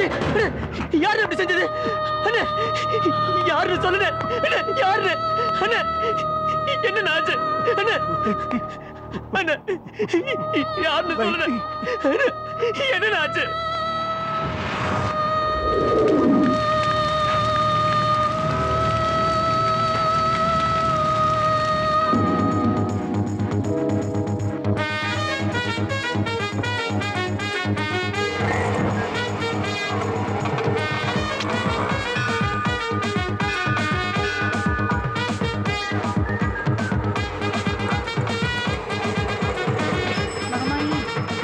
அண்ணே, யாரு அப்படி செஞ்சது அண்ணே யாருன்னு சொல்லுங்க அண்ணே யாரு அண்ணே என்ன ஆச்சு அண்ணே அண்ணே யாருன்னு சொல்லுங்க அண்ணே என்ன ஆச்சு மகமாயி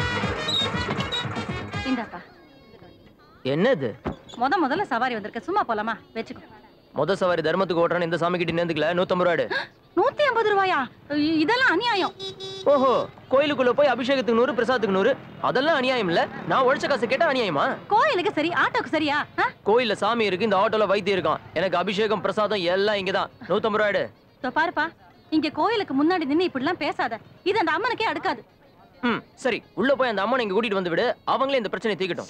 இந்தாப்பா என்னது முத முதல்ல சவாரி வந்திருக்க சும்மா போலாமா வச்சுக்கோ முத சவாரி தர்மத்துக்கு ஓட்டுறான்னு இந்த சாமி கிட்ட நேர்ந்துக்கல நூத்தம்பது ரூபாடு நூத்தி ஐம்பது ரூபாயா இ- இதெல்லாம் அநியாயம் ஓஹோ கோயிலுக்குள்ள போய் அபிஷேகத்துக்கு நூறு பிரசாதத்துக்கு நூறு அதெல்லாம் அநியாயம் இல்ல நான் உழைச்ச காசு கேட்டா அநியாயமா கோயிலுக்கு சரி ஆட்டோக்கு சரியா ஆ? கோயில்ல சாமி இருக்கு இந்த ஆட்டோல வைத்தியம் இருக்கான் எனக்கு அபிஷேகம் பிரசாதம் எல்லாம் இங்கதான் நூத்தம்பது ரூபாடு இதோ பாருப்பா இங்க கோயிலுக்கு முன்னாடி நின்னு இப்படிலாம் பேசாத இது அந்த அம்மனுக்கே அடுக்காது ம் சரி உள்ள போய் அந்த அம்மனை இங்க கூட்டிட்டு வந்து விடு அவங்களே இந்த பிரச்சனையை தீக்கட்டும்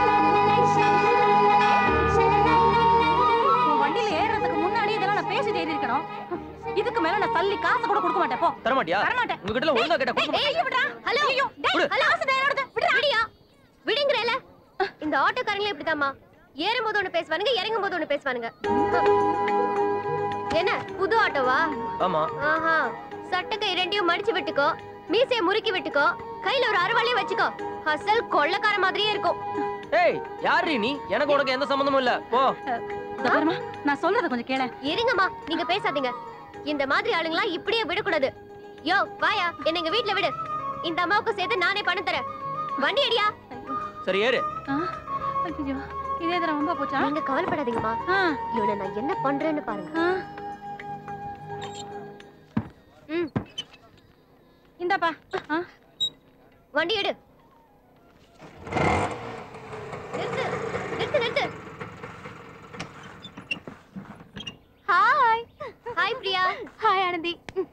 உன் வண்டியில ஏறுறதுக்கு முன்னாடி இதெல்லாம் நான் பேசி தேடி இருக்கணும் இதுக்கு மேல நான் தள்ளி காசு கூட கொடுக்க மாட்டேன் போ தரமாட்டியா தரமாட்டேன். உங்ககிட்ட ஒழுங்கா கேட்டா கொடுக்க ஏய், விடுடா. ஹலோ டேய், விடு. ஹலோ விடியா விடுங்கறல இந்த ஆட்டோக்காரங்களே இப்படிதாம்மா ஏறும்போது ஒண்ணு பேசுவானுங்க இறங்கும் போது ஒண்ணு பேசுவானுங்க என்ன புது ஆட்டோவா ஆமா ஆஹா சட்டக்கை இரண்டையும் மடிச்சு விட்டுக்கோ மீசைய முறுக்கி விட்டுக்கோ கையில ஒரு அருவாளையும் வச்சுக்கோ அசல் கொள்ளக்கார மாதிரியே இருக்கும் ஏய் யாரு நீ எனக்கு உனக்கு எந்த சம்பந்தமும் இல்ல போ இதோ பாரும்மா, நான் சொல்றத கொஞ்சம் கேள இருங்கம்மா நீங்க பேசாதீங்க இந்த மாதிரி ஆளுங்களா இப்படியே விடக்கூடாது யோ வாயா என்ன எங்க வீட்ல விடு இந்த அம்மாவுக்கு சேர்த்து நானே பணம் தரேன் வண்டி அடியா சரி ஏறு ஐயோ இதே தடவை ரொம்ப போச்சா நீங்க கவலைப்படாதீங்கம்மா ஆ, இவனை நான் என்ன பண்றேன்னு பாருங்க ஆ. ம் இந்தாப்பா ஆ, வண்டி எடு நிறுத்து நிறுத்து நிறுத்து hi hi Priya hi Anandhi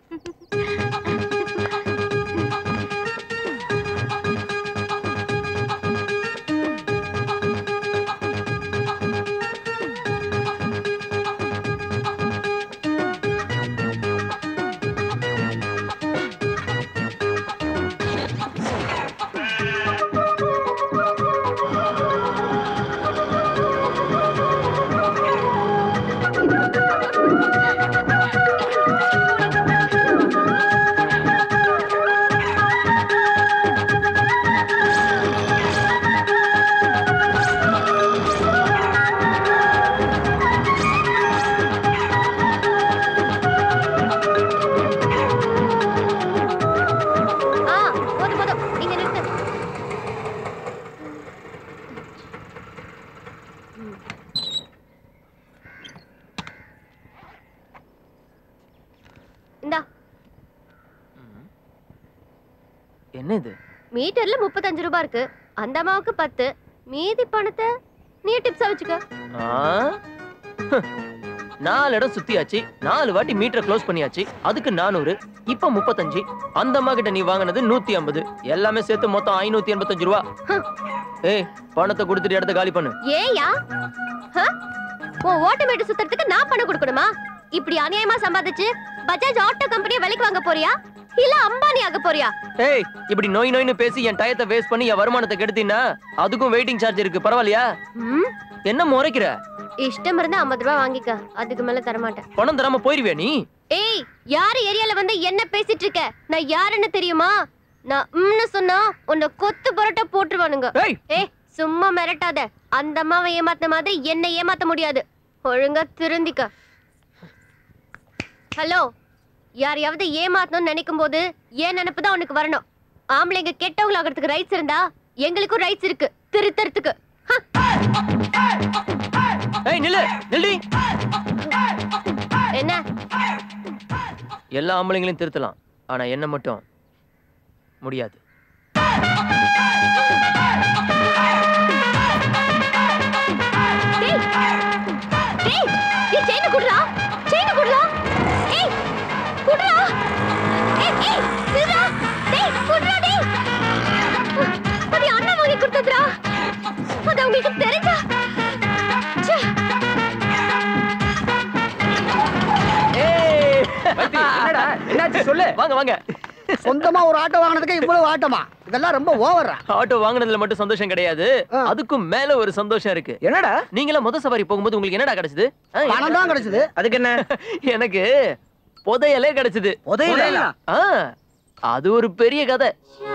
ஆ போதும் போதும் நீங்க நிறுத்து இந்தா என்ன இது மீட்டர்ல முப்பத்தஞ்சு ரூபாய் இருக்கு அந்த அம்மாவுக்கு பத்து மீதி பணத்தை நீ டிப்ஸா வச்சுக்க ஆ? ஹ். நாலு இடம் சுத்தியாச்சு நாலு வாட்டி மீட்டரை க்ளோஸ் பண்ணியாச்சு அதுக்கு நானூறு இப்ப முப்பத்தஞ்சு அந்த அம்மா கிட்ட நீ வாங்கினது நூத்தி ஐம்பது எல்லாமே சேர்த்து மொத்தம் ஐநூத்தி எண்பத்தஞ்சு ரூபா ஏய் பணத்தை கொடுத்துட்டு இடத்த காலி பண்ணு ஏயா ஹ? உன் ஓட்டு மீட்டர் சுத்தறதுக்கு நான் பணம் கொடுக்கணுமா இப்படி அநியாயமா சம்பாதிச்சு பஜாஜ் ஆட்டோ கம்பெனியை விலைக்கு வாங்க போறியா இல்ல அம்பானி ஆக போறியா ஏய் இப்படி நோய் நோய்னு பேசி என் டயத்தை வேஸ்ட் பண்ணி என் வருமானத்தை கெடுத்தீன்னா அதுக்கும் வெயிட்டிங் சார்ஜ் இருக்கு பரவாயில்லையா ம், என்ன முறைக்கிற இஷ்டம் இருந்தா ஐம்பது ரூபாய் வாங்கிக்க அதுக்கு மேல தரமாட்டேன் பணம் தராம போயிருவியா நீ ஏய் யாரு ஏரியால வந்து என்ன பேசிட்டு இருக்க நான் யாருன்னு தெரியுமா நான் ம்னு சொன்னா உன்னை கொத்து பரோட்டா போட்டுருவானுங்க ஏய் ஏய் சும்மா மிரட்டாத அந்த அம்மாவை ஏமாத்த மாதிரி என்ன ஏமாத்த முடியாது ஒழுங்கா திருந்திக்க ஹலோ யாரையாவது ஏமாத்தணும்னு நினைக்கும் போது ஏன் நினைப்பு தான் உனக்கு வரணும் ஆம்பளைங்க கெட்டவங்கள ஆகிறதுக்கு ரைட்ஸ் இருந்தா எங்களுக்கும் ரைட்ஸ் இருக்கு திருத்தறதுக்கு ஹ! ஏய் நில்லு நில்லு என்ன எல்லா ஆம்பளைங்களையும் திருத்தலாம் ஆனா என்ன மட்டும் முடியாது டேய் டேய் ஏய் செயின குடுறா செயின குடுறா ஏய் குடுறா ஏய் ஏய் நில்றா டேய் குடுறா டேய் அது அண்ணா வாங்கி கொடுத்ததுடா அது உங்களுக்கு தெரிஞ்சா என்னாச்சு சொல்லு வாங்க வாங்க சொந்தமா ஒரு ஆட்டோ வாங்கினதுக்கு இவ்வளவு ஆட்டமா இதெல்லாம் ரொம்ப ஓவரா ஆட்டோ வாங்குனதுல மட்டும் சந்தோஷம் கிடையாது ஆ. அதுக்கும் மேல ஒரு சந்தோஷம் இருக்கு என்னடா நீங்களா முத சவாரி போகும்போது உங்களுக்கு என்னடா கிடைச்சது ஆ, பணம் தான் கிடைச்சது அதுக்கு என்ன எனக்கு புதையலே கிடைச்சது உதயலா ஆ அது ஒரு பெரிய கதை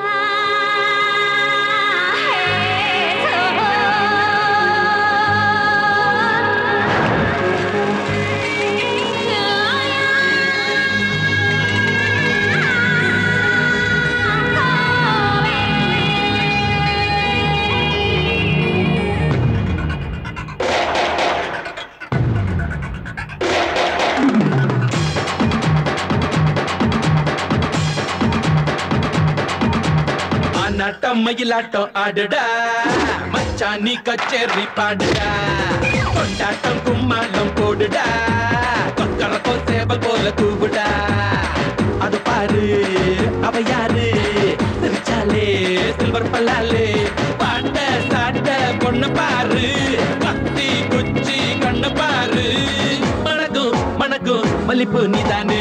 ஆனாட்டம் மயிலாட்டம் ஆடுடா மச்சான் நீ கச்சேரி பாடுடா கொண்டாட்டம் கும்மாளம் போடுடா கொக்கரக்கோ சேவல் போல கூவுடா அது பாரு அவ யாரு சிரிச்சாலே சில்வர் பல்லாலே பாட்ட சாட்ட பொண்ணு பாரு கத்தி குச்சி கண்ணு பாரு மணக்கும் மணக்கும் மல்லிப்பு நீதானே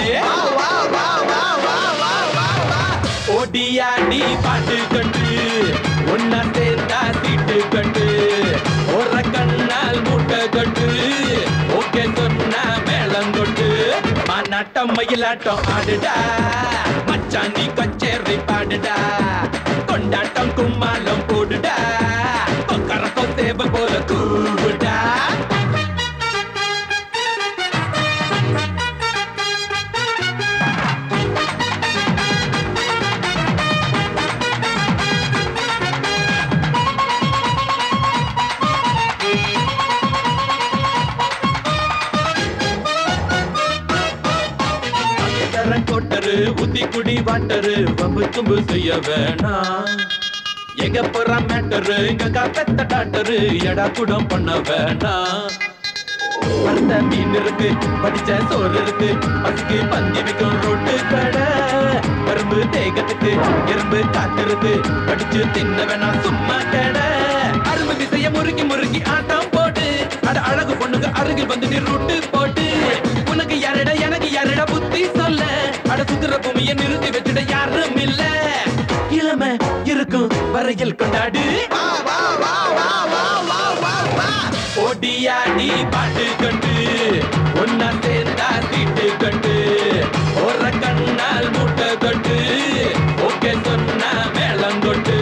ஓடியாடி பாட்டு கண்டு ஒன்னா சேர்ந்தா சீட்டு கண்டு ஒரு கண்ணால் மூட்டை கண்டு ஓகே சொன்னா மேளம் கொண்டு மாநாட்டம் மயிலாட்டம் ஆடுடா மச்சான் நீ கச்சேரி பாடுடா கொண்டாட்டம் கும்மாளம் போடுடா கொக்கரக்கோ சேவல் போல கூவுடா தரன் கொட்டரு உத்தி குடி வாட்டரு வம்பு தும்பு செய்ய வேணாம் எங்க போற மேட்டரு எங்க காப்பத்த டாக்டரு எடா குடம் பண்ண வேணாம் வறுத்த மீன் இருக்கு படிச்ச சோறு இருக்கு பசிக்கு பந்தி வைக்கும் ரோட்டு கடை கரும்பு தேகத்துக்கு எறும்பு காத்து இருக்கு படிச்சு தின்ன வேணா சும்மா கடை அரும்பு விசைய முறுக்கி முறுக்கி ஆட்டம் போட்டு அட அழகு பொண்ணுங்க அருகில் வந்து நீ ரூட்டு போட்டு உனக்கு யாரடா எனக்கு யாரடா புத்தி சொல்ல அட சுத்துற பூமியை நிறுத்தி வச்சுட யாரும் இல்ல இளமை இருக்கும் வரையில் கொண்டாடு ஓடியாடி பாட்டு கண்டு ஒன்னா சேர்ந்தா சீட்டு கண்டு ஒரு கண்ணால் மூட்டை கண்டு ஓகே சொன்னா மேளம் கொண்டு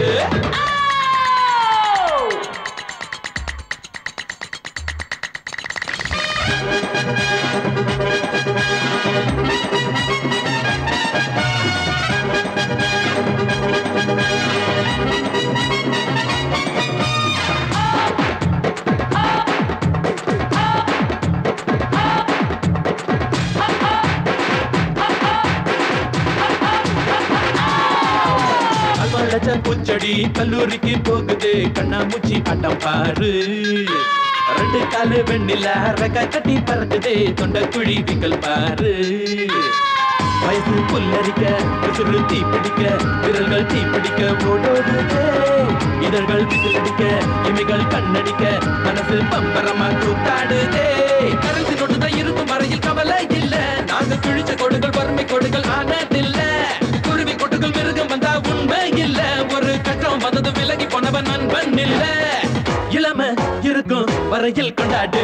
அல்வாழச்ச பூச்செடி கல்லூரிக்கு போகுது கண்ணாமூச்சி ஆட்டம் பாரு ரெண்டு காலு வெண்ணில ரெக்க கட்டி பறக்குது தொண்ட குழி விக்கல் பாரு வயசு புல்லரிக்க உசுறு தீ பிடிக்க விரல்கள் தீ பிடிக்க ஓடோடுதே இதழ்கள் விசிலடிக்க இமைகள் கண்ணடிக்க மனசு பம்பரமா கூத்தாடுதே கரசி நொட்டுதான் இருக்கும் வரையில் கவலை இல்ல நாங்க கிழிச்ச கொடுகள் வறுமை கொடுகள் ஆனதில்ல குருவி கொட்டுகள் மிருகம் வந்தா உண்மை இல்ல ஒரு கட்டம் வந்தது விலகி போனவன் நண்பன் இல்ல இளமை இருக்கும் வரையில் கொண்டாடு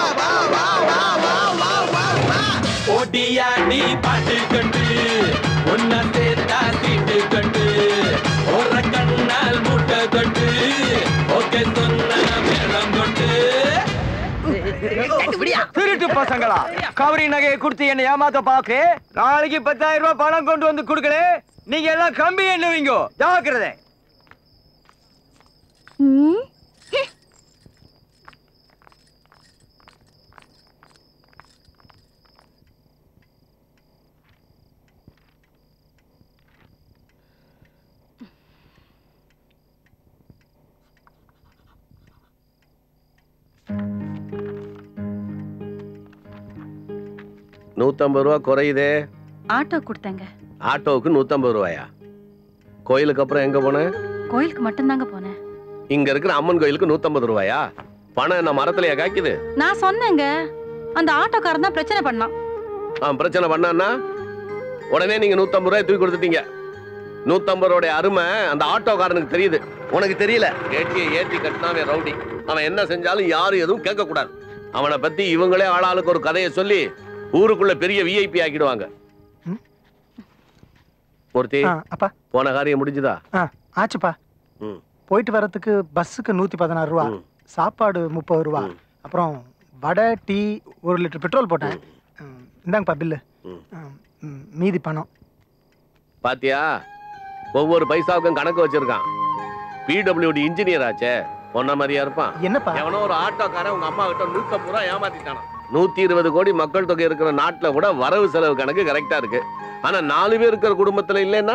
ஓடியாடி பாட்டு கண்டு ஒன்னா சேர்த்தா சீட்டு கண்டு ஒரு கண்ணால் மூட்டை கண்டு ஓகே சொன்ன மேளம் கொண்டு திருட்டு பசங்களா கவரி நகையை கொடுத்து என்ன ஏமாத்த பாக்கு நாளைக்கு பத்தாயிரம் ரூபாய் பணம் கொண்டு வந்து கொடுக்கல நீங்க எல்லாம் கம்பி எண்ணுவீங்க ஜாக்கிரதை ம் நூத்தம்பது ரூபா குறையுதே ஆட்டோ கொடுத்தேங்க ஆட்டோவுக்கு நூத்தம்பது ரூபாயா கோயிலுக்கு அப்புறம் எங்க போன கோயிலுக்கு மட்டும்தாங்க போனேன் இங்க இருக்கிற அம்மன் கோயிலுக்கு நூத்தம்பது ரூபாயா பணம் என்ன மரத்துலயா காய்க்குது நான் சொன்னேங்க அந்த ஆட்டோக்காரன் தான் பிரச்சனை பண்ணான் அவன் பிரச்சனை பண்ணான்னா உடனே நீங்க நூத்தம்பது ரூபாய் தூக்கி கொடுத்துட்டீங்க நூத்தம்பது ரூபாய் அருமை அந்த ஆட்டோக்காரனுக்கு தெரியுது உனக்கு தெரியல ஏட்டியை ஏத்தி கட்டினாவே ரவுடி அவன் என்ன செஞ்சாலும் யாரும் எதுவும் கேட்க கூடாது அவனை பத்தி இவங்களே ஆளாளுக்கு ஒரு கதையை சொல்லி ஊருக்குள்ள பெரிய விஐபி ஆக்கிடுவாங்க ஒருத்தி ஆ, அப்பா போன காரியம் முடிஞ்சுதா ஆ ஆச்சுப்பா ம். போயிட்டு வரதுக்கு பஸ்ஸுக்கு நூத்தி பதினாறு ரூபா ம். சாப்பாடு முப்பது ரூபா ம். அப்புறம் வடை டீ ஒரு லிட்டர் பெட்ரோல் போட்டேன் ம், இந்தாங்கப்பா பில்லு ம். ம், ம், மீதி பணம் பாத்தியா ஒவ்வொரு பைசாவுக்கும் கணக்கு வச்சிருக்கான் பிடபிள்யூடி இன்ஜினியர் ஆச்சே பொண்ண மாதிரியா இருப்பான் என்னப்பா எவனோ ஒரு ஆட்டோக்காரன் உங்க அம்மா கிட்ட நூத்தம்பது ரூபா ஏமாத்திட்டானா நூத்தி இருபது கோடி மக்கள் தொகை இருக்கிற நாட்டுல கூட வரவு செலவு கணக்கு கரெக்டா இருக்கு ஆனா நாலு பேர் இருக்கிற குடும்பத்துல இல்லைன்னா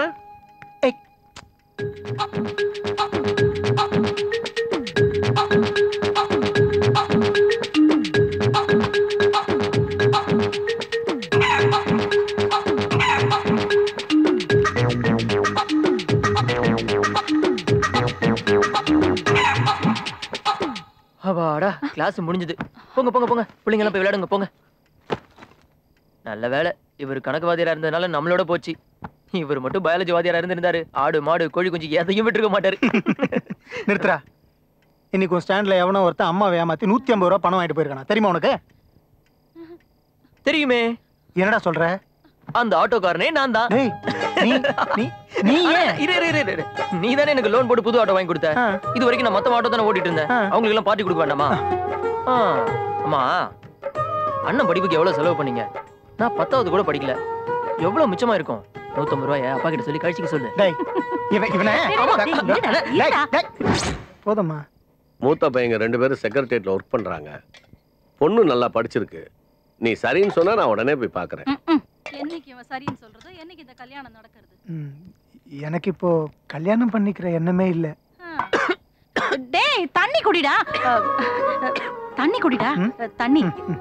அப்பாடா கிளாஸ் முடிஞ்சது போங்க போங்க போங்க பிள்ளைங்க எல்லாம் போய் விளையாடுங்க போங்க நல்ல வேலை இவர் கணக்கு வாத்தியாரா இருந்ததுனால நம்மளோட போச்சு இவர் மட்டும் பயாலஜி வாத்தியாரா இருந்திருந்தாரு ஆடு மாடு கோழி குஞ்சு எதையும் விட்டுருக்க மாட்டாரு நிறுத்துறா இன்னைக்கு உன் ஸ்டாண்ட்ல எவனோ ஒருத்தன் அம்மாவை ஏமாத்தி நூத்தி ஐம்பது ரூபா பணம் வாங்கிட்டு போயிருக்கானா தெரியுமா உனக்கு தெரியுமே என்னடா சொல்ற அந்த ஆட்டோக்காரனே நான் தான் டேய் நீ நீ நீ ஏன் இரு இரு இரு, இரு நீ தானே எனக்கு லோன் போட்டு புது ஆட்டோ வாங்கி கொடுத்த ஆ. இது வரைக்கும் நான் மொத்த ஆட்டோ தானே ஓட்டிட்டு இருந்தேன் ஆ. அவங்களுக்கு எல்லாம் பார்ட்டி கொடுக்க வேண்டாமா ஆ, அம்மா அண்ணன் படிப்புக்கு எவ்வளவு செலவு பண்ணீங்க நான் பத்தாவது கூட படிக்கல எவ்வளவு மிச்சமா இருக்கும் நூத்தம்பது ரூபாய அப்பா கிட்ட சொல்லி கழிச்சுக்க சொல்லு டேய் இவன் இவனை டேய், இருடா, இருடா. டேய், டேய். போதும்மா மூத்த பையங்க ரெண்டு பேரும் செக்ரட்டரியேட்ல ஒர்க் பண்றாங்க பொண்ணு நல்லா படிச்சிருக்கு நீ சரின்னு சொன்னா நான் உடனே போய் பாக்குறேன் என்னைக்கு இவன் சரின்னு சொல்றது என்னைக்கு இந்த கல்யாணம் நடக்கிறது ம், எனக்கு இப்போ கல்யாணம் பண்ணிக்கிற எண்ணமே இல்ல டேய் தண்ணி குடிடா அஹ், அஹ், தண்ணி குடிடா ம்? அஹ், தண்ணி ம்.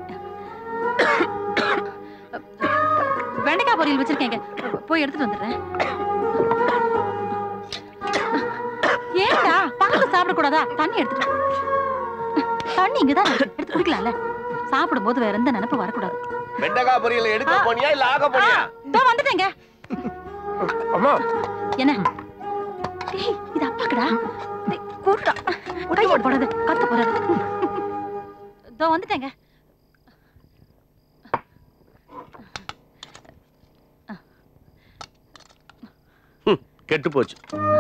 வெண்டைக்காய் பொரியல் வச்சிருக்கேங்க போய் எடுத்துட்டு வந்துடுறேன் ஏன்டா பக்கத்துல சாப்பிட கூடாதா தண்ணி எடுத்துட்டு வா. தண்ணி இங்கதான் இருக்கு. எடுத்து குடிக்கலாம்ல சாப்பிடும்போது வேற எந்த நினைப்பு வரக்கூடாது வெண்டைக்காய் பொரியல எடுக்க போனியா இல்ல ஆக போனியா இதோ வந்துட்டேங்க அம்மா என்ன டேய் இது அப்பாக்குடா டேய் கூடுடா கையை போடாத கத்த போறாரு இதோ வந்துட்டேங்க கெட்டு போச்சு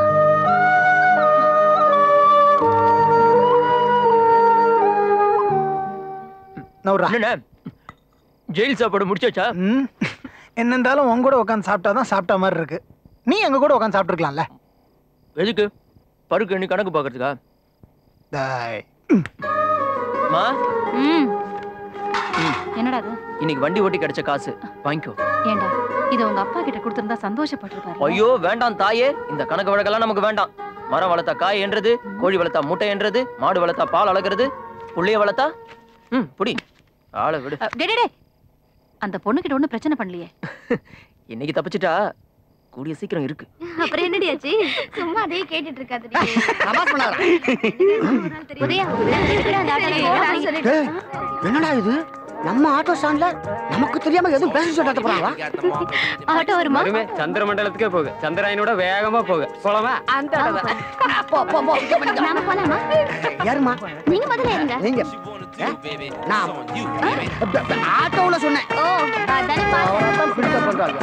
நவுறா என்னண்ணே ஜெயில் சாப்பாடு முடிச்சாச்சா ம் என்ன இருந்தாலும் உன் கூட உட்காந்து சாப்பிட்டாதான் சாப்பிட்ட மாதிரி இருக்கு நீ எங்க கூட உட்காந்து சாப்பிட்டுருக்கலாம்ல எதுக்கு பருக்கு எண்ணி கணக்கு பாக்குறதுக்கா டேய். அம்மா ம் என்னடா அது இன்னைக்கு வண்டி ஓட்டி கிடைச்ச காசு வாங்கிக்கோ ஏண்டா இத உங்க அப்பா கிட்ட கொடுத்திருந்தா சந்தோஷப்பட்டிருப்பாரு ஐயோ வேண்டாம் தாயே இந்த கணக்கு வழக்கெல்லாம் நமக்கு வேண்டாம் மரம் வளர்த்தா காய் என்றது கோழி வளர்த்தா முட்டை என்றது மாடு வளர்த்தா பால் அளக்கிறது புள்ளைய வளர்த்தா ம் புடி ஆளை விடு அஹ், டேய் டேய், டேய் அந்த பொண்ணு கிட்ட ஒண்ணும் பிரச்சனை பண்ணலையே இன்னைக்கு தப்பிச்சிட்டா கூடிய சீக்கிரம் இருக்கு அப்புறம் என்னடி ஆச்சு சும்மா அதே கேட்டுட்டு இருக்காது தமாஷ் பண்ணாத உதயா எதுக்குடா அந்த ஆட்டோல போறான்னு சொல்லிட்டு டேய், என்னடா இது நம்ம ஆட்டோ ஸ்டாண்ட்ல நமக்கு தெரியாம எதுவும் பேச சொல்லிட்டு போறாங்களா ஆட்டோ வருமா சந்திர மண்டலத்துக்கே போகு சந்திராயனோட வேகமா போகு போலாமா போ போ போ இங்க பண்ணிக்க. நாம போலாமா யாரும்மா நீங்க முதல்ல இருங்க நீங்க ஏ? நான் ப- ப- ஆட்டோவுல சொன்னேன் ஓ அதானேப்பா அவரைத்தான் பிடிக்க பண்றாங்க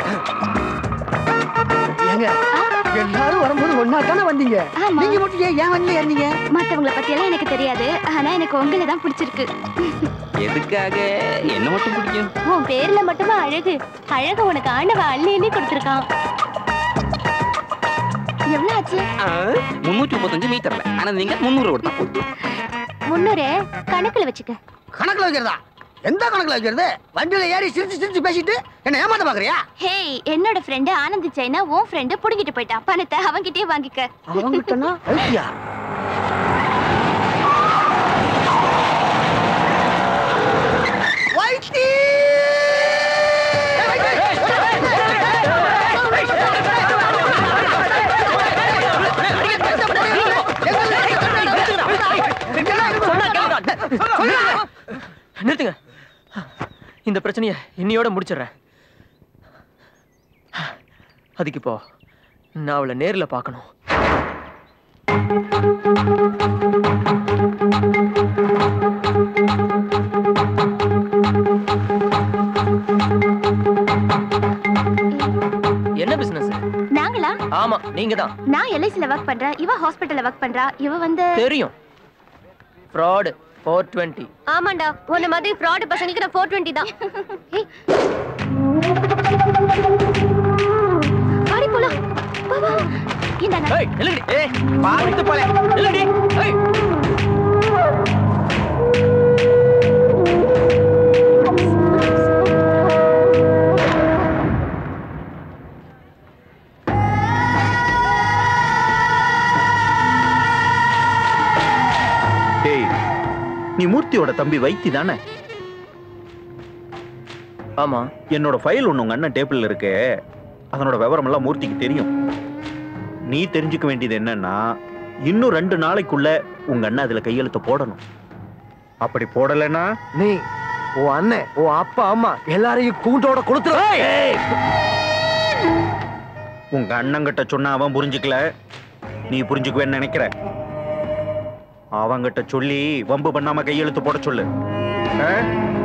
ஏங்க எல்லாரும் வரும்போது ஒன்னா தானே வந்தீங்க ஆமா. நீங்க மட்டும் ஏன் ஏன் வண்டியில ஏறினீங்க மத்தவங்கள பத்தி எல்லாம் எனக்கு தெரியாது ஆனா எனக்கு உங்களை தான் பிடிச்சிருக்கு எதுக்காக என்ன மட்டும் பிடிக்கும் உன் பேர்ல மட்டுமா அழகு அழகு உனக்கு ஆண்டவ அள்ளி அள்ளி கொடுத்துருக்கான் எவ்வளவு ஆச்சு முன்னூத்தி முப்பத்தஞ்சு மீட்டர்ல ஆனா நீங்க முன்னூறு கொடுத்தா முன்னூறு கணக்குல வச்சுக்க கணக்குல வைக்கிறதா எந்த கணக்குல வைக்கிறது வண்டியில ஏறி சிரிச்சு சிரிச்சு பேசிட்டு என்ன ஏமாத்த பாக்குறியா ஹேய் என்னோட ஃப்ரெண்டு ஆனந்த் சைனா உன் ஃப்ரெண்டு புடுங்கிட்டு போயிட்டா பணத்தை அவன்கிட்டயே வாங்கிக்க அவங்கிட்டனா ஐயா வைத்தி நிறுத்துங்க இந்த பிரச்சனையை இன்னையோட முடிச்சிடுறேன் அதுக்கு இப்போ நான் அவளை நேர்ல பார்க்கணும் என்ன பிசினஸ் நாங்களா ஆமா நீங்க தான் நான் எல்ஐசில ஒர்க் பண்றேன் இவ ஹாஸ்பிட்டல்ல ஒர்க் பண்றா இவ வந்து தெரியும் ஃப்ராடு ஃபோர் டுவெண்ட்டி ஆமாண்டா உன்ன மாதிரி ஃப்ராட் பசங்களுக்கு நான் 420 தான் ஏய். வாடி போலாம் வா, வா. இந்தாண்ணா. ஏய் நில்லுடி ஏய் பார்த்து போல நில்லுடி ஏய் டேய் நீ மூர்த்தியோட தம்பி வைத்தி தானே ஆமா என்னோட ஃபைல் ஒன்று உங்க அண்ணன் டேபிள்ல இருக்கு அதனோட விவரம் எல்லாம் மூர்த்திக்கு தெரியும் நீ தெரிஞ்சுக்க வேண்டியது என்னன்னா இன்னும் ரெண்டு நாளைக்குள்ள உங்க அண்ணன் அதுல கையெழுத்து போடணும் அப்படி போடலைன்னா நீ உன் அண்ணன் உன் அப்பா அம்மா எல்லாரையும் கூண்டோட கொடுத்துரு உங்க அண்ணங்கிட்ட சொன்னா அவன் புரிஞ்சுக்கல நீ புரிஞ்சுக்குவேன்னு நினைக்கிற அவங்கிட்ட சொல்லி வம்பு பண்ணாம கையெழுத்து போட சொல்லு ஆ?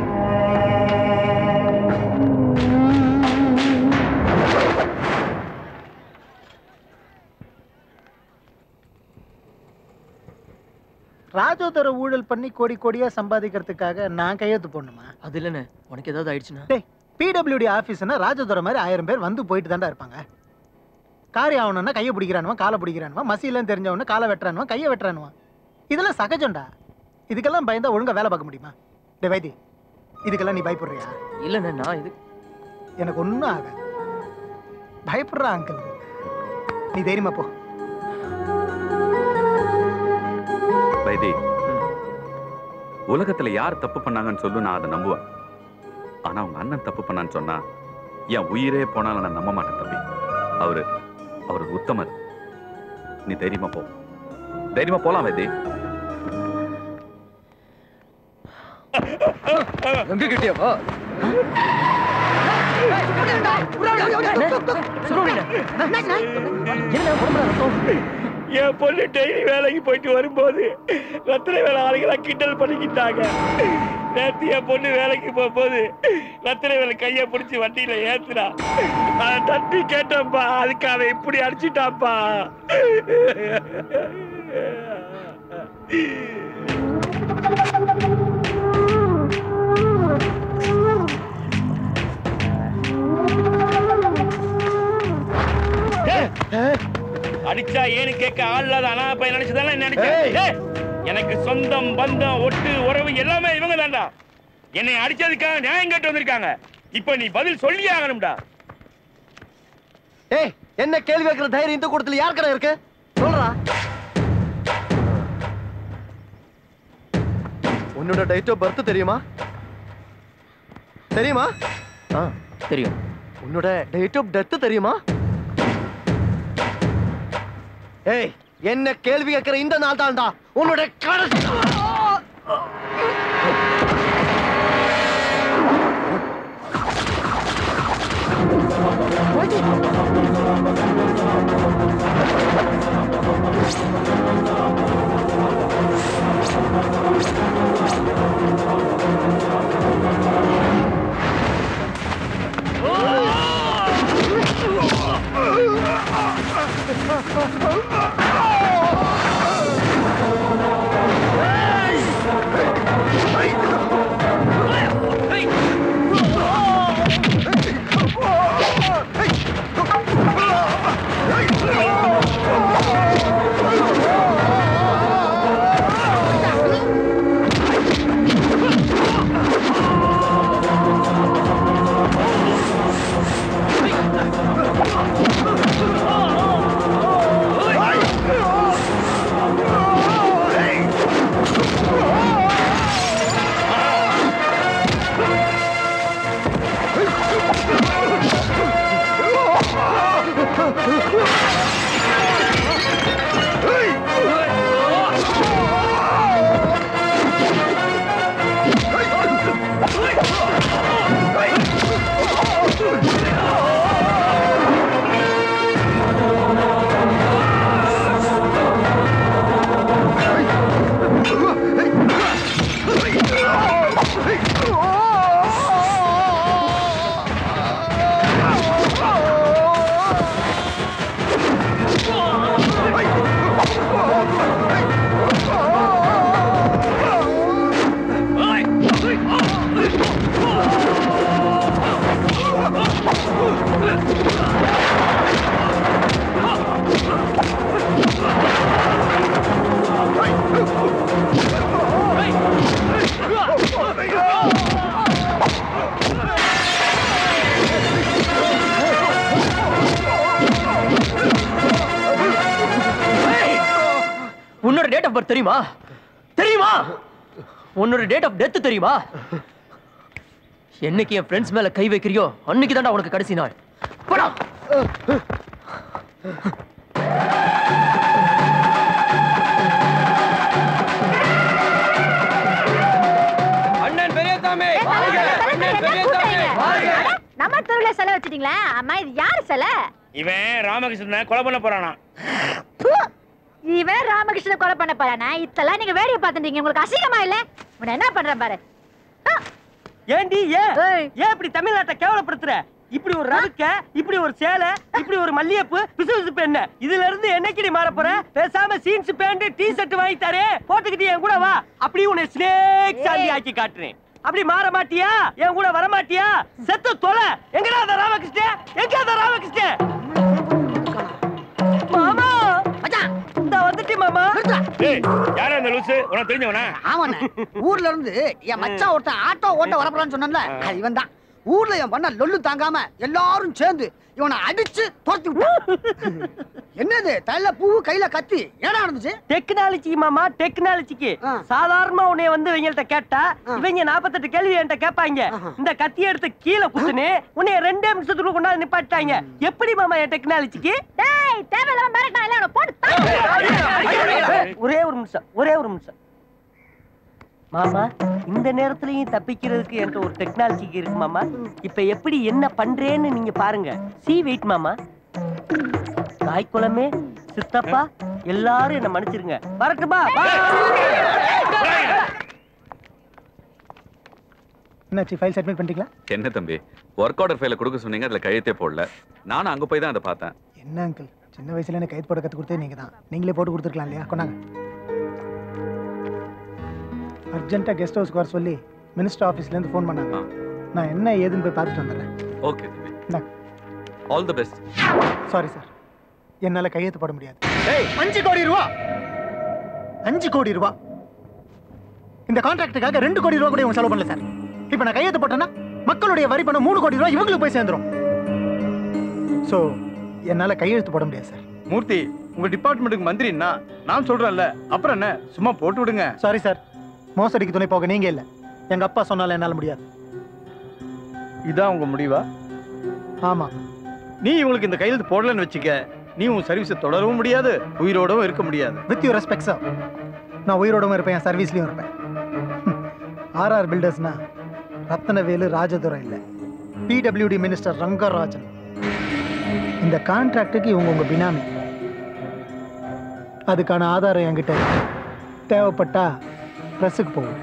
ராஜோதர ஊழல் பண்ணி கோடி கோடியா சம்பாதிக்கிறதுக்காக நான் கையெழுத்து போடணுமா அது இல்லைண்ணே உனக்கு ஏதாவது ஆயிடுச்சுன்னா டேய் பிடபிள்யூடி ஆஃபீஸ்னா ராஜதுரை மாதிரி ஆயிரம் பேர் வந்து போயிட்டு தாண்டா இருப்பாங்க காரி ஆகணும்னா கையை பிடிக்கிறானுவா காலை பிடிக்கிறானுவா மசியெல்லாம் தெரிஞ்சவன காலை வெட்டுறானுவா கையை வெட்டுறானுவா இதெல்லாம் சகஜம்டா இதுக்கெல்லாம் பயந்தா ஒழுங்கா வேலை பார்க்க முடியுமா டே வைத்தி இதுக்கெல்லாம் நீ பயப்படுறியா இல்லைண்ணே நான் இது எனக்கு ஒன்றும் ஆகாது பயப்படுறா அங்கிள் நீ தைரியமா போ வைதி உலகத்துல யார் தப்பு பண்ணாங்கன்னு சொல்லு நான் அதை நம்புவேன் ஆனா உங்க அண்ணன் தப்பு பண்ணான்னு சொன்னா என் உயிரே போனாலும் நான் நம்ப மாட்டேன் தம்பி அவரு அவரு உத்தமர் நீ தைரியமா போ தைரியமா போலாம் வைதி எங்க கிட்டியப்பா என் பொண்ணு டெய்லி வேலைக்கு போயிட்டு வரும்போது ரத்தின வேலை ஆளுங்களாம் கிண்டல் பண்ணிக்கிட்டாங்க நேத்து என் பொண்ணு வேலைக்கு போகும்போது ரத்தின வேலை கையை பிடிச்சி வண்டியில ஏத்துறா அதை தட்டி கேட்டப்பா அதுக்கு அவன் இப்படி அடிச்சிட்டாப்பா அடிச்சா ஏன்னு கேட்க ஆள் இல்லாத அனாதை பையன் நினைச்சுதானே நினைச்சேன் ஏய், எனக்கு சொந்தம் பந்தம் ஒட்டு உறவு எல்லாமே இவங்க தான்டா என்னை அடிச்சதுக்காக நியாயம் கேட்டு வந்திருக்காங்க இப்ப நீ பதில் சொல்லியே ஆகணும்டா ஏய் என்ன கேள்வி வைக்கிற தைரியம் இந்த கூட்டத்துல யார் கடை இருக்கு சொல்றா உன்னோட டேட் ஆஃப் பர்த் தெரியுமா தெரியுமா ஆ தெரியும் உன்னோட டேட் ஆஃப் டெத் தெரியுமா ஏய் என்ன கேள்வி கேட்கிற இந்த நாள் தான்டா உன்னோட கடைசி உன்னோட டேட் ஆஃப் பர்த் தெரியுமா தெரியுமா உன்னோட டேட் ஆஃப் டெத் தெரியுமா என்னைக்கு என் ஃப்ரெண்ட்ஸ் மேல கை வைக்கிறியோ அன்னைக்கு தான்டா உனக்கு கடைசி நாள் போடா அண்ணன் பெரியசாமி அண்ணன் பெரியசாமி நம்ம தெருவுல சிலை வச்சிட்டீங்களா அம்மா இது யாரு சிலை இவன் ராமகிருஷ்ணன் கொலை பண்ண போறானா ப்பு! இவன் ராமகிருஷ்ணன் கொலை பண்ண போறானா இதெல்லாம் நீங்க வேடிக்கை பார்த்துட்டீங்க உங்களுக்கு அசிங்கமா இல்ல உன்னை என்ன பண்றேன் பாரு ஏண்டி ஏன் ஏன் இப்படி தமிழ்நாட்டை கேவலப்படுத்துற இப்படி ஒரு ரவுக்க இப்படி ஒரு சேலை இப்படி ஒரு மல்லிகைப்பூ பிசுபிசுப்பு என்ன இதுல இருந்து என்னைக்கு மாற போற பேசாம சீன்ஸ் பேண்ட் டி ஷர்ட் வாங்கி தரேன் போட்டுக்கிட்டு என் கூட வா அப்படி உன்னை ஸ்னேக் சாந்தி ஆக்கி காட்டுறேன் அப்படி மாற மாட்டியா என் கூட வர மாட்டியா செத்து தொலை எங்கடா அந்த ராமகிருஷ்ணன் எங்க அந்த ராமகிருஷ்ணன் மாமா இந்த வந்துட்டு மாமா ஏய் யாரா அந்த லூசு உனக்கு தெரிஞ்சவனா ஆமாண்ணே ஊர்ல இருந்து என் மச்சான் ஒருத்தன் ஆட்டோ ஓட்ட வரப்போறான்னு சொன்னேன்ல அது இவன் தான் ஊர்ல என் பண்ண லொல்லு தாங்காம எல்லாரும் சேர்ந்து இவனை அடிச்சு துரத்தி விட்டான் என்னது தலையில பூ கையில கத்தி ஏடா நடந்துச்சு டெக்னாலஜி மாமா டெக்னாலஜிக்கு சாதாரணமா உன்னைய வந்து இவங்கள்ட்ட கேட்டா இவங்க நாற்பத்தெட்டு கேள்வி என்கிட்ட கேட்பாங்க இந்த கத்தியை எடுத்து கீழே குத்துனே உன்னைய ரெண்டே நிமிஷத்துக்குள்ள கொண்டாந்து நிப்பாட்டாங்க எப்படி மாமா என் டெக்னாலஜிக்கு டேய் தேவையில்லாம மிரட்டா இல்ல அவனை போட்டு தள்ளு. ஒரே ஒரு நிமிஷம் ஒரே ஒரு நிமிஷம் மாமா இந்த நேரத்துலயும் தப்பிக்கிறதுக்கு என்கிட்ட ஒரு டெக்னாலஜி இருக்கு மாமா இப்ப எப்படி என்ன பண்றேன்னு நீங்க பாருங்க சி வெயிட் மாமா தாய்க்குளமே சித்தப்பா எல்லாரும் என்ன மன்னிச்சிருங்க வரட்டுமா என்னாச்சு ஃபைல் சப்மிட் பண்ணிட்டீங்களா என்ன தம்பி ஒர்க் ஆர்டர் ஃபைல கொடுக்க சொன்னீங்க அதுல கையெழுத்தே போடல நானும் அங்க போய் தான் அதை பார்த்தேன் என்ன அங்கிள் சின்ன வயசுல எனக்கு கைது போட கத்து கொடுத்தே நீங்க தான் நீங்களே போட்டு கொடுத்துருக்கலாம் இல்லையா கொண்டாங்க அர்ஜென்ட்டா கெஸ்ட் ஹவுஸ்க்கு வர சொல்லி மினிஸ்டர் ஆஃபீஸ்ல இருந்து ஃபோன் பண்ணாங்க நான் என்ன ஏதுன்னு போய் பார்த்துட்டு வந்துடுறேன் ஓகே தம்பி இந்தாங்க. All the best sorry sir என்னால கையெழுத்து போட முடியாது ஏய் அஞ்சு கோடி ரூபா அஞ்சு கோடி ரூபா இந்த கான்ட்ராக்டுக்காக ரெண்டு கோடி ரூபா கூட இவங்க செலவு பண்ணல சார் இப்போ நான் கையெழுத்து போட்டேன்னா மக்களுடைய வரி பணம் மூணு கோடி ரூபா இவங்களுக்கு போய் சேர்ந்துரும் ஸோ என்னால கையெழுத்து போட முடியாது சார் மூர்த்தி உங்க டிபார்ட்மெண்ட்டுக்கு மந்திரின்னா நான் சொல்றேன்ல அப்புறம் என்ன சும்மா போட்டு விடுங்க சாரி சார் மோசடிக்கு துணை போக நீங்க இல்ல எங்க அப்பா சொன்னால என்னால முடியாது இதான் உங்க முடிவா ஆமா நீ இவங்களுக்கு இந்த கையெழுத்து போடலன்னு வச்சுக்க நீ உன் சர்வீஸை தொடரவும் முடியாது உயிரோடவும் இருக்க முடியாது வித் யூ ரெஸ்பெக்ட் சார் நான் உயிரோடவும் இருப்பேன் என் சர்வீஸ்லயும் இருப்பேன் ஆர்ஆர் பில்டர்ஸ்னா ரத்னவேலு ராஜதுரை இல்லை பிடபிள்யூடி மினிஸ்டர் ரங்கராஜன் இந்த கான்ட்ராக்டுக்கு இவங்க உங்க பினாமி அதுக்கான ஆதாரம் என்கிட்ட இருக்கு. தேவைப்பட்டா ப்ரெஸ்ஸுக்கு போகும்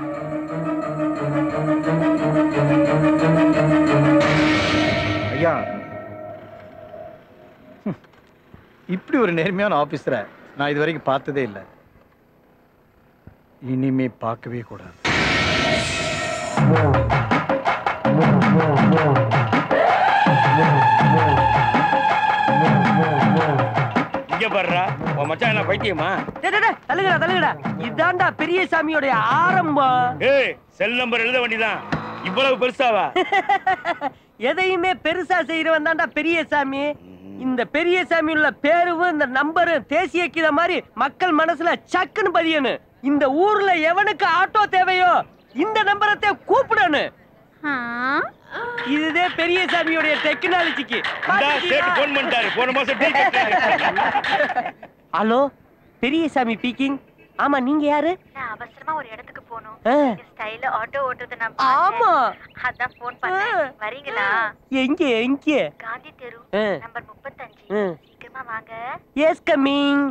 ஐயா ஹம், இப்படி ஒரு நேர்மையான ஆபீசரை நான் இது வரைக்கும் பார்த்ததே இல்லை இனிமே பார்க்கவே கூடாது இங்க பாருடா உன் மச்சான் என்ன பைத்தியமா டேய், டேய், டேய், தள்ளுங்கடா தள்ளுங்கடா இதான்டா பெரிய சாமியோடைய ஆரம்பம் ஏய் செல் நம்பர் எழுத வேண்டியதான் இவ்வளவு பெருசாவா எதையுமே பெருசா செய்யறவன் தான்டா பெரிய சாமி இந்த பெரிய சாமி உள்ள பேரும் இந்த நம்பரும் தேசிய கீத மாதிரி மக்கள் மனசுல சக்குன்னு பதியணும் இந்த ஊர்ல எவனுக்கு ஆட்டோ தேவையோ இந்த நம்பரத்தை கூப்பிடணும் இதுதே பெரிய சாமியோடைய டெக்னாலஜிக்கு இந்தா, சேட்டு phone பண்ணிட்டாரு. போன மாசம் டீ கட்டினாரு. ஹலோ பெரிய சாமி பீக்கிங் ஆமா நீங்க யாரு நான் அவசரமா ஒரு இடத்துக்கு போகணும் ஆ. ஸ்டைல ஆட்டோ ஓட்டுறது நான் ஆமா. பார்த்தேன். அதான் ஃபோன் பண்ணேன் வரீங்களா எங்க எங்க காந்தி தெரு ஆ. நம்பர் முப்பத்தஞ்சு ஆ. சீக்கிரமா வாங்க எஸ் கம்மிங்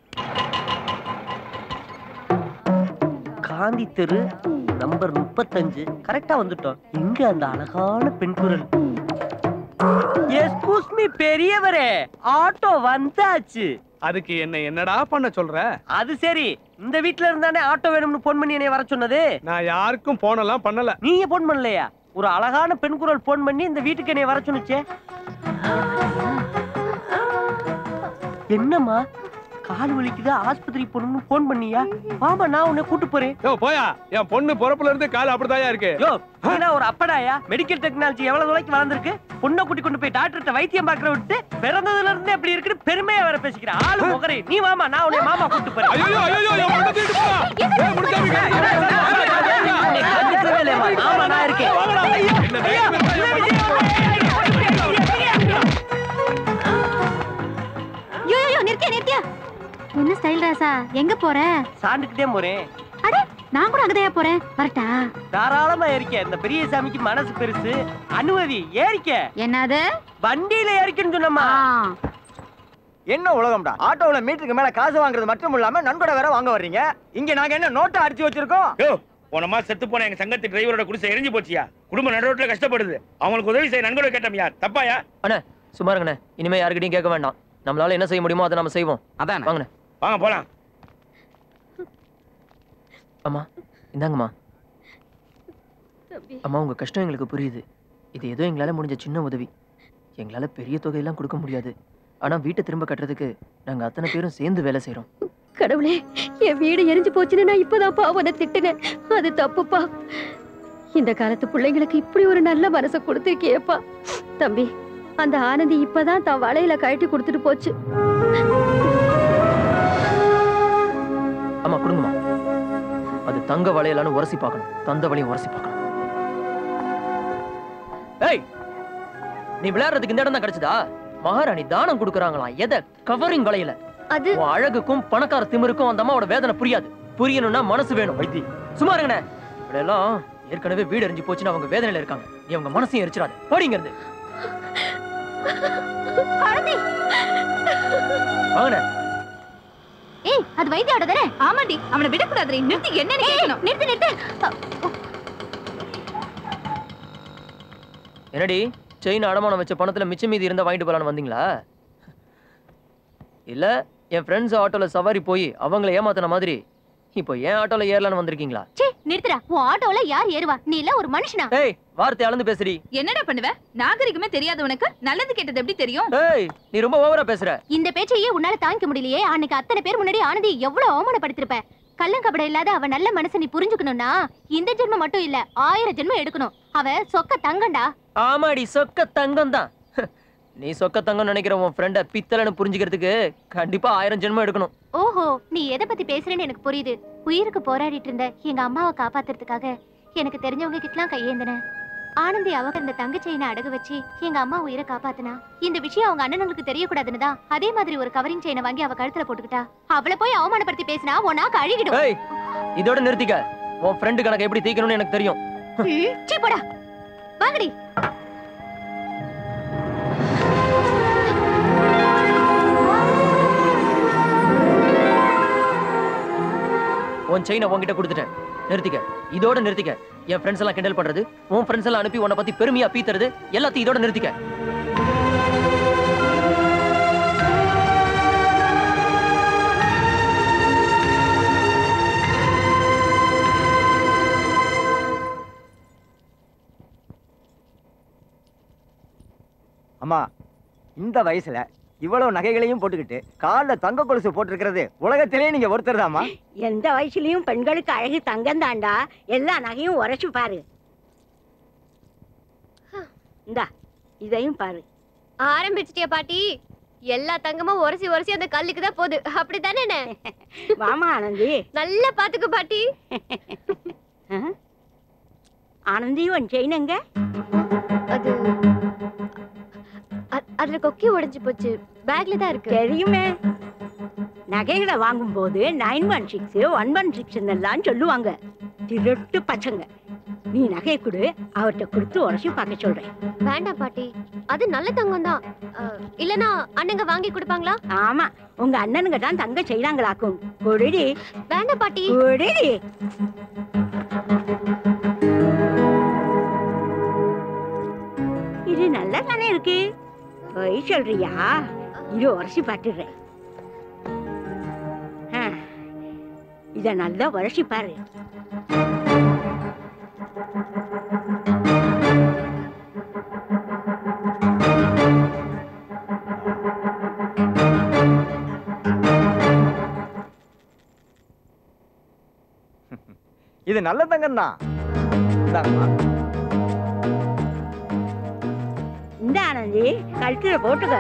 காந்தி தெரு நம்பர் முப்பத்தஞ்சு கரெக்டா வந்துட்டோம் எங்க அந்த அழகான பெண் குரல் எஸ்கூஸ் மீ பெரியவரே ஆட்டோ வந்தாச்சு அதுக்கு என்ன என்னடா பண்ண சொல்ற அது சரி இந்த வீட்ல இருந்தானே ஆட்டோ வேணும்னு போன் பண்ணி என்னைய வர சொன்னது நான் யாருக்கும் போனலாம் பண்ணல நீங்க போன் பண்ணலையா ஒரு அழகான பெண் குரல் போன் பண்ணி இந்த வீட்டுக்கு என்னைய வர சொன்னுச்சே என்னம்மா கால் வலிக்குது ஆஸ்பத்திரி போகணும்னு போன் பண்ணியா வாமா நான் உன்னை கூட்டு போறேன் யோ போயா என் பொண்ணு பொறப்புல இருந்து கால் அப்படிதாயா இருக்கு யோ நீனா ஒரு அப்படாயா மெடிக்கல் டெக்னாலஜி எவ்வளவு தொலைக்கு வளர்ந்துருக்கு பொண்ணை கூட்டி கொண்டு போய் டாக்டர்கிட்ட வைத்தியம் பார்க்கற விட்டு பிறந்ததுல இருந்தே அப்படி இருக்குன்னு பெருமையா வேற பேசிக்கிற ஆளு முகரே நீ வாமா நான் உன்னை மாமா கூட்டு போறேன் ஐயோ ஐயோ என் பொண்ணை தூக்கிட்டு போடா ஏய் முடுக்காமி கண்டுக்கவே இல்லையேம்மா. ஆமா நான் இருக்கேன் யோ யோ, யோ நிறுத்தியா நிறுத்தியா என்ன ஸ்டைல் ராசா எங்க போற சாண்டுக்கிட்டே போறேன் அட நான் கூட அங்கதையா போறேன் வரட்டா தாராளமா ஏறிக்க இந்த பெரிய சாமிக்கு மனசு பெருசு அனுமதி ஏறிக்க என்னது வண்டியில ஏறிக்கன்னு சொன்னம்மா என்ன உலகம்டா ஆட்டோவுல மீட்டருக்கு மேல காசு வாங்குறது மட்டும் இல்லாம நன்கொடை வேற வாங்க வர்றீங்க இங்க நாங்க என்ன நோட்டை அடிச்சு வச்சிருக்கோம் யோ போன மாசம் செத்து போன எங்க சங்கத்து டிரைவரோட குடிசை எரிஞ்சு போச்சியா குடும்ப நடுரோட்ல கஷ்டப்படுது அவங்களுக்கு உதவி செய்ய நன்கொடை கேட்டோம்யா தப்பாயா அண்ணே சும்மா இருங்கண்ணே இனிமே யாருக்கிட்டையும் கேட்க வேண்டாம் நம்மளால என்ன செய்ய முடியுமோ அதை நம்ம செய்வோம் அதான் வாங்கண்ணே வாங்க போலாம் அம்மா இந்தாங்கம்மா அம்மா உங்க கஷ்டம் எங்களுக்கு புரியுது இது ஏதோ எங்களால முடிஞ்ச சின்ன உதவி எங்களால பெரிய தொகையெல்லாம் கொடுக்க முடியாது ஆனா வீட்டை திரும்ப கட்டுறதுக்கு நாங்க அத்தனை பேரும் சேர்ந்து வேலை செய்றோம் கடவுளே என் வீடு எரிஞ்சு போச்சுன்னு நான் இப்பதான்ப்பா அவனை திட்டுனேன் அது தப்புப்பா இந்த காலத்து பிள்ளைங்களுக்கு இப்படி ஒரு நல்ல மனசை கொடுத்துருக்கியேப்பா தம்பி அந்த ஆனந்தி இப்பதான் தான் வலையில கழட்டி கொடுத்துட்டு போச்சு ஆமா கொடுங்கம்மா அது தங்க வளையலான்னு உரசி பார்க்கணும் தந்த வழியும் உரசி பார்க்கணும் ஏய் நீ விளையாடுறதுக்கு இந்த இடம் தான் கிடைச்சதா மகாராணி தானம் கொடுக்குறாங்களாம் எதை கவரிங் வளையல அது உன் அழகுக்கும் பணக்கார திமிருக்கும் அந்த அம்மாவோட வேதனை புரியாது புரியணும்னா மனசு வேணும் வைத்தி சும்மா இருங்கண்ணே இப்படியெல்லாம் ஏற்கனவே வீடு எரிஞ்சு போச்சுன்னு அவங்க வேதனையில இருக்காங்க நீ அவங்க மனசையும் எரிச்சிடாத போடிங்க இருந்து ஆனந்தி வாங்கண்ணே ஏய் அது வைத்தியோட தானே ஆமாடி அவனை விடக்கூடாது நிறுத்தி என்னன்னு கேட்கணும் நிறுத்து நிறுத்து என்னடி செயின் அடமானம் வச்ச பணத்துல மிச்சம் மீதி இருந்தா வாங்கிட்டு போலான்னு வந்தீங்களா இல்ல என் ஃப்ரெண்ட்ஸ் ஆட்டோல சவாரி போய் அவங்கள ஏமாத்தின மாதிரி இப்போ என் ஆட்டோல ஏறலான்னு வந்திருக்கீங்களா சே நிறுத்துடா உன் ஆட்டோல யார் ஏறுவா நீ இல்ல ஒரு மனுஷனா ஏய் வார்த்தை அளந்து பேசுடி என்னடா பண்ணுவ நாகரிகமே தெரியாது உனக்கு நல்லது கெட்டது எப்படி தெரியும் ஏய் நீ ரொம்ப ஓவரா பேசுற இந்த பேச்சையே உன்னால தாங்கிக்க முடியலையே அன்னைக்கு அத்தனை பேர் முன்னாடி ஆனந்தி எவ்வளவு அவமானப்படுத்திருப்ப கள்ளங்கபடம் இல்லாத அவ நல்ல மனசை நீ புரிஞ்சுக்கணும்னா இந்த ஜென்மம் மட்டும் இல்ல ஆயிரம் ஜென்மம் எடுக்கணும் அவ சொக்க தங்கண்டா ஆமாடி சொக்க தங்கம் தான் நீ சொக்க தங்கம் நினைக்கிற உன் ஃப்ரெண்ட பித்தளைன்னு புரிஞ்சுக்கிறதுக்கு கண்டிப்பா ஆயிரம் ஜென்மம் எடுக்கணும் ஓஹோ நீ எதை பத்தி பேசுறேன்னு எனக்கு புரியுது உயிருக்கு போராடிட்டு இருந்த எங்க அம்மாவை காப்பாத்துறதுக்காக எனக்கு தெரிஞ்சவங்க கிட்டலாம் கையேந்தினேன் ஆனந்தி அவங்க அந்த தங்க செயினை அடகு வச்சு எங்க அம்மா உயிரை காப்பாத்துனா இந்த விஷயம் அவங்க அண்ணனுங்களுக்கு தெரியக்கூடாதுன்னு தான் அதே மாதிரி ஒரு கவரிங் செயினை வாங்கி அவ கழுத்துல போட்டுக்கிட்டா அவளை போய் அவமானப்படுத்தி பேசினா உன் கழுகிடும் ஏய் இதோட நிறுத்திக்க உன் ஃப்ரெண்டு கணக்கு எப்படி தீக்கணும்னு எனக்கு தெரியும் சீ போடா வாங்கடி உன் செயினை உன்கிட்ட கொடுத்துட்டேன் நிறுத்திக்க இதோட நிறுத்திக்க என் ஃப்ரெண்ட்ஸ் எல்லாம் கிண்டல் பண்றது உன் ஃப்ரெண்ட்ஸ் எல்லாம் அனுப்பி உன்னை பத்தி பெருமையா பீத்துறது எல்லாத்தையும் இதோட நிறுத்திக்க அம்மா இந்த வயசுல இவ்வளவு நகைகளையும் போட்டுக்கிட்டு கால்ல தங்க கொலுசு போட்டிருக்கிறது உலகத்திலேயே நீங்க ஒருத்தர் தாமா எந்த வயசுலயும் பெண்களுக்கு அழகு தங்கம் தாண்டா எல்லா நகையும் உரைச்சு பாரு இந்தா இதையும் பாரு ஆரம்பிச்சிட்டியா பாட்டி எல்லா தங்கமும் உரசி உரசி அந்த கல்லுக்கு தான் போகுது அப்படித்தானே வாமா ஆனந்தி நல்லா பாத்துக்க பாட்டி அஹ். ஆனந்தி உன் செயின் எங்க அது அ- அதுல கொக்கி உடைஞ்சு போச்சு பேக்ல தான் இருக்கு தெரியுமே நகைகளை வாங்கும் போது nine one six one one six எல்லாம் சொல்லுவாங்க திருட்டு பசங்க நீ நகையை கொடு அவர்கிட்ட கொடுத்து உரைச்சி பார்க்க சொல்றேன் வேண்டாம் பாட்டி அது நல்ல தங்கம் தான் இல்லனா அண்ணங்க வாங்கி கொடுப்பாங்களா ஆமா உங்க அண்ணனுங்க தான் தங்க செய்யறாங்களாக்கும் கொடிடி வேண்டாம் பாட்டி கொடிடி இது நல்லா தானே இருக்கு பொய் சொல்றியா இது உரசி பார்த்துடுறேன் ஆ, இத நல்லா உரசி பாரு இது நல்ல தங்கம் தான் இந்தாங்கம்மா. இந்த ஆனந்தி கழுத்துல போட்டுக்க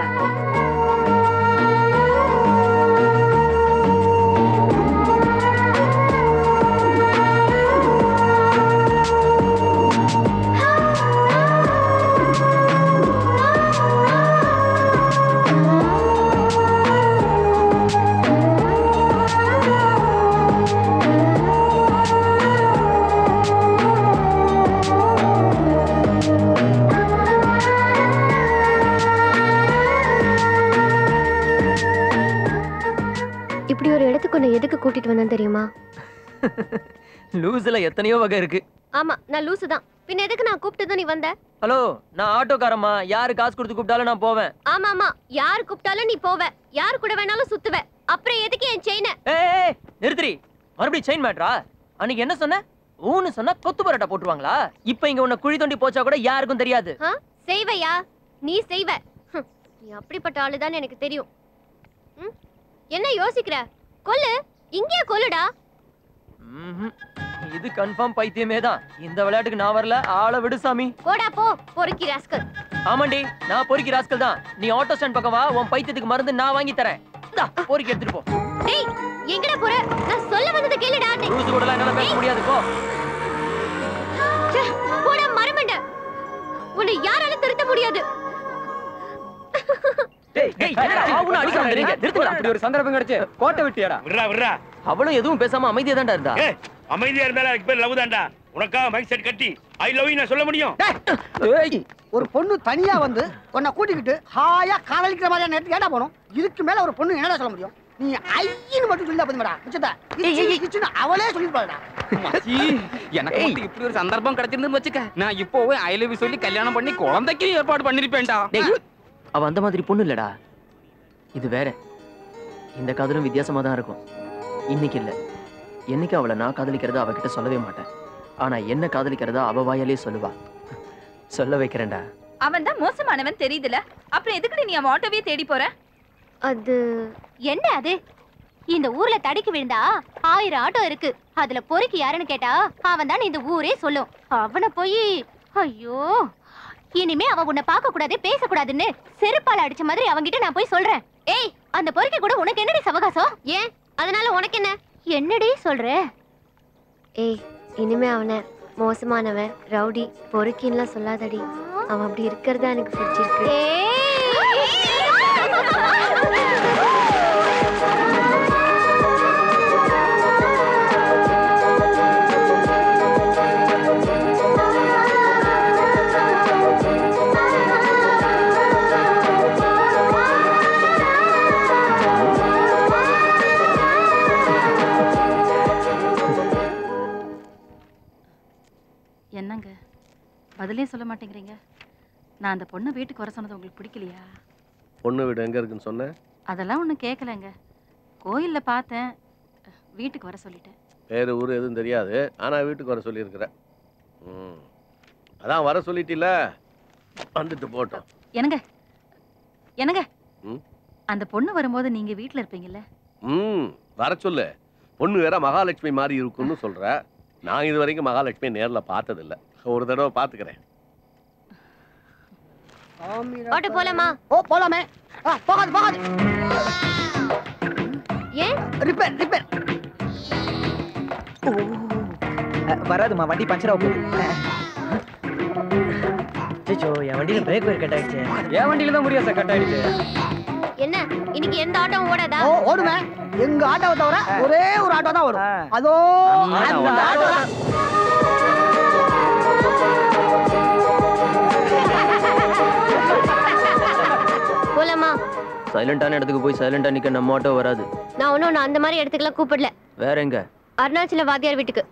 இப்படி ஒரு இடத்துக்கு உன்னை எதுக்கு கூட்டிட்டு வந்தேன் தெரியுமா லூஸ்ல எத்தனையோ வகை இருக்கு ஆமா நான் லூசு தான் பின்ன எதுக்கு நான் கூப்பிட்டதும் நீ வந்த ஹலோ நான் ஆட்டோக்காரம்மா யாரு காசு கொடுத்து கூப்பிட்டாலும் நான் போவேன் ஆமா ஆமா யார் கூப்பிட்டாலும் நீ போவ யார் கூட வேணாலும் சுத்துவ அப்புறம் எதுக்கு என் செயினை ஏய், ஏய் நிறுத்திரி மறுபடியும் செயின் மேட்ரா அன்னைக்கு என்ன சொன்ன ஊன்னு சொன்னா கொத்து பரோட்டா போட்டுருவாங்களா இப்ப இங்க உன்னை குழி தோண்டி போச்சா கூட யாருக்கும் தெரியாது ஆ? செய்வையா நீ செய்வ ஹம், நீ அப்படிப்பட்ட ஆளுதான் எனக்கு தெரியும் ம்? என்ன யோசிக்கிற கொல்லு இங்கேயே கொல்லுடா ம்ஹும். இது கன்ஃபார்ம் பைத்தியமே தான் இந்த விளையாட்டுக்கு நான் வரல ஆளை விடு சாமி போடா போ பொறுக்கி ராஸ்கல் ஆமாண்டி நான் பொறுக்கி ராஸ்கல் தான் நீ ஆட்டோ ஸ்டாண்ட் பக்கம் வா உன் பைத்தியத்துக்கு மருந்து நான் வாங்கி தரேன் இந்தா, பொறுக்கி எடுத்துட்டு போ டேய் எங்கடா போற நான் சொல்ல வந்தது கேளுடா டேய். லூசு கூட என்னால பேச முடியாது போ ச்சே, போடா மரமண்ட உன்னை யாராலும் திருத்த முடியாது டேய், டேய், என்னடா ஆவுன்னு அடிக்க வந்துறீங்க? நிறுத்துங்கடா. அப்படி ஒரு சந்தர்ப்பம் கிடைச்சு கோட்டை விட்டியாடா விட்றா விட்றா அவளும் எதுவும் பேசாம அமைதியா தான்டா இருந்தா ஏய் அமைதியா இருந்தாலும் அதுக்கு பேர் லவ் தான்டா உனக்காக மைக் செட் கட்டி ஐ லவ் யூ நான் சொல்ல முடியும் ஒரு பொண்ணு தனியா வந்து உன்னை கூட்டிக்கிட்டு ஹாயா காதலிக்கிற மாதிரியான நேரத்துக்கு ஏடா போகணும் இதுக்கு மேல ஒரு பொண்ணு என்னடா சொல்ல முடியும் நீ ஐயின்னு மட்டும் சொல்லி போதுமாடா மிச்சத்தை இச்சு, இச்சுன்னு அவளே சொல்லிருப்பாடா மச்சி, எனக்கு மட்டும் இப்படி ஒரு சந்தர்ப்பம் கிடைச்சிருந்து வச்சுக்க நான் இப்போவே ஐ லவ் சொல்லி கல்யாணம் பண்ணி குழந்தைக்கு ஏற்பாடு பண்ணிருப்பேன்டா டேய், அவ அந்த மாதிரி பொண்ணு இல்லடா இது வேற இந்த காதலும் வித்தியாசமா தான் இருக்கும் இன்னைக்கு இல்ல என்னைக்கு அவளை நான் காதலிக்கிறத அவகிட்ட சொல்லவே மாட்டேன் ஆனா என்ன காதலிக்கிறதா அவ வாயாலே சொல்லுவா சொல்ல வைக்கிறேன்டா அவன் தான் மோசமானவன் தெரியுதுல அப்புறம் எதுக்கு நீ அவன் ஆட்டோவே தேடி போற அது என்ன அது இந்த ஊர்ல தடுக்கி விழுந்தா ஆயிரம் ஆட்டோ இருக்கு அதுல பொறுக்கி யாருன்னு கேட்டா அவன் தான் இந்த ஊரே சொல்லும் அவனை போய் ஐயோ இனிமே அவன் உன்னை பார்க்க கூடாது பேசக்கூடாதுன்னு செருப்பால அடிச்ச மாதிரி அவன்கிட்ட நான் போய் சொல்றேன் ஏய் அந்த பொறுக்கி கூட உனக்கு என்னடி சவகாசம் ஏன் அதனால உனக்கு என்ன என்னடி சொல்ற ஏய் இனிமே அவனை மோசமானவன் ரவுடி பொறுக்கின்லாம் சொல்லாதடி அவன் அப்படி இருக்கிறதா எனக்கு பிடிச்சிருக்கு என்னங்க பதிலே சொல்ல மாட்டேங்கிறீங்க நான் அந்த பொண்ணை வீட்டுக்கு வர சொன்னது உங்களுக்கு பிடிக்கலையா பொண்ணு வீடு எங்க இருக்குன்னு சொன்னேன் அதெல்லாம் ஒன்றும் கேட்கலங்க கோயில்ல பார்த்தேன் வீட்டுக்கு வர சொல்லிட்டேன் பேரு ஊர் எதுவும் தெரியாது ஆனா வீட்டுக்கு வர சொல்லியிருக்கிறேன் ம் அதான் வர சொல்லிட்டில வந்துட்டு போட்டோம் என்னங்க என்னங்க ம்? அந்த பொண்ணு வரும்போது நீங்க வீட்ல இருப்பீங்கல்ல ம் வர சொல்லு பொண்ணு வேற மகாலட்சுமி மாதிரி இருக்கும்னு சொல்ற நான் இது வரைக்கும் மகாலட்சுமி நேர்ல பார்த்ததில்ல ஒரு தடவை பார்த்துக்கிறேன் ஆட்டோ போலாமா ஓ போலாமே ஆ, போகாது போகாது ஏன் ரிப்பேர் ரிப்பேர் வராதுமா வண்டி பஞ்சர் ஆகும் அச்சோ என் வண்டியில பிரேக் ஒயர் கட் ஆயிடுச்சு என் வண்டியில தான் முடியாது சார் கட் ஆயிடுச்சு என்ன இன்னைக்கு எந்த ஆட்டோவும் ஓடாதா ஓ ஓடுமே எங்க ஆட்டோவை தவிர ஒரே ஒரு ஆட்டோ தான் வரும் அதோ அந்த ஆட்டோ தான் போலாமா சைலண்டான இடத்துக்கு போய் சைலண்டா நிக்க நம்ம ஆட்டோ வராது நான் ஒன்னும் நான் அந்த மாதிரி இடத்துக்குலாம் கூப்பிடல வேற எங்க அருணாச்சல வாத்தியார் வீட்டுக்கு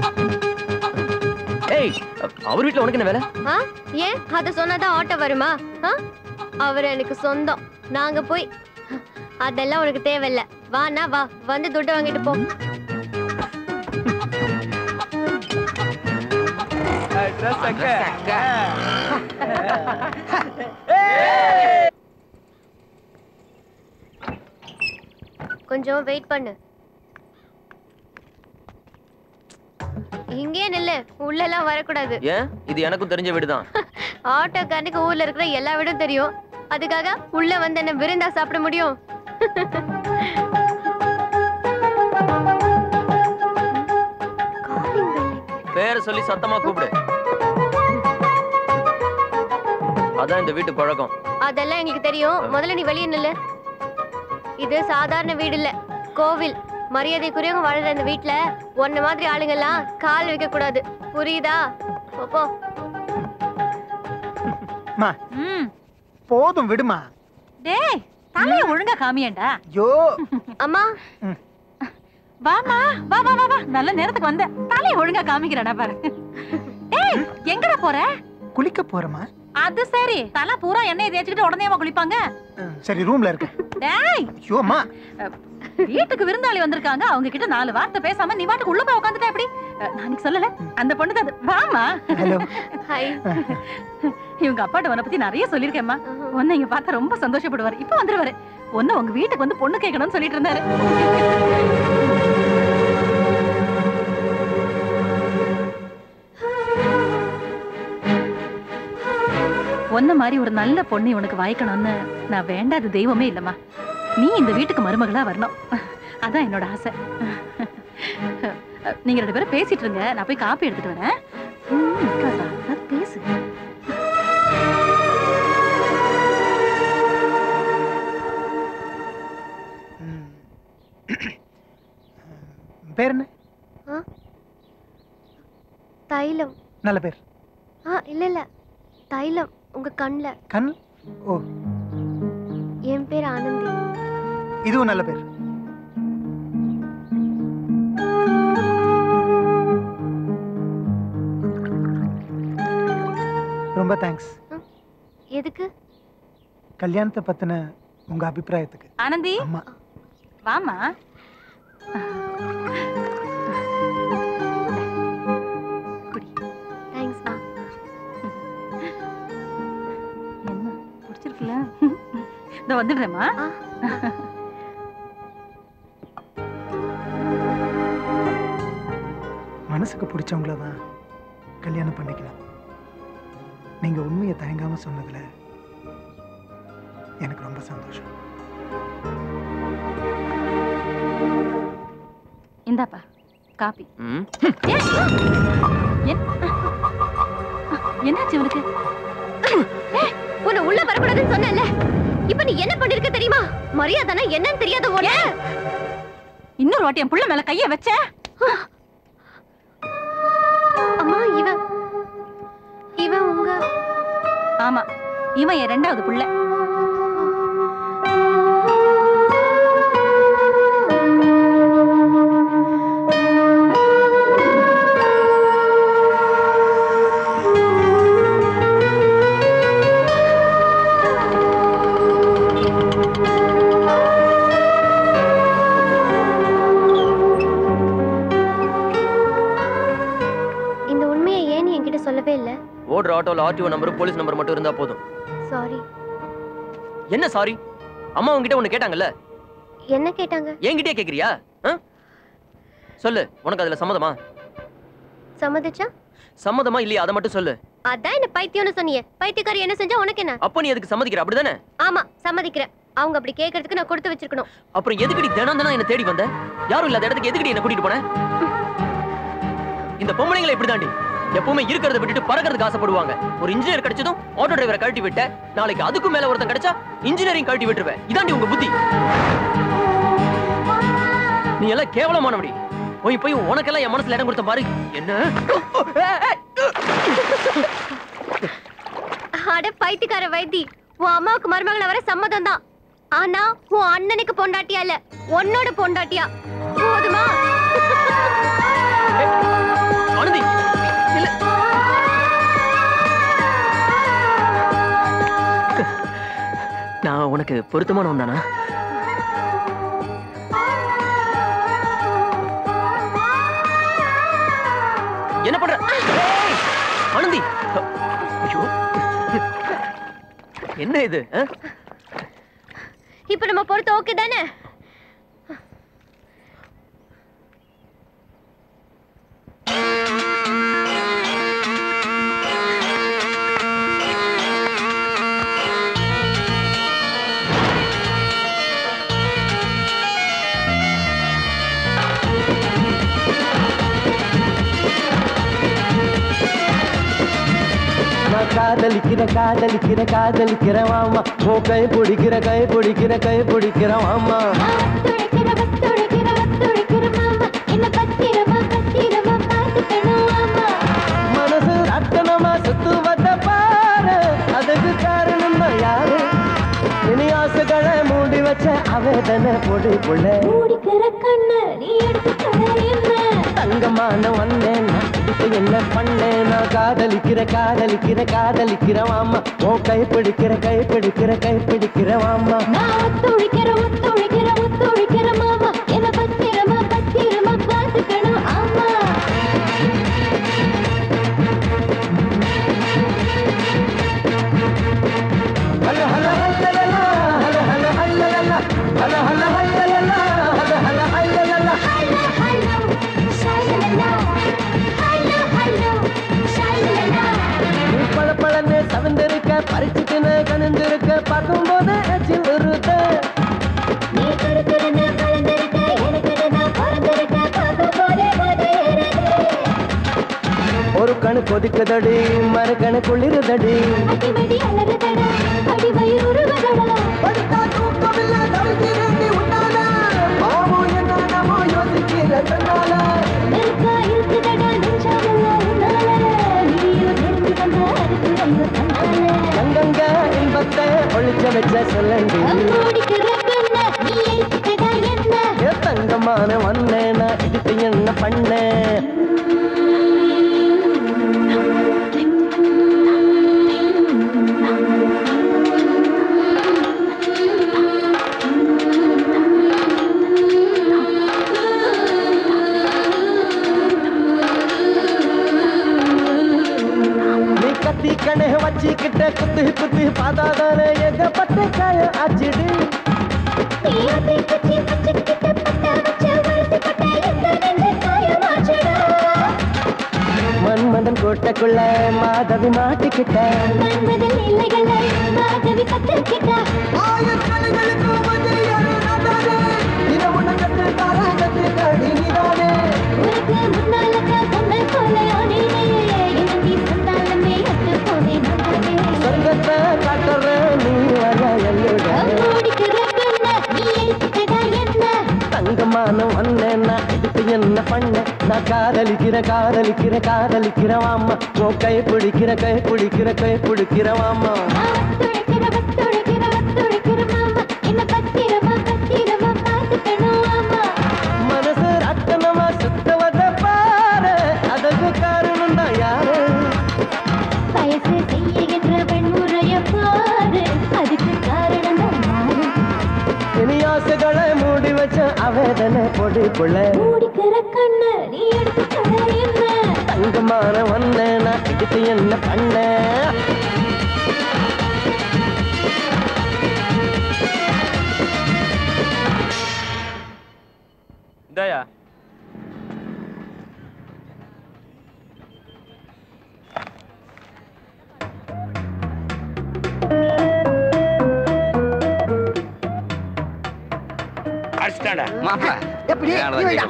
ஏய் அ- அவர் வீட்ல உனக்கு என்ன வேலை ஆ ஏன் அத சொன்னாதான் ஆட்டோ வருமா ஆ அவர் எனக்கு சொந்தம் நாங்க போய் அதெல்லாம் உனக்கு தேவையில்ல வாண்ணா வா வந்து துட்டு வாங்கிட்டு போ கொஞ்சம் வெயிட் பண்ணு இங்கேயே நில்லு உள்ள எல்லாம் வரக்கூடாது ஏன் இது எனக்கும் தெரிஞ்ச வீடுதான் ஆட்டோக்காரனுக்கு ஊர்ல இருக்கிற எல்லா வீடும் தெரியும் அதுக்காக உள்ள வந்து என்ன விருந்தா சாப்பிட முடியும் பேரை சொல்லி சத்தமா கூப்பிடு அதான் இந்த வீட்டு பழக்கம் அதெல்லாம் எங்களுக்கு தெரியும் முதல்ல நீ வெளியே நில்லு இது சாதாரண வீடு இல்ல கோவில் மரியாதைக்குரியவங்க வாழுற இந்த வீட்ல ஒன்ன மாதிரி ஆளுங்கெல்லாம் கால் வைக்க கூடாது புரியுதா போ, போ மா போதும் விடுமா டேய் தலைய ஒழுங்கா காமியேண்டா ஐயோ அம்மா வாமா வா வா வா வா நல்ல நேரத்துக்கு வந்த தலைய ஒழுங்கா காமிக்கிறடா பாரு டேய் எங்கடா போற குளிக்க போறமா அது சரி தலை பூரா எண்ணெயை தேய்ச்சிக்கிட்டு உடனேவா குளிப்பாங்க சரி ரூம்ல இருக்க டேய் ஐயோ அம்மா வீட்டுக்கு விருந்தாளி வந்திருக்காங்க அவங்க கிட்ட நாலு வார்த்தை பேசாம நீ வாட்டுக்கு உள்ள போய் உட்காந்துட்டா எப்படி அஹ், நான் இன்னைக்கு சொல்லல அந்த பொண்ணு தான் அது. வாமா ஹலோ ஹாய் இவங்க அப்பாட்ட உன்னை பத்தி நிறைய சொல்லிருக்கேம்மா உன்னை இங்க பார்த்தா ரொம்ப சந்தோஷப்படுவாரு இப்ப வந்துருவாரு ஒன்னு உங்க வீட்டுக்கு வந்து பொண்ணு கேட்கணும்னு சொல்லிட்டு இருந்தாரு ஒன்ன மாதிரி ஒரு நல்ல பொண்ணு உனக்கு வாய்க்கணும்னு நான் வேண்டாத தெய்வமே இல்லம்மா நீ இந்த வீட்டுக்கு மருமகளா வரணும் அதான் என்னோட ஆசை நீங்க ரெண்டு பேரும் பேசிட்டு இருங்க நான் போய் காப்பி எடுத்துட்டு வரேன் ம், நிக்காதடா, ஏதாவது பேசு பேர் என்ன ஆ? தைலம் நல்ல பேர் ஆ இல்ல இல்ல தைலம் உங்க கண்ணுல கண் ஓ என் பேர் ஆனந்தி இதுவும் நல்ல பேர் ரொம்ப தேங்க்ஸ் எதுக்கு கல்யாணத்தை பத்தின உங்க அபிப்பிராயத்துக்கு ஆனந்தி அம்மா வாமா தேங்க்ஸ் மா என்ன பிடிச்சிருக்குல்ல இந்த வந்துடுறேம்மா மனசுக்கு பிடிச்சவங்கள தான் கல்யாணம் பண்ணிக்கணும் நீங்க உண்மையை தயங்காம சொன்னதுல எனக்கு ரொம்ப சந்தோஷம் இந்தாப்பா காப்பி ம் என்- என்னாச்சு உனக்கு உன்னை உள்ள வரக்கூடாதுன்னு சொன்னேன்ல இப்ப நீ என்ன பண்ணிருக்க தெரியுமா மரியாதைனா என்னன்னு தெரியாத உன இன்னொரு வாட்டி என் புள்ள மேல கைய வச்ச அம்மா இவன் இவன் உங்க ஆமா இவன் என் ரெண்டாவது புள்ள இந்த உண்மையை ஏன் நீ என்கிட்ட சொல்லவே இல்ல ஓடுற ஆட்டோல ஆர்டிஓ நம்பர் போலீஸ் நம்பர் மட்டும் இருந்தா போதும் சாரி என்ன சாரி அம்மா உன்கிட்ட ஒண்ணு கேட்டாங்கல்ல என்ன கேட்டாங்க என்கிட்டயே கேக்குறியா ஆ? சொல்லு உனக்கு அதுல சம்மதமா சம்மதிச்சா சம்மதமா இல்லையா அதை மட்டும் சொல்லு அதான் என்ன பைத்தியம்னு சொன்னியே பைத்தியக்காரி என்ன செஞ்சா உனக்கு என்ன அப்ப நீ அதுக்கு சம்மதிக்கிற அப்படிதானே ஆமா சம்மதிக்கிறேன் அவங்க அப்படி கேக்குறதுக்கு நான் கொடுத்து வச்சிருக்கணும் அப்புறம் எதுக்குடி தினம் தினம் என்ன தேடி வந்த யாரும் இல்லாத இடத்துக்கு எதுக்குடி என்ன கூட்டிட்டு போன இந்த பொம்பளைங்களை இப்படிதாண்டி எப்பவுமே இருக்கிறத விட்டுட்டு பறக்கிறதுக்கு ஆசைப்படுவாங்க ஒரு இன்ஜினியர் கிடைச்சதும் ஆட்டோ டிரைவரை கழட்டி விட்ட நாளைக்கு அதுக்கும் மேல ஒருத்தன் கிடைச்சா இன்ஜினியரிங் கழட்டி விட்டுருவேன் இதாண்டி உங்க புத்தி நீ எல்லாம் கேவலமானவடி போய் போய் உனக்கெல்லாம் என் மனசுல இடம் கொடுத்த பாரு என்ன அட பைத்தியக்கார வைத்தி உன் அம்மாவுக்கு மருமகளை வர சம்மதம் தான் ஆனா உன் அண்ணனுக்கு பொண்டாட்டியா இல்ல உன்னோட பொண்டாட்டியா போதுமா ஆனந்தி இல்ல நான் உனக்கு பொருத்தமானவன் தானா என்ன பண்ற ஏய், ஆனந்தி ஐயோ என்ன இது ஆ? இப்ப நம்ம பொறுத்த ஓகே தானே காதலிக்கிற காதலிக்கிற காதலிக்கிற மாமா உன் கை பிடிக்கிற கை பிடிக்கிற கை பிடிக்கிற மாமா மனசு ரத்தனமா சுத்துவத பாரு அதுக்கு காரணம் தான் யாரு இனி ஆசைகளை மூடி வச்ச அவேதனை பொடி புள்ள தங்கமான வந்தேன் நான் இதுக்கு என்ன பண்ணேன் நான் காதலிக்கிற காதலிக்கிற காதலிக்கிற மாமா உன் கை பிடிக்கிற கை பிடிக்கிற கை பிடிக்கிற மாமா ஹல ஹல ஹல்லலலா, ஹல ஹல ஹல்லலலா, ஹல ஹல ஹல்லலலா, ஹல ஹல ஹல்லலலா. நீ பளபளன்னு சவந்திருக்க, பறிச்சுக்கின்னு கனிந்திருக்க, பார்க்கும்போது எச்சில் ஊறுது. ஒரு கணு கொதிக்குதடி மறு கணு குளிருதடி படுத்தா தூக்கமில்ல, தவிக்கிறேன் நீ உன்னால. பாவம் என்னென்னமோ யோசிக்கிற தன்னால. அங்கங்க இன்பத்தை ஒளிச்ச வச்ச சொல்லண்டி ஏ தங்கமான வந்தேனா இதுக்கு என்ன பண்ண நீ கத்தி கணே வச்சுக்கிட்ட குத்து குத்து பாதாதானே ஏகப்பட்ட காய ஆச்சிடு மன்மதன் கோட்டைக்குள்ள மாதவி மாட்டிக்கிட்ட இதை உன்னை கத்து தாரா கத்து காடி நீதானே சொர்க்கத்தை காட்டுற நீ வர எல்லுட தங்கமான வந்தேன்னா இதுக்கு என்ன பண்ண நான் காதலிக்கிற காதலிக்கிற காதலிக்கிற மாமா உன் கை பிடிக்கிற கை பிடிக்கிற கை பிடிக்கிற மாமா மனசு ரத்தனமா சுத்தவத பாரு அதுக்கு காரணம் தான் யாரு இனி ஆசைகளை மூடி வச்ச அவேதனை பொடி புள்ள தங்கமான வந்தேனா இதுக்கு என்ன பண்ண இந்தாயா அடிச்சிட்டாடா மாப்பிள எப்படி நீ வைடா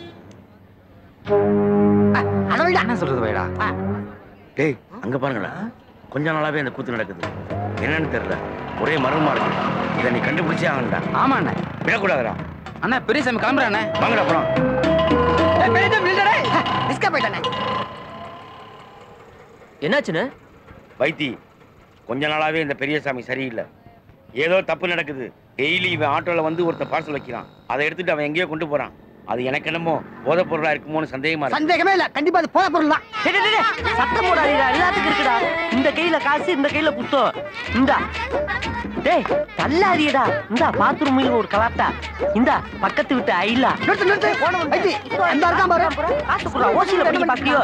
அதை வைடா என்ன சொல்றது வைடா டேய் அங்க பாருங்கடா கொஞ்ச நாளாவே இந்த கூத்து நடக்குது என்னன்னு தெரியல ஒரே மர்மமா இருக்கு இதை நீ கண்டுபிடிச்சே ஆகணும்டா ஆமா அண்ணே விடக்கூடாதுடா அண்ணா பெரியசாமி கிளம்புறானே வாங்கடா அப்புறம் என்னாச்சுன்னு வைத்தி கொஞ்ச நாளாவே இந்த பெரியசாமி சரியில்லை ஏதோ தப்பு நடக்குது டெய்லி இவன் ஆட்டோல வந்து ஒருத்தன் பார்சல் வைக்கிறான் அதை எடுத்துட்டு அவன் எங்கேயோ கொண்டு போறான் அது எனக்கு என்னமோ போதைப் பொருளா இருக்குமோன்னு சந்தேகமா இருக்கு சந்தேகமே இல்ல கண்டிப்பா அது போத பொருள் தான் டேய், டேய், டேய், சத்தம் போடாதீடா எல்லாத்துக்கும் இருக்குடா இந்த கையில காசு இந்த கையில புத்தகம் இந்தா டேய் தள்ளாதீடா இந்தா பாத்ரூம் ஒரு கலாட்டா இந்தா பக்கத்து விட்டு ஐலா நிறுத்து நிறுத்து வைத்தி அந்த இருக்கான் பாரு காசு குடுறா ஓசியில படிக்க பாக்கியோ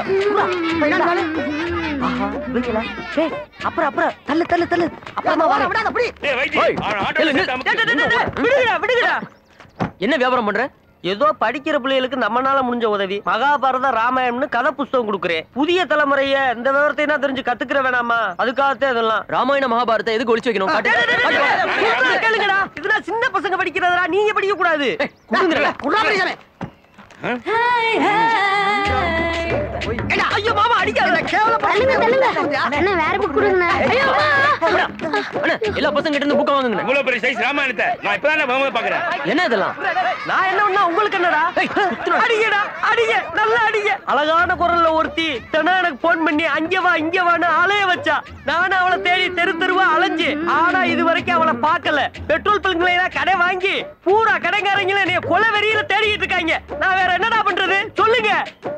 ஆஹா விடுங்களா டேய் அப்புறம் அப்புறம் தள்ளு தள்ளு தள்ளு அப்புறமா வரேன் விடாத அப்படி டேய் வைத்தி ஓய், அவன் ஆட்டோல இல்ல, சேர்த்து அமுக்கு. டேய், டேய், டேய், விடுங்கடா விடுங்கடா என்ன வியாபாரம் பண்ற ஏதோ படிக்கிற பிள்ளைகளுக்கு நம்மனால முடிஞ்ச உதவி மகாபாரத ராமாயணம்னு கதை புஸ்தகம் கொடுக்குறேன் புதிய தலைமுறைய இந்த விவரத்தை என்ன தெரிஞ்சு கத்துக்கிற வேணாமா அதுக்காகத்தான் இதெல்லாம் ராமாயண மகாபாரத்தை எதுக்கு ஒளிச்சு வைக்கணும் காட்டு. சொல்றத கேளுங்கடா இதெல்லாம் சின்ன பசங்க படிக்கிறதா நீங்க படிக்க கூடாது குடுங்கடா. குடுறா ஐயோ மாமா அடிக்காத அண்ணா வேற புக் கொடுங்கண்ணா ஐயோ எல்லா பசங்க கிட்ட இருந்து புக்க வாங்குங்க இவ்வளவு பெரிய சைஸ் ராமாயணத்தை நான் இப்பதான் முகமது பாக்குறேன் என்ன இதெல்லாம் நான் என்ன பண்ணா உங்களுக்கு என்னடா அடிங்கடா அடிங்க நல்லா அடிங்க அழகான குரல்ல ஒருத்தி தினம் எனக்கு போன் பண்ணி அங்க வா இங்க வான்னு அலைய வச்சா நானும் அவளை தேடி தெரு தெருவா அலைஞ்சு ஆனா இது வரைக்கும் அவளை பார்க்கல பெட்ரோல் பல்களை கடை வாங்கி பூரா கடைக்காரங்கள என்னைய கொலை வெறியில தேடிட்டு இருக்காங்க நான் வேற என்னடா பண்றது சொல்லுங்க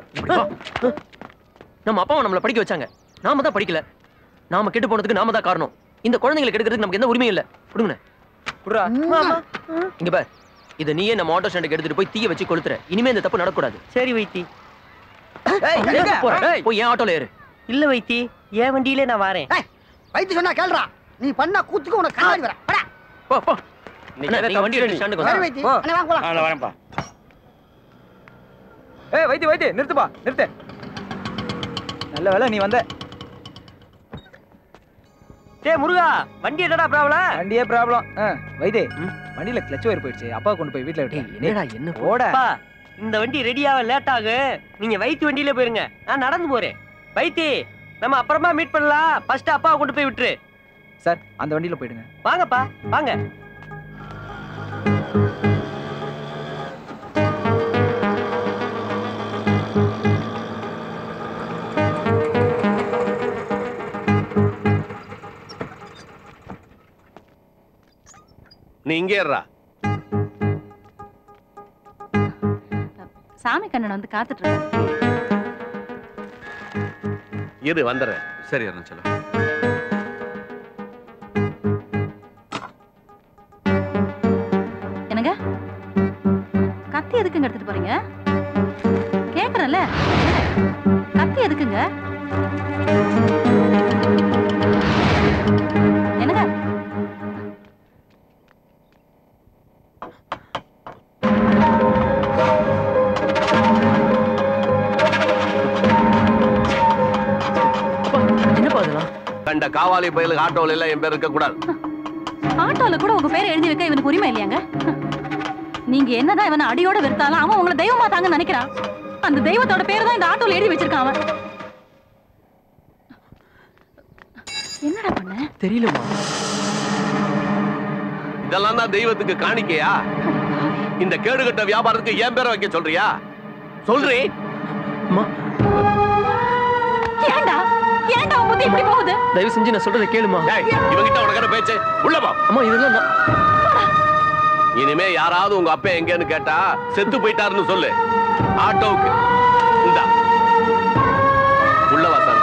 நம்ம அப்பாவை நம்மள படிக்க வச்சாங்க நாம தான் படிக்கல நாம கெட்டு போனதுக்கு நாம தான் காரணம் இந்த குழந்தைங்களை கெடுக்கிறதுக்கு நமக்கு எந்த உரிமையும் இல்ல கொடுங்க இங்க பார் இத நீயே நம்ம ஆட்டோ ஸ்டாண்டுக்கு எடுத்துட்டு போய் தீய வச்சு கொளுத்துற இனிமே இந்த தப்பு நடக்கக்கூடாது சரி வைத்தி எங்க போற? போய் என் ஆட்டோல ஏறு இல்ல வைத்தி என் வண்டியிலே நான் வரேன் வைத்து சொன்னா கேளுடா நீ பண்ண கூத்துக்கு உனக்கு கண்ணாடி வரேன் படா போ போ அண்ணா, நீங்க வண்டி எடுத்து ஸ்டாண்டுக்கு சரி வாங்க. வைத்தி அண்ணா வாங்க போலாம் நான் வரேன்ப்பா ஏய் வைத்தி வைத்தி நிறுத்துப்பா நிறுத்து நல்ல வேலை நீ வந்த டேய் முருகா வண்டி என்னடா ப்ராப்ளம் வண்டியே ப்ராப்ளம் வைத்தி வண்டியில கிளச் ஒயர் போயிடுச்சு அப்பா கொண்டு போய் வீட்ல விட்டேன் என்னடா என்ன ஓட அப்பா, இந்த வண்டி ரெடியாக லேட் ஆகும் நீங்க வைத்து வண்டியில போயிருங்க நான் நடந்து போறேன் வைத்தி நம்ம அப்புறமா மீட் பண்ணலாம் ஃபர்ஸ்ட் அப்பாவை கொண்டு போய் விட்டுரு சார் அந்த வண்டியில போயிடுங்க வாங்கப்பா வாங்க நீ இங்கே இருடா சாமி கண்ணன் வந்து காத்துட்டு இருக்காரு இரு வந்துடுறேன் சரி அருணாச்சலம் என்னங்க கத்தி எதுக்குங்க எடுத்துட்டு போறீங்க கேக்குறேன்ல கத்தி எதுக்குங்க என்னங்க என்னப்பா அதெல்லாம் கண்ட காவாலி பயலுக்கு ஆட்டோல எல்லாம் என் பேர் இருக்க கூடாது ஆட்டோல கூட உங்க பேரை எழுதி வைக்க இவனுக்கு உரிமை இல்லையாங்க நீங்க என்னதான் இவனை அடியோட வெறுத்தாலும் அவன் உங்களை தெய்வமா தாங்க நினைக்கிறான் அந்த தெய்வத்தோட பேரை தான் இந்த ஆட்டோல எழுதி வச்சிருக்கான் அவன் என்னடா பண்ண தெரியலமா இதெல்லாம் தான் தெய்வத்துக்கு காணிக்கையா இந்த கேடுகட்ட வியாபாரத்துக்கு என் பேரை வைக்க சொல்றியா சொல்றி ஏன்டா ஏன்டா உன் புத்தி இப்படி போகுது தயவு செஞ்சு நான் சொல்றதை கேளுமா இவங்கிட்ட உனக்கு என்ன பேச்சு உள்ளவா அம்மா இதெல்லாம் நான் இனிமே யாராவது உங்க அப்பா எங்கன்னு கேட்டா செத்து போயிட்டாருன்னு சொல்லு ஆட்டோவுக்கு இந்தா உள்ளவா சார்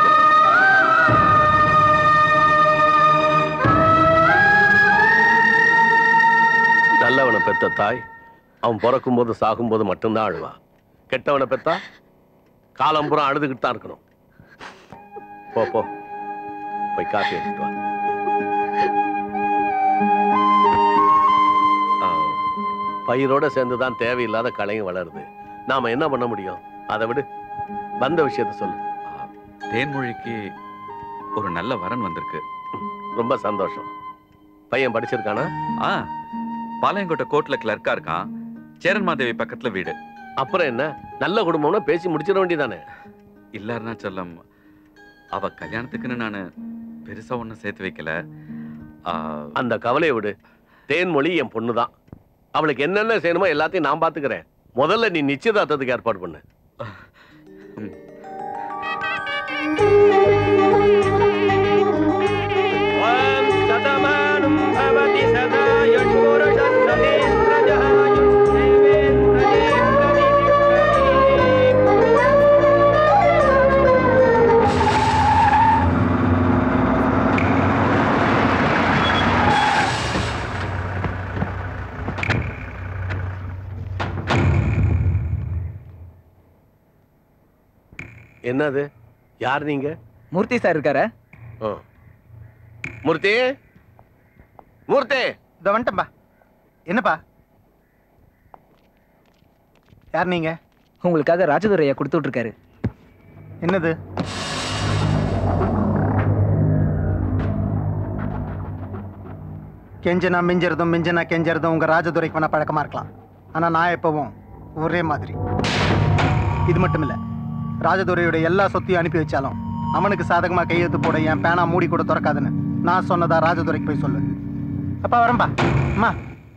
நல்லவனை பெத்த தாய் அவன் பிறக்கும் போது சாகும் போது மட்டும்தான் அழுவா கெட்டவனை பெத்தா காலம்புறம் அழுதுகிட்டு தான் இருக்கணும் போ போ போய் காப்பி எடுத்துட்டு வா ஆ, பயிரோட சேர்ந்து தான் தேவையில்லாத களையும் வளருது நாம என்ன பண்ண முடியும் அதை விடு வந்த விஷயத்த சொல்லு தேன்மொழிக்கு ஒரு நல்ல வரன் வந்திருக்கு ரொம்ப சந்தோஷம் பையன் படிச்சிருக்கானா ஆ பாளையங்கோட்டை கோர்ட்ல கிளர்க்கா இருக்கான் சேரன் மாதேவி பக்கத்துல வீடு அப்புறம் என்ன நல்ல குடும்பம்னா பேசி முடிச்சிட வேண்டியதானே இல்ல அருணாச்சலம் அவ கல்யாணத்துக்குன்னு நானு பெருசா ஒண்ணும் சேர்த்து வைக்கல ஆ, அந்த கவலையை விடு தேன்மொழி என் பொண்ணு தான் அவளுக்கு என்னென்ன செய்யணுமோ எல்லாத்தையும் நான் பாத்துக்கிறேன் முதல்ல நீ நிச்சயதார்த்தத்துக்கு ஏற்பாடு பண்ணு சதமானம் பவதி சதா யட்புருஷம் சதேந்திரஜாயும் தேவேந்திரஜே என்னது யார் நீங்க மூர்த்தி சார் இருக்காரு ஆ. மூர்த்தி மூர்த்தி இந்த வந்துட்டம்பா என்னப்பா யார் நீங்க உங்களுக்காக ராஜதுரையா கொடுத்து விட்டுருக்காரு என்னது கெஞ்சனா மிஞ்சறதும் மிஞ்சனா கெஞ்சறதும் உங்க ராஜதுரைக்கு வேணா பழக்கமா இருக்கலாம் ஆனா நான் எப்பவும் ஒரே மாதிரி இது மட்டும் இல்ல ராஜதுரையோட எல்லா சொத்தையும் அனுப்பி வச்சாலும் அவனுக்கு சாதகமா கையெழுத்து போட என் பேனா மூடி கூட திறக்காதுன்னு நான் சொன்னதா ராஜதுரைக்கு போய் சொல்லு அப்பா வரேன்பா அம்மா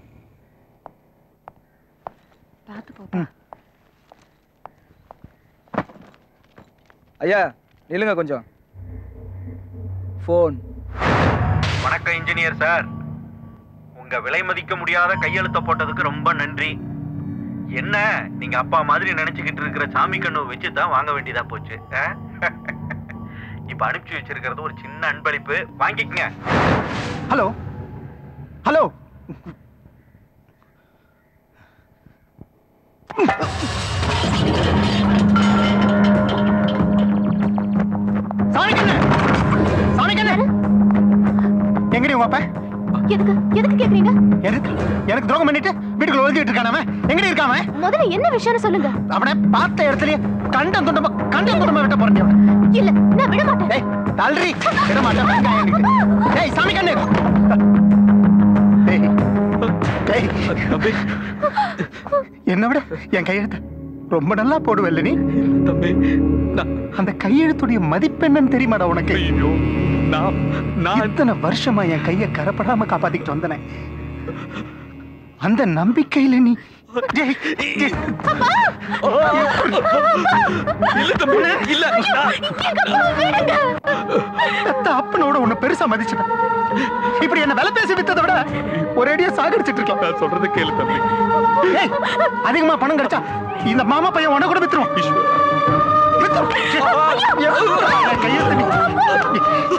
ஐயா நில்லுங்க கொஞ்சம் ஃபோன் வணக்கம் இன்ஜினியர் சார் உங்க விலை மதிக்க முடியாத கையெழுத்த போட்டதுக்கு ரொம்ப நன்றி என்ன நீங்க அப்பா மாதிரி நினைச்சுக்கிட்டு இருக்கிற சாமி கண்ணு வச்சு தான் வாங்க வேண்டியதா போச்சு ஆ? இப்ப அனுப்பிச்சு வச்சிருக்கிறது ஒரு சின்ன அன்பளிப்பு வாங்கிக்கங்க ஹலோ ஹலோ சாமிக்கண்ணு சாமிக்கண்ணு எங்கடி உங்க அப்பா எதுக்கு எதுக்கு கேக்குறீங்க எதுக்கு எனக்கு துரோகம் பண்ணிட்டு வீட்டுக்குள்ள ஒதுக்கிட்டு இருக்கானவன் எங்கடி இருக்காம முதல்ல என்ன விஷயம்னு சொல்லுங்க அவனை பார்த்த இடத்துலயே கண்டம் துண்டமா கண்டம் துண்டமா விட்ட போறேன் அவனை இல்ல நான் விட மாட்டேன் டேய் தள்ளுறி விட மாட்டேன் வெங்காயம் எனக்கு. டேய் சாமி கண்ணு டேய் டேய் என்ன விட என் கையெழுத்த ரொம்ப நல்லா போடுவல்ல நீ அந்த கையெழுத்துடைய மதிப்பு என்னன்னு தெரியுமாடா உனக்கு நான் இத்தனை வருஷமா என் கையை கரப்படாம காப்பாத்திக்கிட்டு வந்தனே அந்த நம்பிக்கையில நீ டேய், டேய். பெத்த அப்பனோட உன்னை பெருசா மதிச்சுட்டேன் இப்படி என்ன விலை பேசி வித்ததை விட ஒரேடியா சாகடிச்சிட்டு இருக்கலாம் நான் சொல்றது கேளு தம்பி ஏய், அதிகமா பணம் கிடைச்சா இந்த மாமா பையன் உன கூட வித்துரும் வித்துரும். எவ்வளவு என் கையெழுத்து நீ-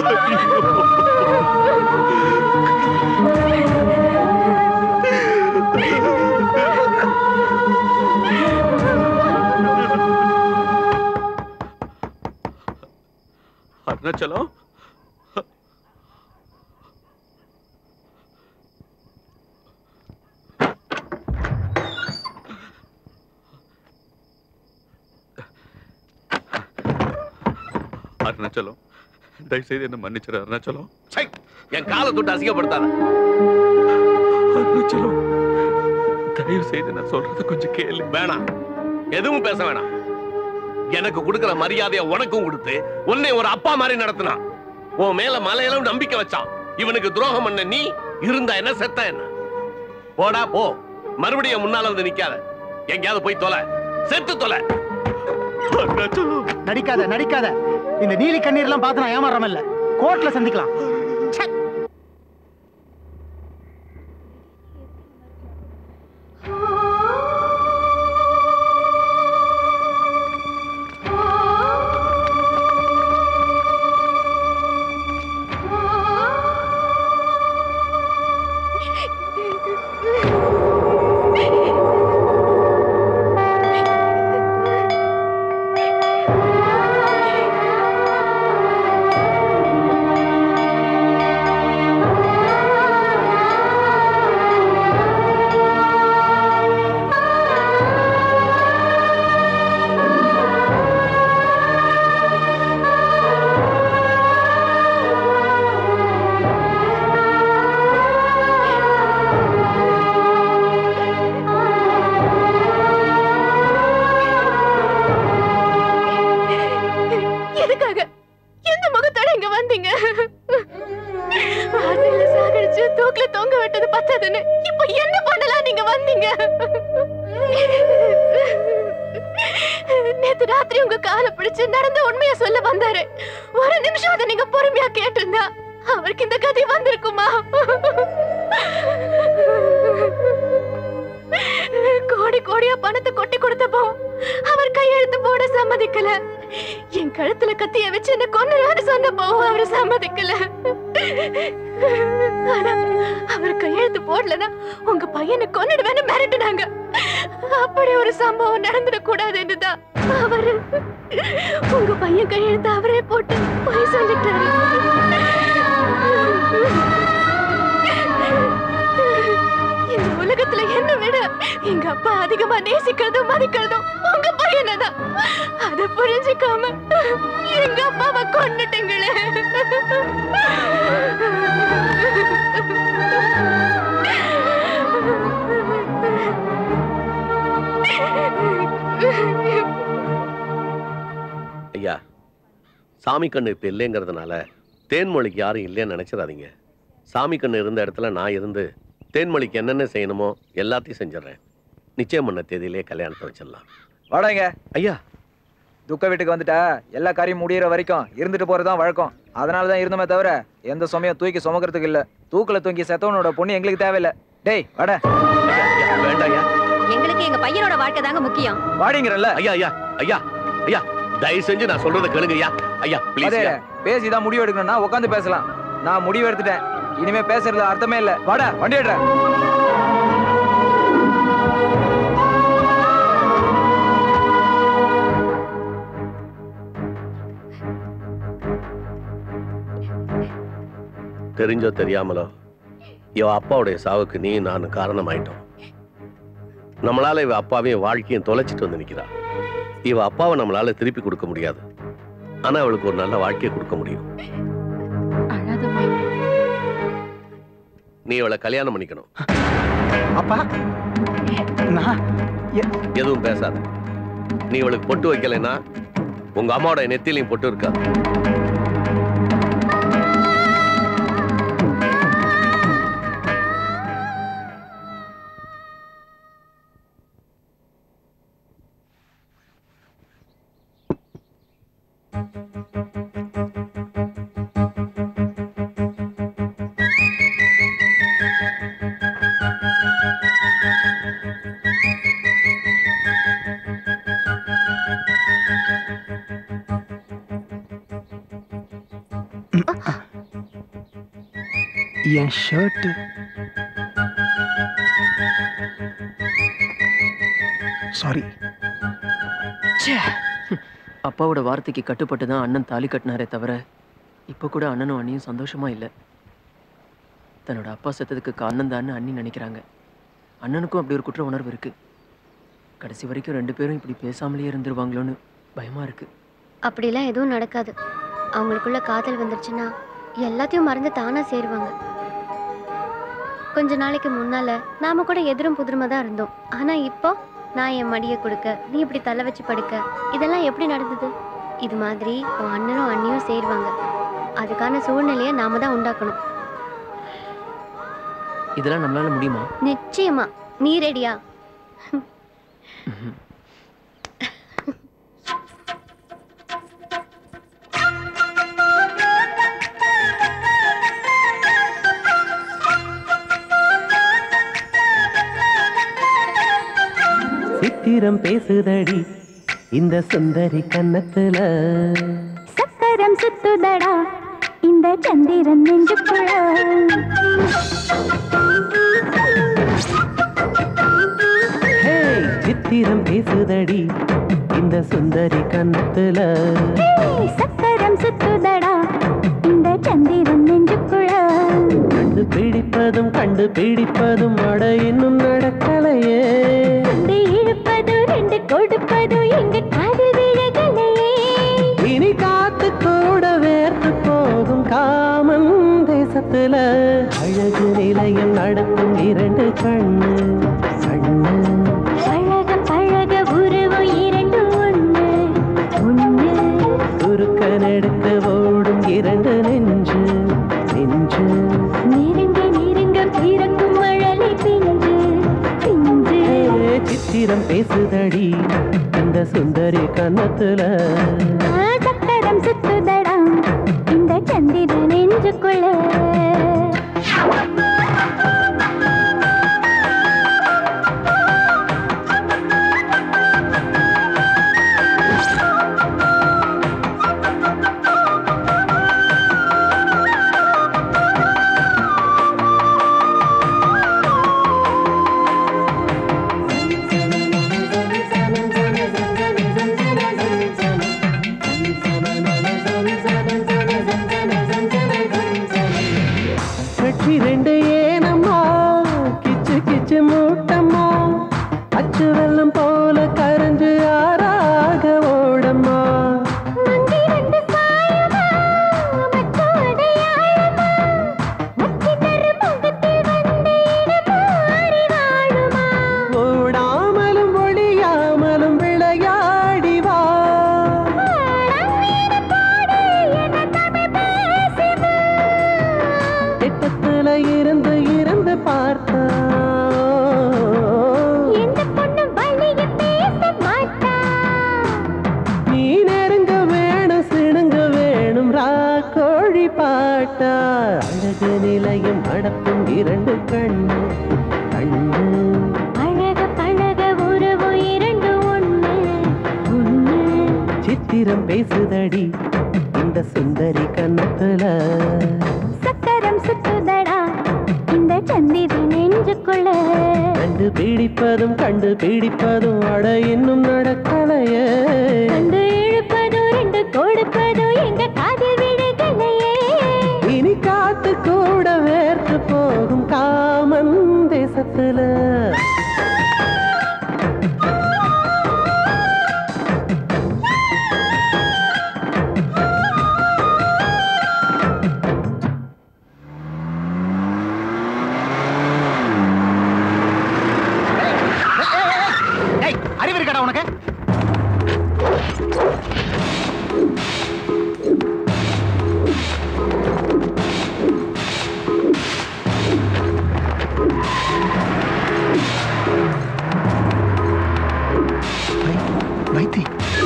அருணாச்சலம் அருணாச்சலம் தயவுசெய்து என்ன மன்னிச்சிரு அருணாச்சலம் சை, என் காலை தொட்டு அசிங்கப்படுத்தாத அருணாச்சலம் தயவு செய்து நான் சொல்றத கொஞ்சம் கேளு வேணாம் எதுவும் பேச வேணாம் எனக்கு கொடுக்கிற மரியாதையை உனக்கும் கொடுத்து உன்னை ஒரு அப்பா மாதிரி நடத்தினான் உன் மேல மலையளவு நம்பிக்கை வச்சான் இவனுக்கு துரோகம் பண்ண நீ இருந்தா என்ன செத்தா என்ன போடா போ மறுபடியும் முன்னால வந்து நிக்காத எங்கேயாவது போய் தொலை செத்து தொலை நடிக்காத நடிக்காத இந்த நீலி கண்ணீர் எல்லாம் பார்த்து நான் ஏமாறாம இல்ல கோர்ட்ல சந்திக்கலாம் ச்சே. எதுக்காக எந்த முகத்தோட இங்க வந்தீங்க வார்த்தையில சாகடிச்சு தூக்குல தொங்க விட்டது பத்தாதுன்னு இப்போ என்ன பண்ணலாம் நீங்க வந்தீங்க நேத்து ராத்திரி உங்க காலை பிடிச்சு நடந்த உண்மையை சொல்ல வந்தாரு ஒரு நிமிஷம் அதை நீங்க பொறுமையா கேட்டிருந்தா அவருக்கு இந்த கதை வந்திருக்குமா கோடி கோடியா பணத்தை கொட்டி கொடுத்தப்போ அவர் கையெழுத்து போட சம்மதிக்கல என் கழுத்துல கத்திய வச்சு என்ன கொன்னு சொன்னப்போ அவர் சம்மதிக்கல ஆனா அவர் கையெழுத்து போடலன்னா உங்க பையனை கொன்னுடுவேன்னு மிரட்டுனாங்க அப்படி ஒரு சம்பவம் நடந்துடக் கூடாதுன்னு தான் அவரு உங்க பையன் கையெழுத்து அவரே போட்டு போய் சொல்லிட்டாரு இந்த உலகத்துல என்ன விட எங்க அப்பா அதிகமா நேசிக்கிறதும் மதிக்கிறதும் உங்க பையனை தான் அத புரிஞ்சுக்காம எங்க அப்பாவை கொன்னுட்டீங்களே ஐயா சாமி கண்ணு இப்போ இல்லைங்கிறதுனால தேன்மொழிக்கு யாரும் இல்லைன்னு நினைச்சிடாதீங்க சாமி கண்ணு இருந்த இடத்துல நான் இருந்து தேன்மொழிக்கு என்னென்ன செய்யணுமோ எல்லாத்தையும் செஞ்சிடறேன் நிச்சயம் பண்ண தேதியிலே கல்யாணத்தை வச்சிடலாம் வாடாங்க ஐயா துக்க வீட்டுக்கு வந்துட்டா எல்லா காரியம் முடியிற வரைக்கும் இருந்துட்டு போறதுதான் வழக்கம் அதனால தான் இருந்தோமே தவிர எந்த சுமையும் தூக்கி சுமக்கிறதுக்கு இல்ல தூக்குல தூக்கி செத்தவனோட பொண்ணு எங்களுக்கு தேவையில்லை டேய் வாடா வேண்டாம் ஐயா எங்களுக்கு எங்க பையனோட வாழ்க்கை தாங்க முக்கியம் வாடிங்கிறல்ல ஐயா ஐயா ஐயா ஐயா தயவு செஞ்சு நான் சொல்றதை கேளுங்க ஐயா ஐயா ப்ளீஸ் அதே பேசிதான் முடிவு எடுக்கணும்னா உட்காந்து பேசலாம் நான் முடிவு எடுத்துட்டேன் இனிமே பேசுறது அர்த்தமே இல்ல வாடா வண்டி எடுற தெரிஞ்சோ தெரியாமலோ இவ அப்பாவுடைய சாவுக்கு நீ நான் காரணமாயிட்டோம் நம்மளால இவ அப்பாவையும் வாழ்க்கையும் தொலைச்சிட்டு வந்து நிக்கிறா இவ அப்பாவை நம்மளால திருப்பி கொடுக்க முடியாது ஆனா அவளுக்கு ஒரு நல்ல வாழ்க்கையை கொடுக்க முடியும் நீ அவளை கல்யாணம் பண்ணிக்கணும் அப்பா நான் எதுவும் பேசாத நீ இவளுக்கு பொட்டு வைக்கலைன்னா உங்க அம்மாவோட நெத்திலையும் பொட்டு இருக்காது என் ஷர்ட் சாரி அப்பாவோட வார்த்தைக்கு கட்டுப்பட்டு தான் அண்ணன் தாலி கட்டினாரே தவிர இப்போ கூட அண்ணனும் அண்ணியும் சந்தோஷமா இல்லை தன்னோட அப்பா செத்ததுக்கு காரணம் தான் அண்ணி நினைக்கிறாங்க அண்ணனுக்கும் அப்படி ஒரு குற்ற உணர்வு இருக்கு கடைசி வரைக்கும் ரெண்டு பேரும் இப்படி பேசாமலேயே இருந்துருவாங்களோன்னு பயமா இருக்கு அப்படிலாம் எதுவும் நடக்காது அவங்களுக்குள்ள காதல் வந்துருச்சுன்னா எல்லாத்தையும் மறந்து தானா சேருவாங்க கொஞ்ச நாளைக்கு முன்னால நாம கூட எதிரும் புதிருமா தான் இருந்தோம் ஆனா இப்போ நான் என் மடியை கொடுக்க நீ இப்படி தலை வச்சு படுக்க இதெல்லாம் எப்படி நடந்தது இது மாதிரி உன் அண்ணனும் அண்ணியும் சேருவாங்க அதுக்கான சூழ்நிலையை நாம தான் உண்டாக்கணும் இதெல்லாம் நம்மளால முடியுமா நிச்சயமா நீ ரெடியா சித்திரம் பேசுதடி இந்த சுந்தரி கன்னத்துல சக்கரம் சுத்துதடா இந்த சந்திரன் நெஞ்சுக்குள்ள ஹே சித்திரம் பேசுதடி இந்த சுந்தரி கன்னத்துல ஏய், சக்கரம் சுத்துதடா இந்த சந்திரன் நெஞ்சுக்குள்ள கண்டு பிடிப்பதும் கண்டு பிடிப்பதும் அட இன்னும் நடக்கலையே ரெண்டு இழுப்பது ரெண்டு கொடுப்பது எங்க காதல் விழகலையே இனி காத்து கூட வேர்த்து போகும் காமன் தேசத்துல அழகு நிலையம் நடத்தும் இரண்டு கண்ணு கண்ணு பழக பழக உருவம் இரண்டு ஒண்ணு ஒண்ணு குறுக்க நெடுக்க ஓடும் இரண்டு நெஞ்சு நெஞ்சு நெருங்க நெருங்க பிறக்கும் மழலை பிஞ்சு பிஞ்சு ஏ, சித்திரம் பேசுதடி இந்த சுந்தரி கன்னத்துல ஆ, சக்கரம் சுத்துதடா இந்த சந்திரன் நெஞ்சுக்குள்ள கட்சி ரெண்டு ஏனம்மா கிச்சு கிச்சு மூட்டம்மா அச்சு வெள்ளம் போல கரைஞ்சு ஆறாக ஓடம்மா ஓடாமலும் ஒளியாமலும் விளையாடி வா வீரம் பேசுதடி இந்த சுந்தரி கன்னத்துல சக்கரம் சுத்துதடா இந்த சந்திரன் நெஞ்சுக்குள்ள கண்டு பீடிப்பதும் கண்டு பீடிப்பதும் அட இன்னும் நடக்கலையே கண்டு இழுப்பதோ ரெண்டு கொடுப்பதோ எங்க காதில் விழுகலையே இனி காத்து கூட வேர்த்து போகும் காமன் தேசத்துல ஏய் அறிவு இருக்காடா உனக்கு வைத்தி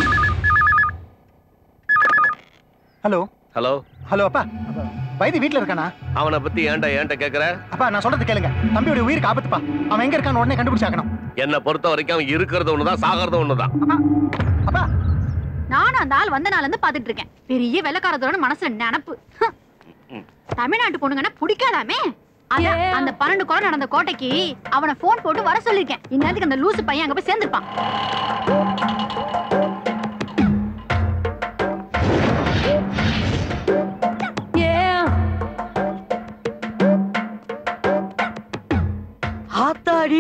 ஹலோ ஹலோ ஹலோ அப்பா வைத்தி வீட்ல இருக்கானா அவனை பத்தி ஏன்டா ஏன்ட்ட கேக்குற அப்பா நான் சொல்றது கேளுங்க தம்பியோட உயிருக்கு ஆபத்துப்பா அவன் எங்க இருக்கான்னு உடனே கண்டுபிடிச்சாக்கணும் என்னை பொறுத்த வரைக்கும் அவன் இருக்கிறது ஒண்ணுதான் சாகிறது ஒண்ணுதான் நானும் அந்த ஆள் வந்த நாள்ல இருந்து பாத்துட்டு இருக்கேன் பெரிய வெள்ளக்காரத்தோட மனசுல நினப்பு ஹம். தமிழ்நாட்டு பொண்ணுங்கன்னா பிடிக்காதாமே அதான், அந்த பன்னெண்டு குறை நடந்த கோட்டைக்கு அவனை போன் போட்டு வர சொல்லிருக்கேன் இந்நேரத்துக்கு அந்த லூசு பையன் அங்க போய் சேர்ந்திருப்பான் ஆத்தாடி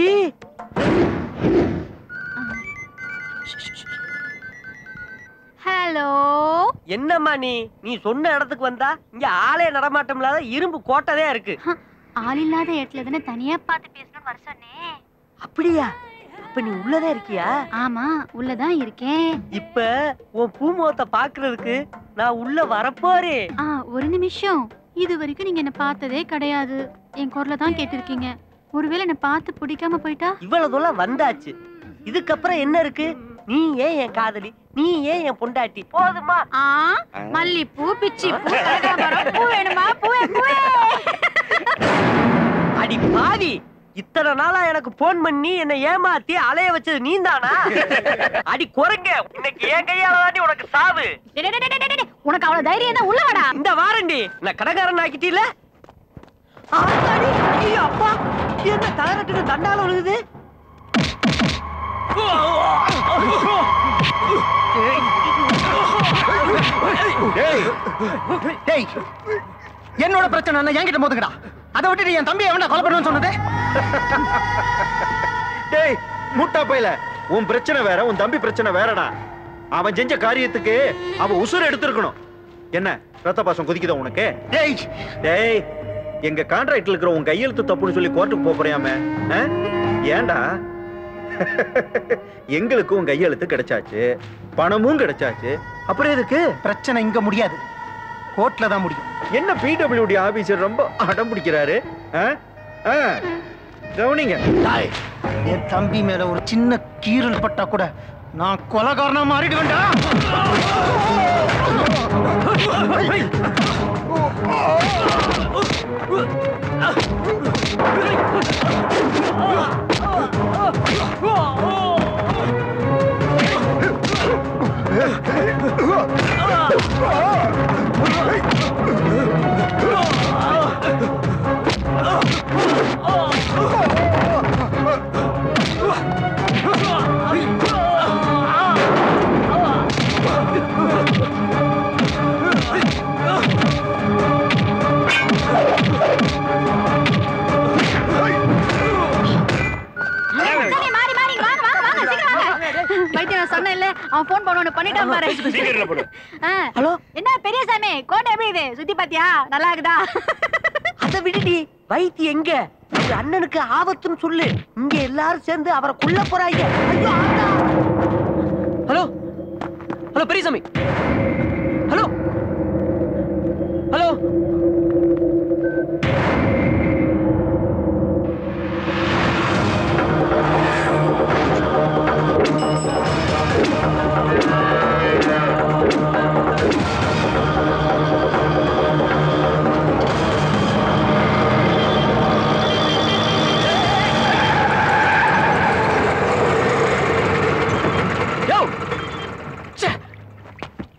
ஹலோ என்னம்மா நீ நீ சொன்ன இடத்துக்கு வந்தா இங்க ஆளே நடமாட்டம் இல்லாத இரும்பு கோட்டதே இருக்கு ஆள் இல்லாத இடத்துல தானே தனியா பார்த்து பேசணும்னு வர சொன்னேன் அப்படியா அப்ப நீ உள்ளதே இருக்கியா ஆமா உள்ளதான் இருக்கேன் இப்ப உன் பூமுகத்தை பாக்குறதுக்கு நான் உள்ள வரப்போறேன் ஆ ஒரு நிமிஷம் இது வரைக்கும் நீங்க என்ன பார்த்ததே கிடையாது என் குரலை தான் கேட்டிருக்கீங்க ஒருவேளை என்ன பார்த்து பிடிக்காம போயிட்டா இவ்வளவு தூரம் வந்தாச்சு இதுக்கப்புறம் என்ன இருக்கு நீ ஏன் என் காதலி நீ ஏன் என் பொண்டாட்டி போதுமா ஆ மல்லிப்பூ பிச்சி பூ கனகாம்பரம், பூ வேணுமா பூவே பூவே அடி பாவி இத்தனை நாளா எனக்கு போன் பண்ணி என்னை ஏமாத்தி அலைய வச்சது நீந்தானா அடி குரங்க இன்னைக்கு என் கையால தாண்டி உனக்கு சாவு டேய், டேய், டேய், டேய், டேய், உனக்கு அவ்வளவு தைரியம் தான் உள்ள வாடா இந்த வாரண்டி நான் கடைக்காரன் ஆக்கிட்டீல ஆத்தாடி ஐயோ அப்பா என்ன தலைநட்டுக்கு தண்டால விழுகுது டேய் டேய் என்னோட பிரச்சனை என்ன என்கிட்ட மோதுங்கடா அதை விட்டுட்டு என் தம்பியை எவனா கொலை பண்ணுவேன்னு சொன்னது டேய் முட்டா பையல உன் பிரச்சனை வேற உன் தம்பி பிரச்சனை வேறடா அவன் செஞ்ச காரியத்துக்கு அவன் உசுர் எடுத்திருக்கணும் என்ன ரத்த பாசம் கொதிக்குதா உனக்கு டேய் டேய் எங்க கான்ட்ராக்ட்ல இருக்கிற உன் கையெழுத்து தப்புன்னு சொல்லி கோர்ட்டுக்கு போப் போறியாமே ஆ? ஏன்டா எங்களுக்கு உன் கையெழுத்து கிடைச்சாச்சு பணமும் கிடைச்சாச்சு அப்புறம் எதுக்கு பிரச்சனை இங்க முடியாது கோர்ட்ல தான் முடியும் என்ன பிடபிள்யூடி ஆபீசர் ரொம்ப அடம் பிடிக்கிறாரு ஆ? ஆ, கவனிங்க என் தம்பி மேல ஒரு சின்ன கீறல் பட்டா கூட நான் கொலகாரனா மாறிடுவேன்டா சரி, மாறி மாறி இங்க வாங்க வாங்க வாங்க சீக்கிரம் வாங்க வைத்தியம் நான் சொன்னேன்ல அவன் போன் பண்ண பண்ணிட்டான் பாரு சீக்கிரம் போடு. ஹலோ என்ன பெரியசாமி கோட்டை எப்படி இது சுத்தி பாத்தியா நல்லா இருக்குதா அதை விடுடி வைத்தி எங்க உங்க அண்ணனுக்கு ஆபத்துன்னு சொல்லு இங்க எல்லாரும் சேர்ந்து அவரை கொல்ல போறாங்க ஐயோ ஆத்தா. Hello hello Periyasamy hello hello யோ ச்சே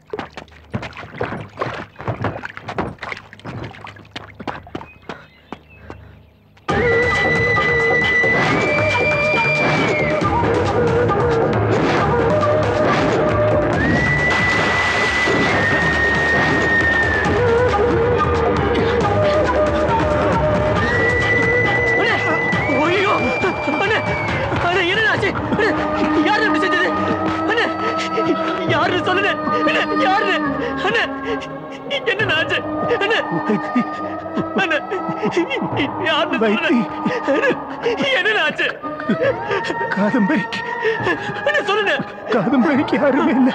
என்னாச்சு அண்ணே, யாரு இப்படி செஞ்சது அண்ணே யாரு சொல்லுங்க அண்ணே யாரு அண்ணே என்ன ஆச்சு அண்ணே அண்ணே யாரு சொல்லுங்க என்ன ஆச்சு காதம்பரிக்கு அண்ணே சொல்லுங்க காதம்பரிக்கு யாருமே இல்ல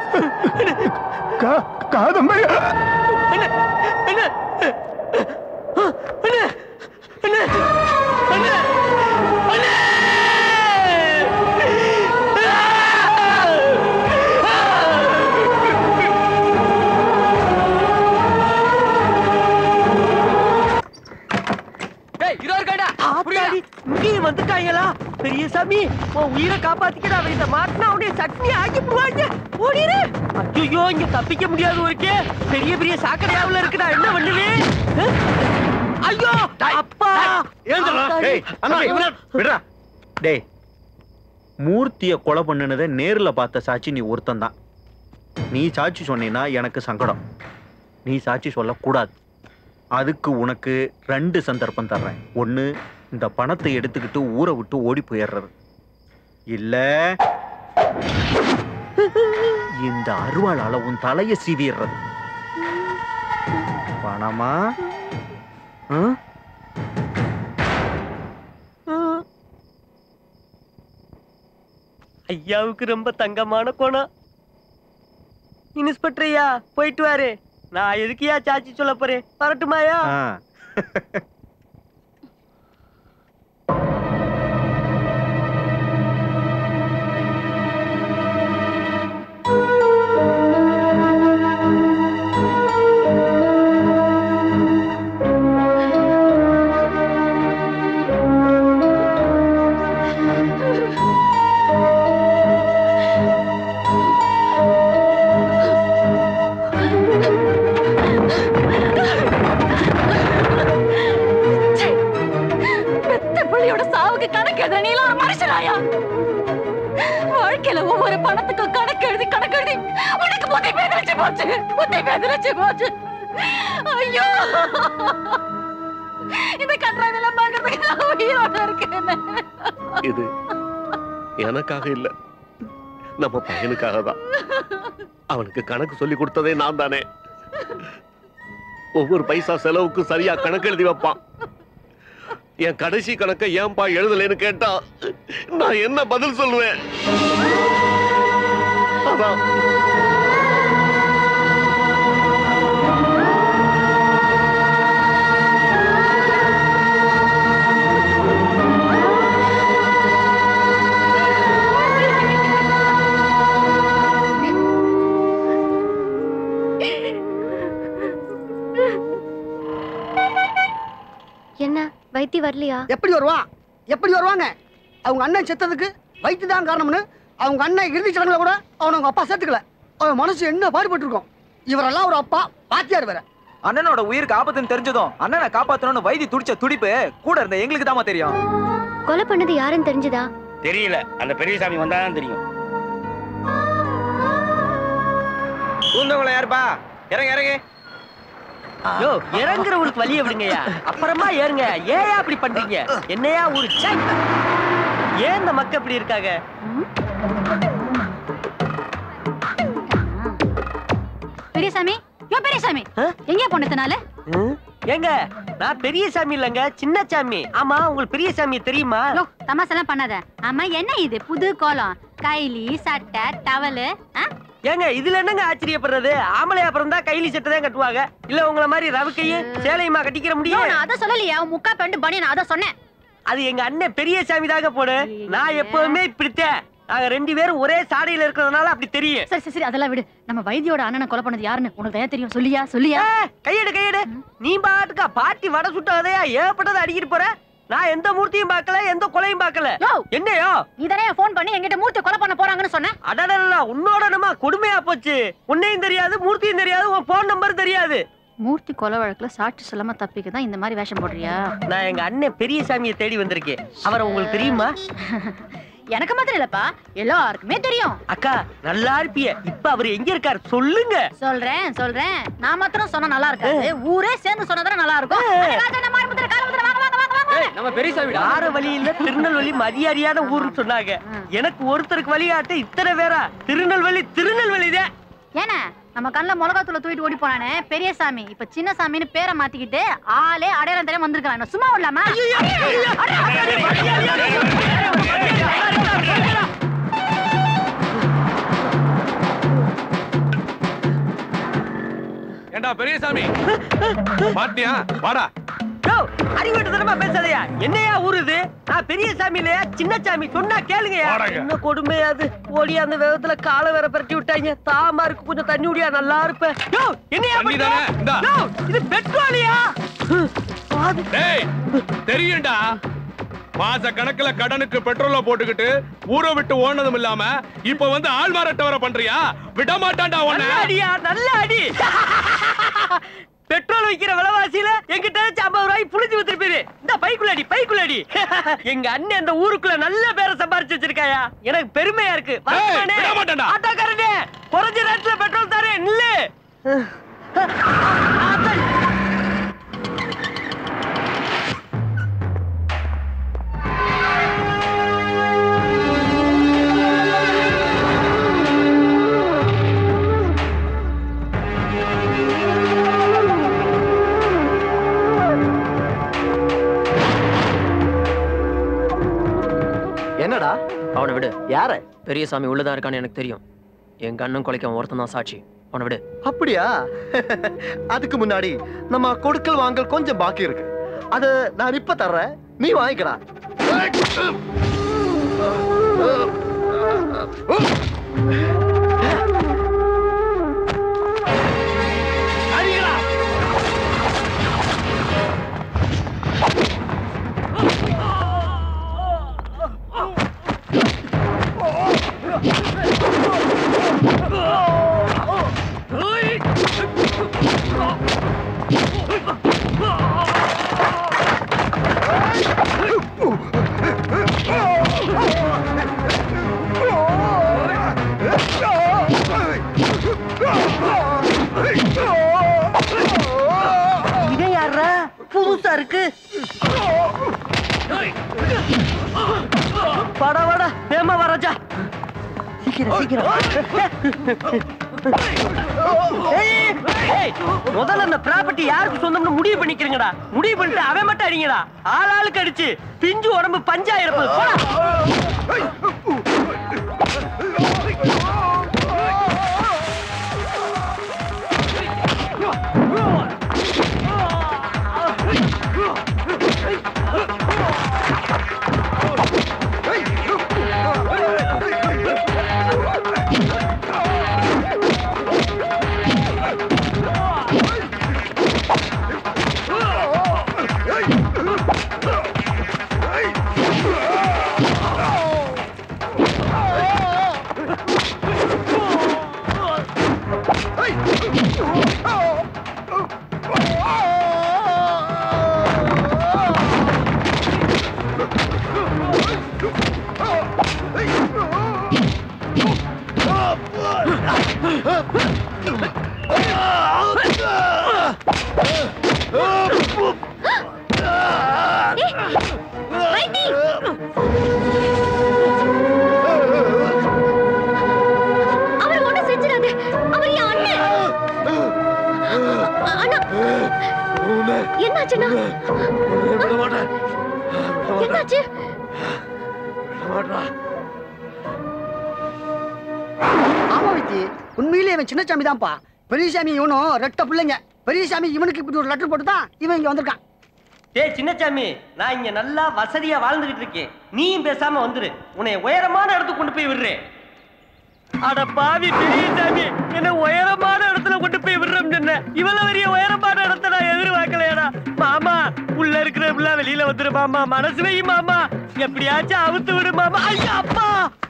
கா- காதம்பரி அண்ணே அண்ணே அண்ணே அண்ணே அண்ணே அண்ணே ஏய் இதோ இருக்காடா ஆத்தாடி இங்கேயும் வந்துட்டாங்களா பெரிய சாமி உன் உயிரை காப்பாத்திக்கிட அவன் இந்த மாட்டினா உடைய சட்னி ஆக்கி போவாங்க ஓடிரு ஐயோ இங்க தப்பிக்க முடியாது ஒருக்கே பெரிய பெரிய சாக்கடையாவுல இருக்குடா என்ன பண்ணுவேன் ஐயோ அப்பா டேய், விடுறா. டேய் மூர்த்திய கொலை பண்ணுனதை நேர்ல பார்த்த சாட்சி நீ ஒருத்தன் தான் நீ சாட்சி சொன்னீன்னா எனக்கு சங்கடம் நீ சாட்சி சொல்லக்கூடாது அதுக்கு உனக்கு ரெண்டு சந்தர்ப்பம் தர்றேன் ஒண்ணு இந்த பணத்தை எடுத்துக்கிட்டு ஊரை விட்டு ஓடி போயிடுறது இல்ல இந்த அருவாளால உன் தலைய சீவிடுறது பணமா ஆ? ஐயாவுக்கு ரொம்ப தங்கமான கோணம் இன்ஸ்பெக்டர் ஐயா போயிட்டு வாரு நான் எதுக்குயா சாட்சி சொல்ல போறேன் வரட்டுமாயா ஆ. பெத்த பிள்ளையோட சாவுக்கு கணக்கு எழுதுற நீ எல்லாம் ஒரு மனுஷனாயா வாழ்க்கையில ஒவ்வொரு பணத்துக்கும் கணக்கு எழுதி கணக்கு எழுதி உனக்கு புத்தி பேதலிச்சு போச்சு புத்தி பேதலிச்சு போச்சு ஐயோ இந்த கட்டுறாங்கெல்லாம் பாக்குறதுக்கு நான் உயிரோட இருக்கேன் இது எனக்காக இல்ல நம்ம பையனுக்காக தான் அவனுக்கு கணக்கு சொல்லி கொடுத்ததே நான் தானே ஒவ்வொரு பைசா செலவுக்கு சரியா கணக்கு எழுதி வைப்பான் என் கடைசி கணக்கை ஏன்பா எழுதலைன்னு கேட்டா நான் என்ன பதில் சொல்லுவேன் அதான் என்ன வைத்தி வரலையா எப்படி வருவான் எப்படி வருவாங்க அவங்க அண்ணன் செத்ததுக்கு வைத்து தான் காரணம்னு அவங்க அண்ணன் இறுதி சடங்குல கூட அவனை அவங்க அப்பா சேர்த்துக்கல அவன் மனசு என்ன பாடுபட்டு இருக்கும் இவரெல்லாம் ஒரு அப்பா பாத்தியார் வேற அண்ணனோட உயிருக்கு ஆபத்துன்னு தெரிஞ்சதும் அண்ணனை காப்பாத்தணும்னு வைத்தி துடிச்ச துடிப்பு கூட இருந்த எங்களுக்கு தாமா தெரியும் கொலை பண்ணது யாருன்னு தெரிஞ்சதா தெரியல அந்த பெரியசாமி வந்தாதான் தெரியும் பூந்தவங்கள யாருப்பா இறங்க இறங்க யோ இறங்குறவங்களுக்கு வழிய விடுங்கய்யா அப்புறமா ஏறுங்க ஏன் அப்படி பண்றீங்க என்னையா ஒரு சை ஏன் இந்த மக்கள் இப்படி இருக்காங்க பெரியசாமி யோ பெரியசாமி எங்க போனதுனால ஏங்க நான் பெரிய சாமி இல்லங்க சின்ன சாமி ஆமா உங்களுக்கு பெரிய சாமி தெரியுமா யோ தமாசெல்லாம் பண்ணாத ஆமா என்ன இது புது கோலம் கைலி சட்டை டவலு ஏங்க இதுல என்னங்க ஆச்சரியப்படுறது ஆம்பளை அப்புறம் தான் கைலி சட்டை தான் கட்டுவாங்க இல்ல உங்கள மாதிரி ரவுக்கையும் சேலையுமா கட்டிக்கிற முடியும் நான் அதை சொல்லலையா உன் முக்கா பேண்ட் பண்ணி நான் அதை சொன்னேன் அது எங்க அண்ணன் பெரிய சாமி தாங்க போடு நான் எப்பவுமே இப்படித்தான் நாங்க ரெண்டு பேரும் ஒரே சாடையில இருக்கிறதுனால அப்படி தெரியும் சரி சரி சரி அதெல்லாம் விடு நம்ம வைத்தியோட அண்ணனை கொலை பண்ணது யாருன்னு உனக்கு தயா தெரியும் சொல்லியா சொல்லியா கையெடு கையெடு நீ பாட்டுக்கா பாட்டி வடை சுட்டாதையா ஏற்பட்டதை அடிக்கிட்டு போற நான் எந்த மூர்த்தியும் பார்க்கல எந்த கொலையும் பார்க்கல என்னையோ நீ தானே ஃபோன் பண்ணி என்கிட்ட மூர்த்தி கொலை பண்ண போறாங்கன்னு சொன்ன அடடா உன்னோட நம்ம கொடுமையா போச்சு உன்னையும் தெரியாது மூர்த்தியும் தெரியாது உன் போன் நம்பர் தெரியாது மூர்த்தி கொலை வழக்குல சாட்சி சொல்லாம தப்பிக்க தான் இந்த மாதிரி வேஷம் போடுறியா நான் எங்க அண்ணன் பெரிய சாமியை தேடி வந்திருக்கேன் அவரை உங்களுக்கு தெரியுமா எனக்கு மாத்திரம் இல்லப்பா எல்லாருக்குமே தெரியும் அக்கா நல்லா இருப்பிய இப்ப அவர் எங்க இருக்காரு சொல்லுங்க சொல்றேன் சொல்றேன் நான் மாத்திரம் சொன்னா நல்லா இருக்காது ஊரே சேர்ந்து சொன்னதானே நல்லா இருக்கும் அடே, ராஜா, நம்ம ஆரம்பத்துல காலை ஊத்துற, வாங்க, வாங்க, வாங்க, வாங்க. நம்ம பெரியசாமி வார வழியில திருநெல்வேலி மரியாதையான ஊர்னு சொன்னாங்க எனக்கு ஒருத்தருக்கு வழிகாட்ட இத்தனை பேரா திருநெல்வேலி திருநெல்வேலி தான் ஏன்னா நம்ம கண்ணுல மிளகாத்தூள தூக்கிட்டு ஓடி போனானே பெரியசாமி இப்ப சின்ன சாமின்னு பேரை மாத்திக்கிட்டு ஆளே அடையாளம் தெரியாம வந்திருக்கான் சும்மா விடலாமா ஏண்டா பெரியசாமி மாட்டியா வாடா அறிவிட்டு தரமா பேசாதயா என்னையா ஊரு இது நான் பெரிய சாமி இல்லையா சின்ன சாமி சொன்னா கேளுங்கயா வாடங்க. என்ன கொடுமையா அது ஓடியா அந்த வேகத்துல காலை வேற பரட்டி விட்டாங்க தாமா இருக்கு கொஞ்சம் தண்ணி விடியா நல்லா இருப்பேன் யோ, என்னையா தண்ணி பண்ற? தானே? இந்தா. யோ, இது பெட்ரோலியா டேய் தெரியும்டா மாச கணக்குல கடனுக்கு பெட்ரோல போட்டுக்கிட்டு ஊரை விட்டு ஓடுனதும் இல்லாம இப்ப வந்து ஆள் மாறாட்ட வர பண்றியா விட மாட்டான்டா நல்ல உன்னை அடியா நல்ல அடி பெட்ரோல் விக்கிற விலைவாசியில எங்கிட்ட ஐம்பது ரூபாய் புளிஞ்சு வித்துருப்பீரு இந்த பைக்குள்ள அடி பைக்குள்ள அடி எங்க அண்ணன் அந்த ஊருக்குள்ள நல்ல பேரை சம்பாரிச்சு வச்சிருக்காயா எனக்கு பெருமையா இருக்கு வரட்டுமானே? விட மாட்டேன்டா. ஆட்டோக்காரனே குறைஞ்ச ரேட்ல பெட்ரோல் தரேன் நில்லு என்னடா அவனை விடு யார பெரியசாமி உள்ளதா இருக்கான்னு எனக்கு தெரியும் எங்க அண்ணன் கொலைக்க ஒருத்தன் தான் சாட்சி அவனை விடு அப்படியா அதுக்கு முன்னாடி நம்ம கொடுக்கல் வாங்கல் கொஞ்சம் பாக்கி இருக்கு அது நான் இப்ப தர்றேன் நீ வாங்கிக்கடா இவன் யாரா புதுசா இருக்கு வாடா வாடா வேமா வரஜா சீக்கிரம் சீக்கிரம் ஏய், ஏய், முதல்ல அந்த ப்ராப்பர்ட்டி யாருக்கு சொந்தம்னு முடிவு பண்ணிக்கிறீங்கடா முடிவு பண்ணிட்டு அவன் மட்டும் அடிங்கடா ஆள் ஆளுக்கு அடிச்சு பிஞ்சு உடம்பு பஞ்சாயிரம் போடா அவர் ஒண்ணும் செஞ்சிடாது அவர் என் அண்ணன் அண்ணா என்னாச்சுண்ணா என்னாச்சு ஆமா வித்தி உண்மையிலேயே இவன் சின்ன சாமி தான்ப்பா பெரியசாமி இவனும் ரெட்ட பிள்ளைங்க பெரியசாமி இவனுக்கு இப்படி ஒரு லெட்டர் போட்டு தான் இவன் இங்க வந்திருக்கான் டேய் சின்னச்சாமி நான் இங்க நல்லா வசதியா வாழ்ந்துகிட்டு இருக்கேன் நீயும் பேசாம வந்துரு உன்னை உயரமான இடத்துக்கு கொண்டு போய் விடுறேன் அட பாவி பெரியசாமி என்ன உயரமான இடத்துல கொண்டு போய் விடுறோம் சொன்ன இவ்வளவு பெரிய உயரமான இடத்த நான் எதிர்பார்க்கலையாடா மாமா உள்ள இருக்கிற புள்ள வெளியில வந்துரு மாமா மனசு வை மாமா எப்படியாச்சும் அவுத்து விடு மாமா ஐயா அப்பா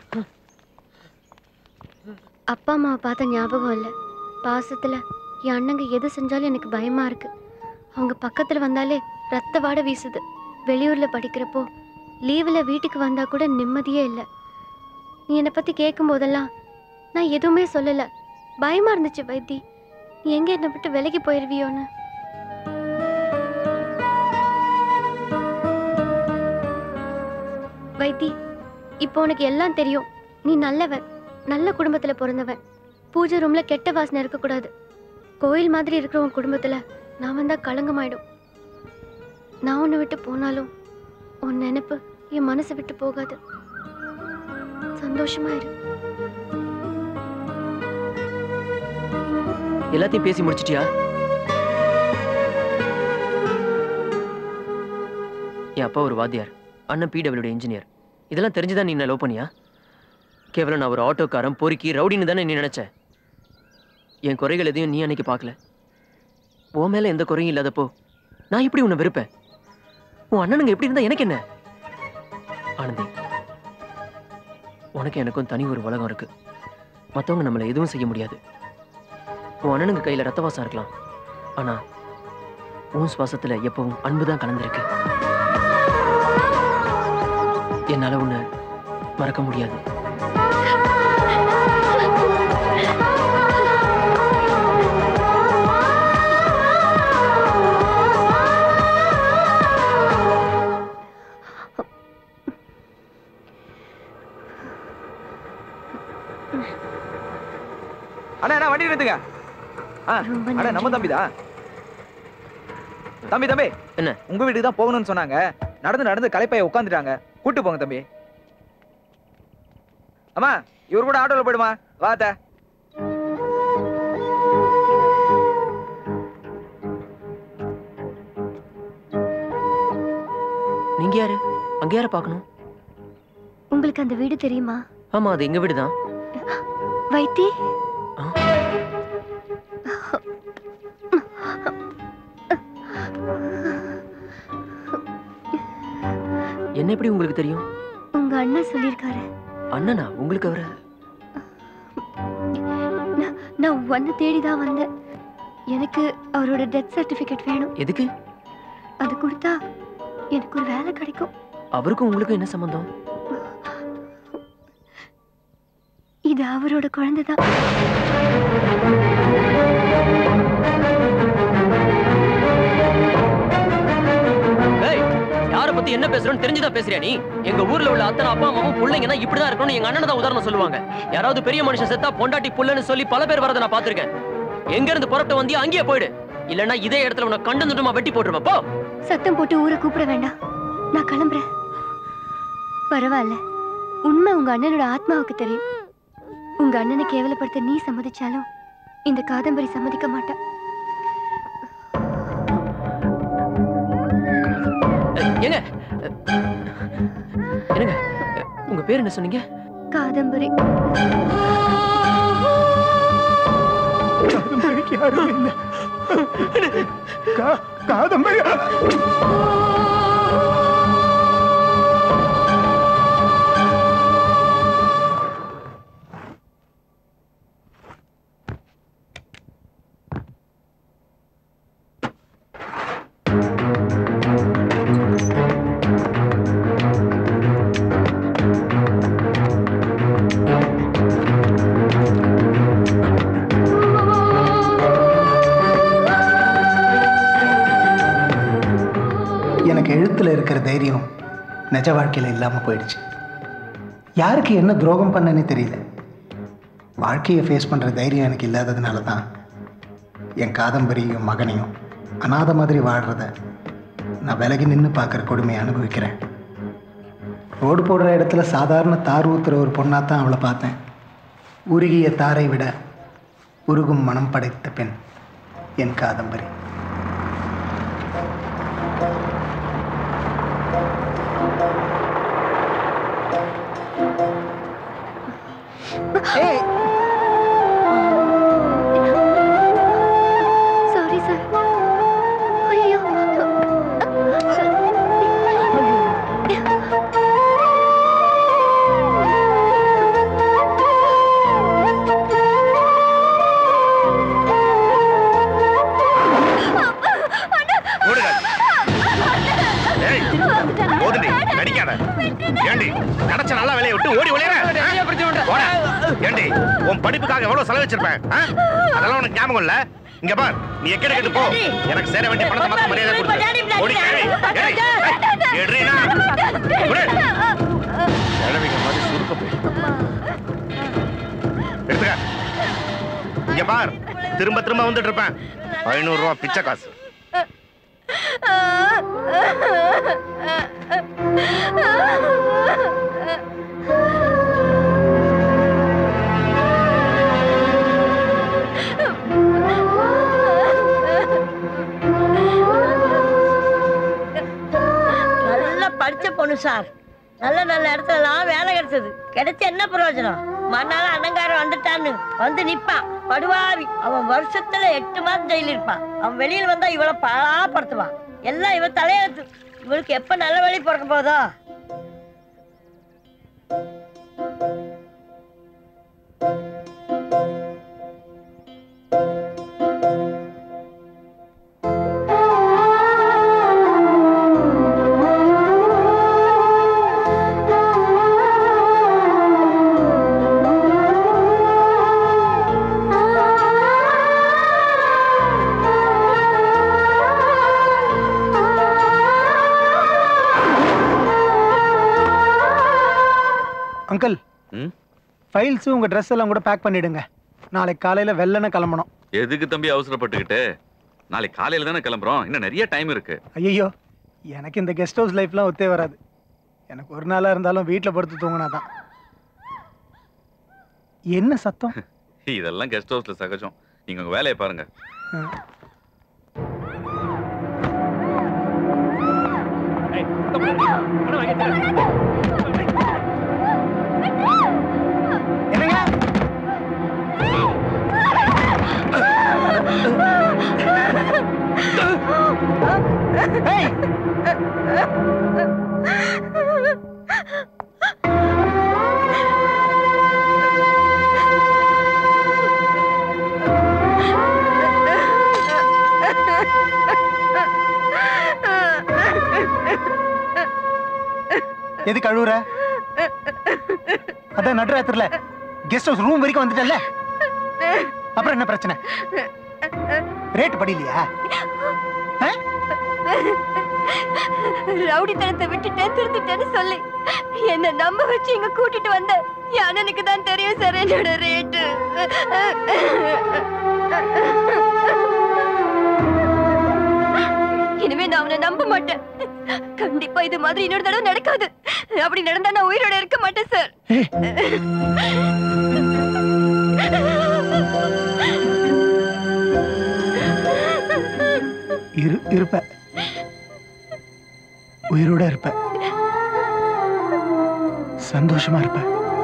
அப்பா அம்மாவை பார்த்த ஞாபகம் இல்லை பாசத்துல என் அண்ணங்க எது செஞ்சாலும் எனக்கு பயமா இருக்கு அவங்க பக்கத்துல வந்தாலே ரத்த வாட வீசுது வெளியூர்ல படிக்கிறப்போ லீவில் வீட்டுக்கு வந்தா கூட நிம்மதியே இல்லை நீ என்னை பத்தி கேட்கும் போதெல்லாம் நான் எதுவுமே சொல்லல பயமா இருந்துச்சு வைத்தி நீ எங்க என்னை விட்டு விலகி போயிருவியோன்னு வைத்தி இப்போ உனக்கு எல்லாம் தெரியும் நீ நல்லவன் நல்ல குடும்பத்துல பிறந்தவன் பூஜை ரூம்ல கெட்ட வாசனை இருக்கக்கூடாது கோயில் மாதிரி இருக்கிற உன் குடும்பத்துல நான் வந்தா களங்கமாயிடும் நான் உன்னை விட்டு போனாலும் உன் நினைப்பு என் மனசை விட்டு போகாது சந்தோஷமா இரு எல்லாத்தையும் பேசி முடிச்சிட்டியா என் அப்பா ஒரு வாத்தியார் அண்ணன் பிடபிள்யூடி இன்ஜினியர் இதெல்லாம் தெரிஞ்சுதான் நீ என்ன லவ் பண்ணியா கேவலம் நான் ஒரு ஆட்டோக்காரன் பொறுக்கி ரவுடின்னு தானே நீ நினைச்ச என் குறைகள் எதையும் நீ அன்னைக்கு பார்க்கல உன் மேல எந்த குறையும் இல்லாதப்போ நான் இப்படி உன்னை வெறுப்பேன் உன் அண்ணனுங்க எப்படி இருந்தா எனக்கு என்ன ஆனந்தி உனக்கு எனக்கும் தனி ஒரு உலகம் இருக்கு மத்தவங்க நம்மளை எதுவும் செய்ய முடியாது உன் அண்ணனுங்க கையில ரத்தவாசம் இருக்கலாம் ஆனா உன் சுவாசத்துல எப்பவும் அன்புதான் கலந்திருக்கு என்னால உன்னை மறக்க முடியாது அண்ணா அண்ணா வண்டி நிறுத்துங்க ஆ அண்ணா நம்ம தம்பி தான் தம்பி தம்பி என்ன உங்க வீட்டுக்கு தான் போகணும்னு சொன்னாங்க நடந்து நடந்து களைப்பாய உட்காந்துட்டாங்க கூட்டு போங்க தம்பி அம்மா இவர் கூட ஆட்டோல போயிடுமா வாத்த நீங்க யாரு அங்க யார பார்க்கணும் உங்களுக்கு அந்த வீடு தெரியுமா ஆமா அது எங்க வீடுதான் வைத்தி என்ன எப்படி உங்களுக்கு தெரியும் உங்க அண்ணன் சொல்லியிருக்காரு அண்ணனா உங்களுக்கு அவர நான்- நான் ஒன்னு தேடி தான் வந்தேன் எனக்கு அவரோட டெத் சர்டிபிகேட் வேணும் எதுக்கு அது கொடுத்தா எனக்கு ஒரு வேலை கிடைக்கும் அவருக்கும் உங்களுக்கும் என்ன சம்பந்தம் இது அவரோட குழந்தை தான் ஏய் யார பத்தி என்ன பேசுறோம்னு தெரிஞ்சுதான் பேசுறியா நீ எங்க ஊர்ல உள்ள அத்தனை அப்பா அம்மாவும் பிள்ளைங்கன்னா இப்படிதான் இருக்கணும் எங்க அண்ணன் தான் உதாரணம் சொல்லுவாங்க யாராவது பெரிய மனுஷன் செத்தா பொண்டாட்டி புள்ளன்னு சொல்லி பல பேர் வரதை நான் பாத்திருக்கேன் எங்க இருந்து புறப்பட்டு வந்தியா அங்கேயே போயிடு இல்லன்னா இதே இடத்துல உன்னை கண்டு துண்டமா வெட்டி போட்டுருவேன் போ சத்தம் போட்டு ஊரை கூப்பிட வேண்டாம் நான் கிளம்புறேன் பரவாயில்ல உண்மை உங்க அண்ணனோட ஆத்மாவுக்கு தெரியும் உங்க அண்ணனை கேவலப்படுத்த நீ சம்மதிச்சாலும் இந்த காதம்பரி சம்மதிக்க மாட்டேன் ஏய், ஏங்க என்னங்க உங்க பேர் என்ன சொன்னீங்க காதம்பரி காதம்பரிக்கு யாரும் இல்லை கா- காதம்பரி எனக்கு எழுத்துல இருக்கிற தைரியம் நிஜ வாழ்க்கையில இல்லாம போயிடுச்சு யாருக்கு என்ன துரோகம் பண்ணனே தெரியல வாழ்க்கையை ஃபேஸ் பண்ற தைரியம் எனக்கு இல்லாததுனால தான் என் காதம்பரியும் மகனையும் அனாதை மாதிரி வாழ்றத நான் விலகி நின்று பார்க்குற கொடுமையை அனுபவிக்கிறேன் ரோடு போடுற இடத்துல சாதாரண தார் ஊத்துற ஒரு பொண்ணாக தான் அவளை பார்த்தேன் உருகிய தாரை விட உருகும் மனம் படைத்த பெண் என் காதம்பரி சாரி சார் ஐயோ ஏய், ஓடுடி, நடிக்காத. ஏண்டி, கிடைச்ச நல்ல வேலையை விட்டு ஓடி ஒளியற? போடா. ஏண்டி, உன் படிப்புக்காக எவ்வளவு செலவு வச்சிருப்பேன் ஆ? அதெல்லாம் உனக்கு ஞாபகம் இல்ல இங்க பார் நீ எக்கட கேட்டு போ எனக்கு சேர வேண்டிய பணத்தை மத்த மரியாதை கொடுத்து ஓடி ஏய், ஏய், ஏய், எடுறீனா? விடு. கிழவிங்க மாதிரி சுருக்க போய் எடுத்துக்க இங்க பார் திரும்ப திரும்ப வந்துட்டு இருப்பேன் ஐநூறு ரூபா பிச்சை காசு நல்லா படிச்ச பொண்ணு சார் நல்ல நல்ல இடத்துலலாம் வேலை கிடைச்சது கிடைச்ச என்ன பிரயோஜனம் மறுநாள் அண்ணங்காரன் வந்துட்டான்னு வந்து நிப்பான் படுவாவி அவன் வருஷத்துல எட்டு மாதம் ஜெயில இருப்பான் அவன் வெளியில வந்தா இவளை பாழாப்படுத்துவான் எல்லாம் இவ தலையெழுத்து இவளுக்கு எப்ப நல்ல வழி பிறக்க போதோ அங்கிள் ஃபைல்ஸ் உங்க ட்ரெஸ் எல்லாம் கூட பேக் பண்ணிடுங்க நாளைக்கு காலையில வெள்ளன கிளம்பணும் எதுக்கு தம்பி அவசரப்பட்டுக்கிட்டு நாளைக்கு காலையில தானே கிளம்புறோம் இன்னும் நிறைய டைம் இருக்கு ஐயோ எனக்கு இந்த கெஸ்ட் ஹவுஸ் லைஃப்லாம் ஒத்தே வராது எனக்கு ஒரு நாளா இருந்தாலும் வீட்டில் படுத்து தூங்கினா தான் என்ன சத்தம் இதெல்லாம் கெஸ்ட் ஹவுஸ்ல சகஜம் நீங்க உங்க வேலையை பாருங்க எது கழுவுற அதான் நடுராத்திரில கெஸ்ட் ஹவுஸ் ரூம் வரைக்கும் வந்துட்டல்ல அப்புறம் என்ன பிரச்சனை ரேட் படிலையா ரவுடித்தனத்தை விட்டுட்டேன் திருந்துட்டேன்னு சொல்லி என்ன நம்ப வச்சு இங்க கூட்டிட்டு வந்த என் அண்ணனுக்கு தான் தெரியும் சார் என்னோட ரேட்டு இனிமே நான் அவனை நம்ப மாட்டேன் கண்டிப்பா இது மாதிரி இன்னொரு தடவை நடக்காது அப்படி நடந்தா நான் உயிரோட இருக்க மாட்டேன் சார் இரு இருப்ப உயிரோட இருப்ப சந்தோஷமா இருப்ப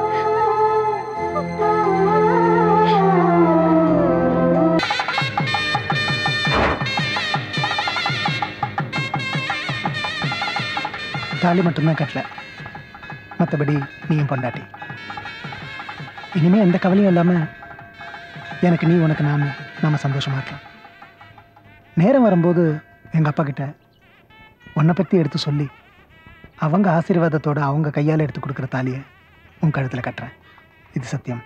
தாலி மட்டும்தான் கட்டல மற்றபடி நீயும் பொண்டாட்டி இனிமே எந்த கவலையும் இல்லாம எனக்கு நீ உனக்கு நான் நாம சந்தோஷமா இருக்கலாம் நேரம் வரும்போது எங்க அப்பா கிட்ட உன்னை பத்தி எடுத்து சொல்லி அவங்க ஆசீர்வாதத்தோட அவங்க கையால எடுத்து கொடுக்குற தாலியை உன் கழுத்துல கட்டுறேன் இது சத்தியம்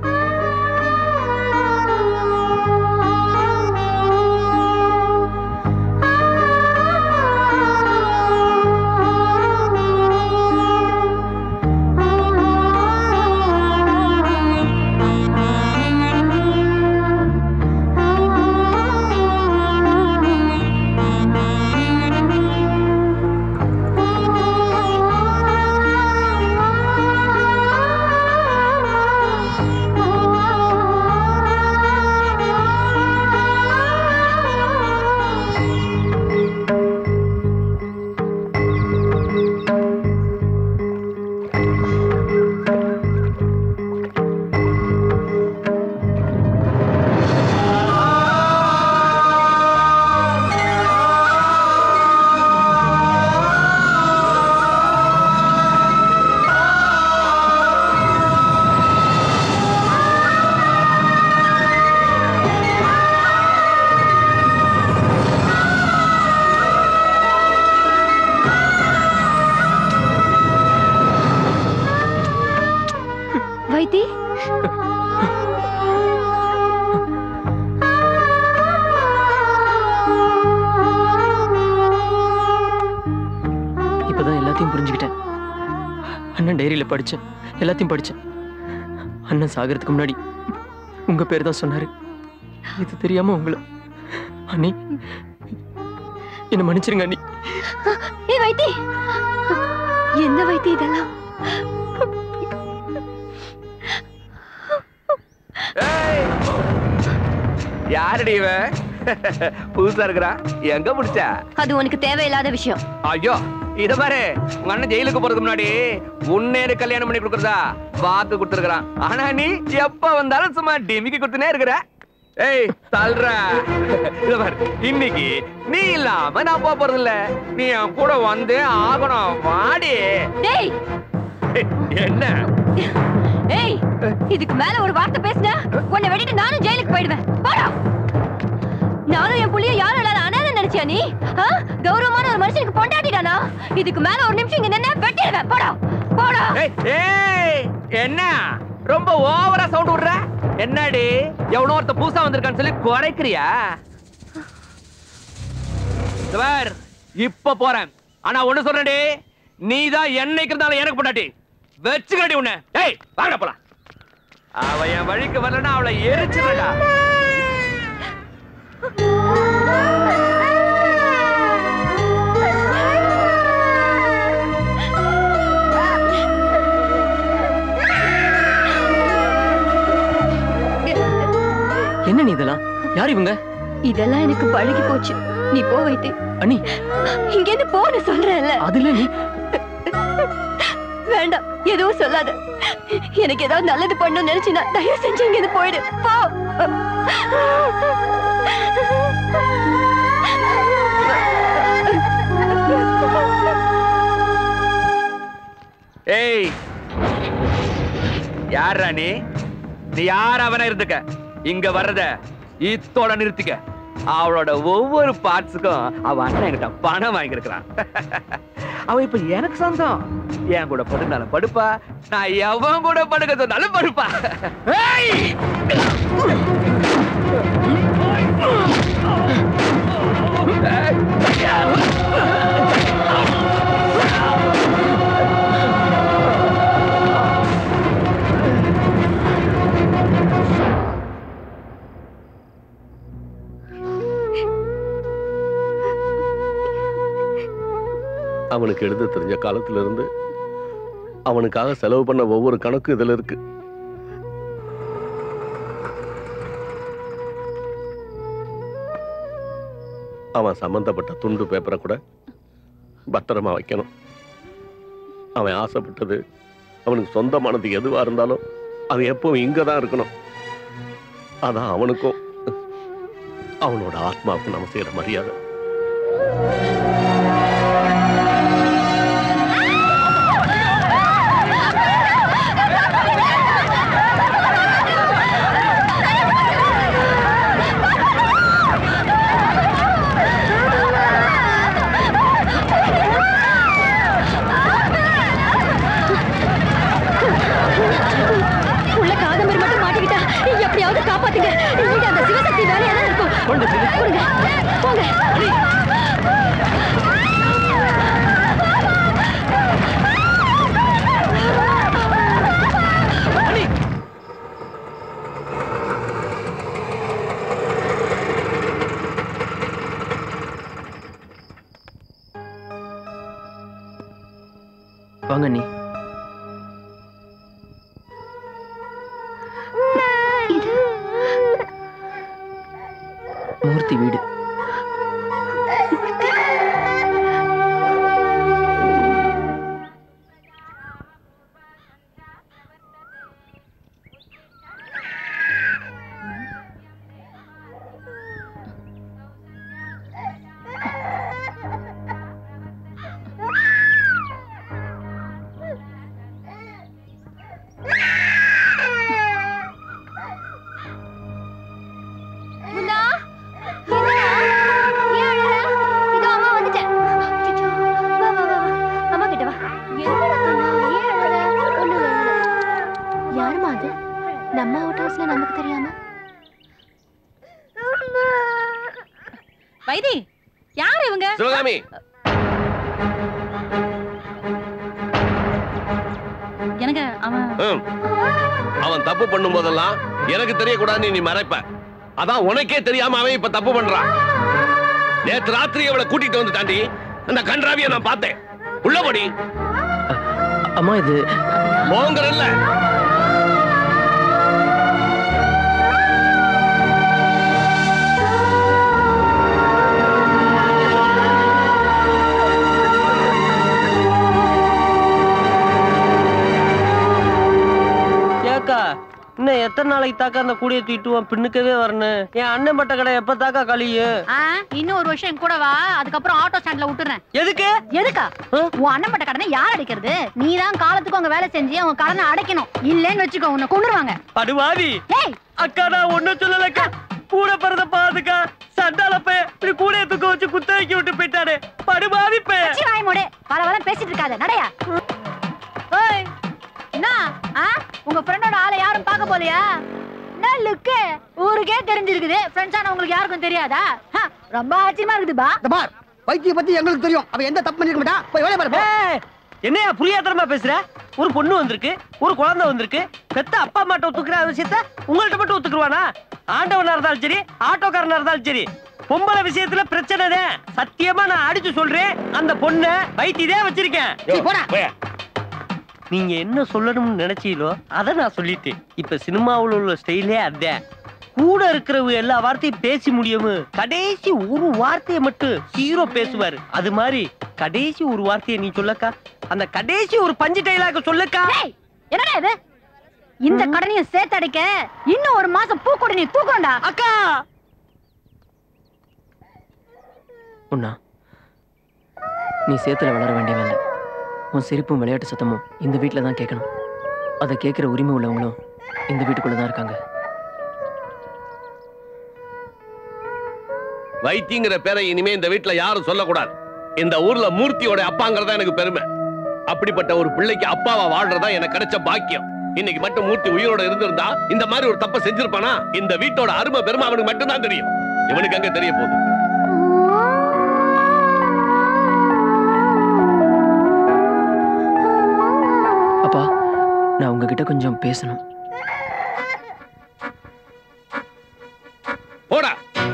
வைத்தி இப்பதான் எல்லாத்தையும் புரிஞ்சுக்கிட்டேன் அண்ணன் டைரியில படிச்சேன் எல்லாத்தையும் படிச்சேன் அண்ணன் சாகிறதுக்கு முன்னாடி உங்க பேர் தான் சொன்னாரு இது தெரியாம உங்களை அண்ணி என்ன மன்னிச்சிருங்க அண்ணி ஏ வைத்தி என்ன வைத்தி இதெல்லாம் யாருடி இவன் புதுசா இருக்கிறா எங்க முடிச்சா அது உனக்கு தேவையில்லாத விஷயம் ஐயோ இத பாரு உங்க அண்ணன் ஜெயிலுக்கு போறதுக்கு முன்னாடி உன்னேரு கல்யாணம் பண்ணி கொடுக்கறதா வாக்கு கொடுத்துருக்கான் ஆனா நீ எப்ப வந்தாலும் சும்மா டிமிக்கி கொடுத்துனே இருக்கிற ஏய் தல்ற இத பாரு இன்னைக்கு நீ இல்லாம நான் போக போறது இல்ல நீ என் கூட வந்து ஆகணும் வாடி டேய் என்ன ஏய் இதுக்கு மேல ஒரு வார்த்தை பேசுன உன்னை வெட்டிட்டு நானும் ஜெயிலுக்கு போயிடுவேன் போடா நானும் என் புள்ளிய யாரும் இல்லாத அனாதை நினைச்சியா நீ ஆ? கௌரவமான ஒரு மனுஷனுக்கு பொண்டாட்டிடானா இதுக்கு மேல ஒரு நிமிஷம் இங்க நின்னா வெட்டிடுவேன் போடா போடா ஏய், ஏய் என்ன ரொம்ப ஓவரா சவுண்ட் விடுற என்னடி எவனோ ஒருத்த புதுசா வந்திருக்கான்னு சொல்லி குறைக்கிறியா இந்த பார், இப்ப போறேன் ஆனா ஒண்ணு சொல்றேன்டி நீ தான் என்னைக்கு இருந்தாலும் எனக்கு பொண்டாட்டி வச்சுக்கடி உன்னை ஏய் வாங்க போலாம் அவ என் வழிக்கு வரலன்னா அவளை எரிச்சிடா என்ன நீ இதெல்லாம் யார் இவங்க இதெல்லாம் எனக்கு பழகி போச்சு நீ போ வைத்து அண்ணி இங்க இருந்து போன்னு சொல்றேன்ல அதுல நீ வேண்டாம் எதுவும் சொல்லாத எனக்கு ஏதாவது நல்லது பண்ணணும்னு நினைச்சினா தயவு செஞ்சு இங்க இருந்து போயிடு போ ஏய் யாரா நீ நீ யார் அவனா இருந்துக்க இங்க வர்றத இத்தோட நிறுத்திக்க அவளோட ஒவ்வொரு பார்ட்ஸுக்கும் அவ அண்ணன் என்கிட்ட பணம் வாங்கியிருக்கிறான் அவ இப்ப எனக்கு சொந்தம் என் கூட படுனாலும் படுப்பா நான் எவன் கூட படுக்க சொன்னாலும் படுப்பா ஏய்! அவனுக்கு எழுத தெரிஞ்ச காலத்துல இருந்து அவனுக்காக செலவு பண்ண ஒவ்வொரு கணக்கும் இதுல இருக்கு அவன் சம்பந்தப்பட்ட துண்டு பேப்பரை கூட பத்திரமா வைக்கணும் அவன் ஆசைப்பட்டது அவனுக்கு சொந்தமானது எதுவா இருந்தாலும் அது எப்பவும் இங்க தான் இருக்கணும் அதான் அவனுக்கும் அவனோட ஆத்மாவுக்கும் நம்ம செய்யற மரியாதை உள்ள காதம்பரி மட்டும் மாட்டிக்கிட்டா எப்படியாவது காப்பாத்துங்க இங்க அந்த சிவசக்தி வேலையா தான் இருக்கும் கொடுங்க போங்க வாங்க நீ மூர்த்தி வீடு முன்னா என்னடா? ஏன் அழற? இதோ அம்மா வந்துட்டேன். அச்சச்சோ. வா, வா, வா, வா. அம்மா கிட்ட வா. என்னடா கண்ணா? ஏன் அழற? ஒண்ணும் இல்ல, ஒண்ணும் இல்ல. யாரும்மா அது நம்ம அவுட் ஹவுஸ்ல நமக்கு தெரியாம வைதி யார் இவங்க சிவகாமி ம். அவன் தப்பு பண்ணும் போதெல்லாம் எனக்கு தெரியக்கூடாதுன்னு நீ மறைப்ப அதான் உனக்கே தெரியாம அவன் இப்ப தப்பு பண்றான் நேத்து ராத்திரி அவளை கூட்டிட்டு வந்து தாண்டி அந்த கன்றாவிய நான் பார்த்தேன் உள்ளபடி அம்மா இது போங்கறல்ல ஏக்கா இன்னும் எத்தனை நாளைக்கு தாக்கா அந்த கூடிய தூக்கிட்டுவான் பின்னுக்கவே வரணும் என் அண்ணன் பட்ட கடை எப்ப தாக்கா கழியும் ஆ, இன்னும் ஒரு வருஷம் என் கூட வா அதுக்கப்புறம் ஆட்டோ ஸ்டாண்ட்ல விட்டுறேன் எதுக்கு எதுக்கா உன் அண்ணன் பட்ட கடனை யார் அடைக்கிறது நீ தான் காலத்துக்கு அவங்க வேலை செஞ்சு அவங்க கடனை அடைக்கணும் இல்லைன்னு வச்சுக்கோ உன்னை கொண்டுருவாங்க படுவாவி அக்கா நான் ஒண்ணும் சொல்லலக்கா கூட பிறந்த பாதுக்கா சண்டால போய் இப்படி கூட தூக்க வச்சு குத்தகைக்கு விட்டு போயிட்டாரு படுபாவி பே வச்சு வாய் மூடு வர வர பேசிட்டு இருக்காத நடையா ஓய் என்ன ஆ உங்க ஃப்ரெண்டோட ஆளை யாரும் பார்க்க போலையா என்ன லுக்கு ஊருக்கே தெரிஞ்சிருக்குது ஃப்ரெண்ட்ஸ் ஆன உங்களுக்கு யாருக்கும் தெரியாதா ஹ, ரொம்ப ஆச்சரியமா இருக்குது பா இந்த பார் வைத்திய பத்தி எங்களுக்கு தெரியும் அவ எந்த தப்பு பண்ணிருக்க மாட்டா போய் வேலைய பாரு போ. என்னையா புரியாதரமா பேசுற ஒரு பொண்ணு வந்திருக்கு ஒரு குழந்தை வந்திருக்கு பெத்த அப்பா அம்மாட்ட ஒத்துக்கிற விஷயத்த உங்கள்ட்ட மட்டும் ஒத்துக்குருவானா ஆண்டவனா இருந்தாலும் சரி ஆட்டோக்காரனா இருந்தாலும் சரி பொம்பளை விஷயத்துல பிரச்சனை சத்தியமா நான் அடிச்சு சொல்றேன் அந்த பொண்ணை வைத்தியதே வச்சிருக்கேன் நீங்க என்ன சொல்லணும்னு நினைச்சீங்களோ அதை நான் சொல்லிட்டேன் இப்ப சினிமாவுல உள்ள ஸ்டைலே அதான் கூட இருக்கிறவங்க எல்லா வார்த்தையும் பேசி முடியும் கடைசி ஒரு வார்த்தையை மட்டும் ஹீரோ பேசுவாரு அது மாதிரி கடைசி ஒரு வார்த்தையை நீ சொல்லக்கா அந்த கடைசி ஒரு பஞ்சு டைலாக சொல்லக்கா என்னடா இது இந்த கடனையும் சேர்த்து அடைக்க இன்னும் ஒரு மாசம் பூக்கூட நீ தூக்கணும்டா அக்கா உண்ணா நீ சேத்துல வளர வேண்டியவன் இல்ல உன் சிரிப்பும் விளையாட்டு சத்தமும் இந்த வீட்டில் தான் கேட்கணும் அதை கேட்குற உரிமை உள்ளவங்களும் இந்த வீட்டுக்குள்ள தான் இருக்காங்க வைத்தியங்கிற பேரை இனிமே இந்த வீட்டுல யாரும் சொல்லக்கூடாது இந்த ஊர்ல மூர்த்தியோட அப்பாங்கிறதா எனக்கு பெருமை அப்படிப்பட்ட ஒரு பிள்ளைக்கு அப்பாவா வாழ்றதா எனக்கு கிடைச்ச பாக்கியம் இன்னைக்கு மட்டும் மூர்த்தி உயிரோட இருந்திருந்தா இந்த மாதிரி ஒரு தப்ப செஞ்சிருப்பானா இந்த வீட்டோட அருமை பெருமை அவனுக்கு மட்டும்தான் தெரியும் இவனுக்கு அங்க தெரிய போகுது அப்பா நான் உங்ககிட்ட கொஞ்சம் பேசணும் போடா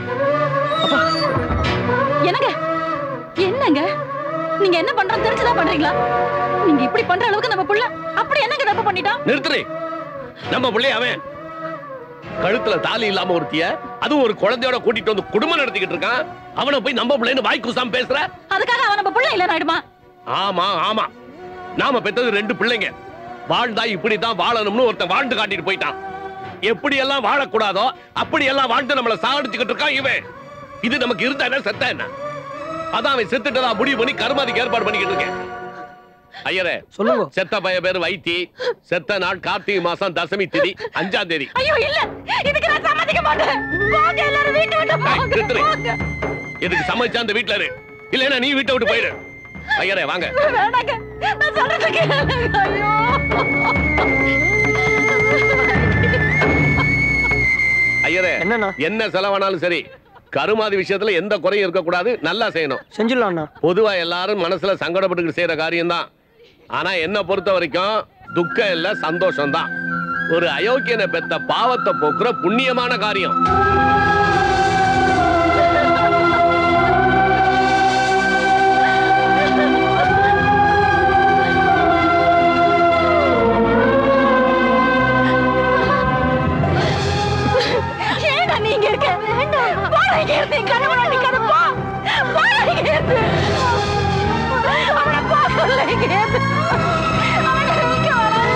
என்னங்க என்னங்க நீங்க என்ன பண்றோம் தெரிஞ்சுதான் பண்றீங்களா நீங்க இப்படி பண்ற அளவுக்கு நம்ம புள்ள அப்படி என்னங்க தப்பு பண்ணிட்டான் நிறுத்துறே நம்ம பிள்ளை அவன் கழுத்துல தாலி இல்லாம ஒருத்திய அதுவும் ஒரு குழந்தையோட கூட்டிட்டு வந்து குடும்பம் நடத்திக்கிட்டு இருக்கான் அவனை போய் நம்ம பிள்ளைன்னு வாய் குசாம பேசுற அதுக்காக அவன் நம்ம புள்ள இல்ல ஆயிடுமா ஆமா ஆமா நாம பெத்தது ரெண்டு பிள்ளைங்க வாழ்ந்தா இப்படித்தான் வாழணும்னு ஒருத்தன் வாழ்ந்து காட்டிட்டு போயிட்டான் எப்படி எல்லாம் வாழக்கூடாதோ அப்படி எல்லாம் வாழ்ந்து நம்மள சாகடிச்சுக்கிட்டு இருக்கான் இவன் இது நமக்கு இருந்தா என்ன செத்தா என்ன அதான் அவன் செத்துட்டதா முடிவு பண்ணி கருமாதிக்கு ஏற்பாடு பண்ணிக்கிட்டு இருக்கேன் ஐயரே சொல்லுங்க செத்த பைய பேர் வைத்தி செத்த நாள் கார்த்திகை மாசம் தசமி திதி அஞ்சாம் தேதி ஐயோ இல்ல இதுக்கு நான் சம்மதிக்க மாட்டேன் வாங்க எல்லாரும் வீட்டை விட்டு போங்க நிறுத்துறே. போங்க. இதுக்கு சமைச்சா அந்த வீட்டுல இரு இல்லைன்னா நீ வீட்டை விட்டு போயிடு ஐயரே வாங்க வேணாங்க நான் சொல்றது கேளுங்க ஐயோ ஐயரே என்ன செலவானாலும் சரி கருமாதி விஷயத்துல எந்த குறையும் இருக்கக்கூடாது நல்லா செய்யணும் செஞ்சிடலாம்ண்ணா பொதுவா எல்லாரும் மனசுல சங்கடப்பட்டு செய்யற காரியம் தான் ஆனா என்ன பொறுத்த வரைக்கும் துக்கம் இல்ல சந்தோஷம் தான் ஒரு அயோக்கியனை பெத்த பாவத்தை போக்குற புண்ணியமான காரியம் ஏன்டா நீங்க இருக்க வேண்டாம் போடா இங்க இருந்து என் கண்ணு முன்னாடி நிக்காத போ போடா இங்க இருந்து அவனை போ சொல்ல இங்க இருந்து அவனை இங்க வேணாம்னு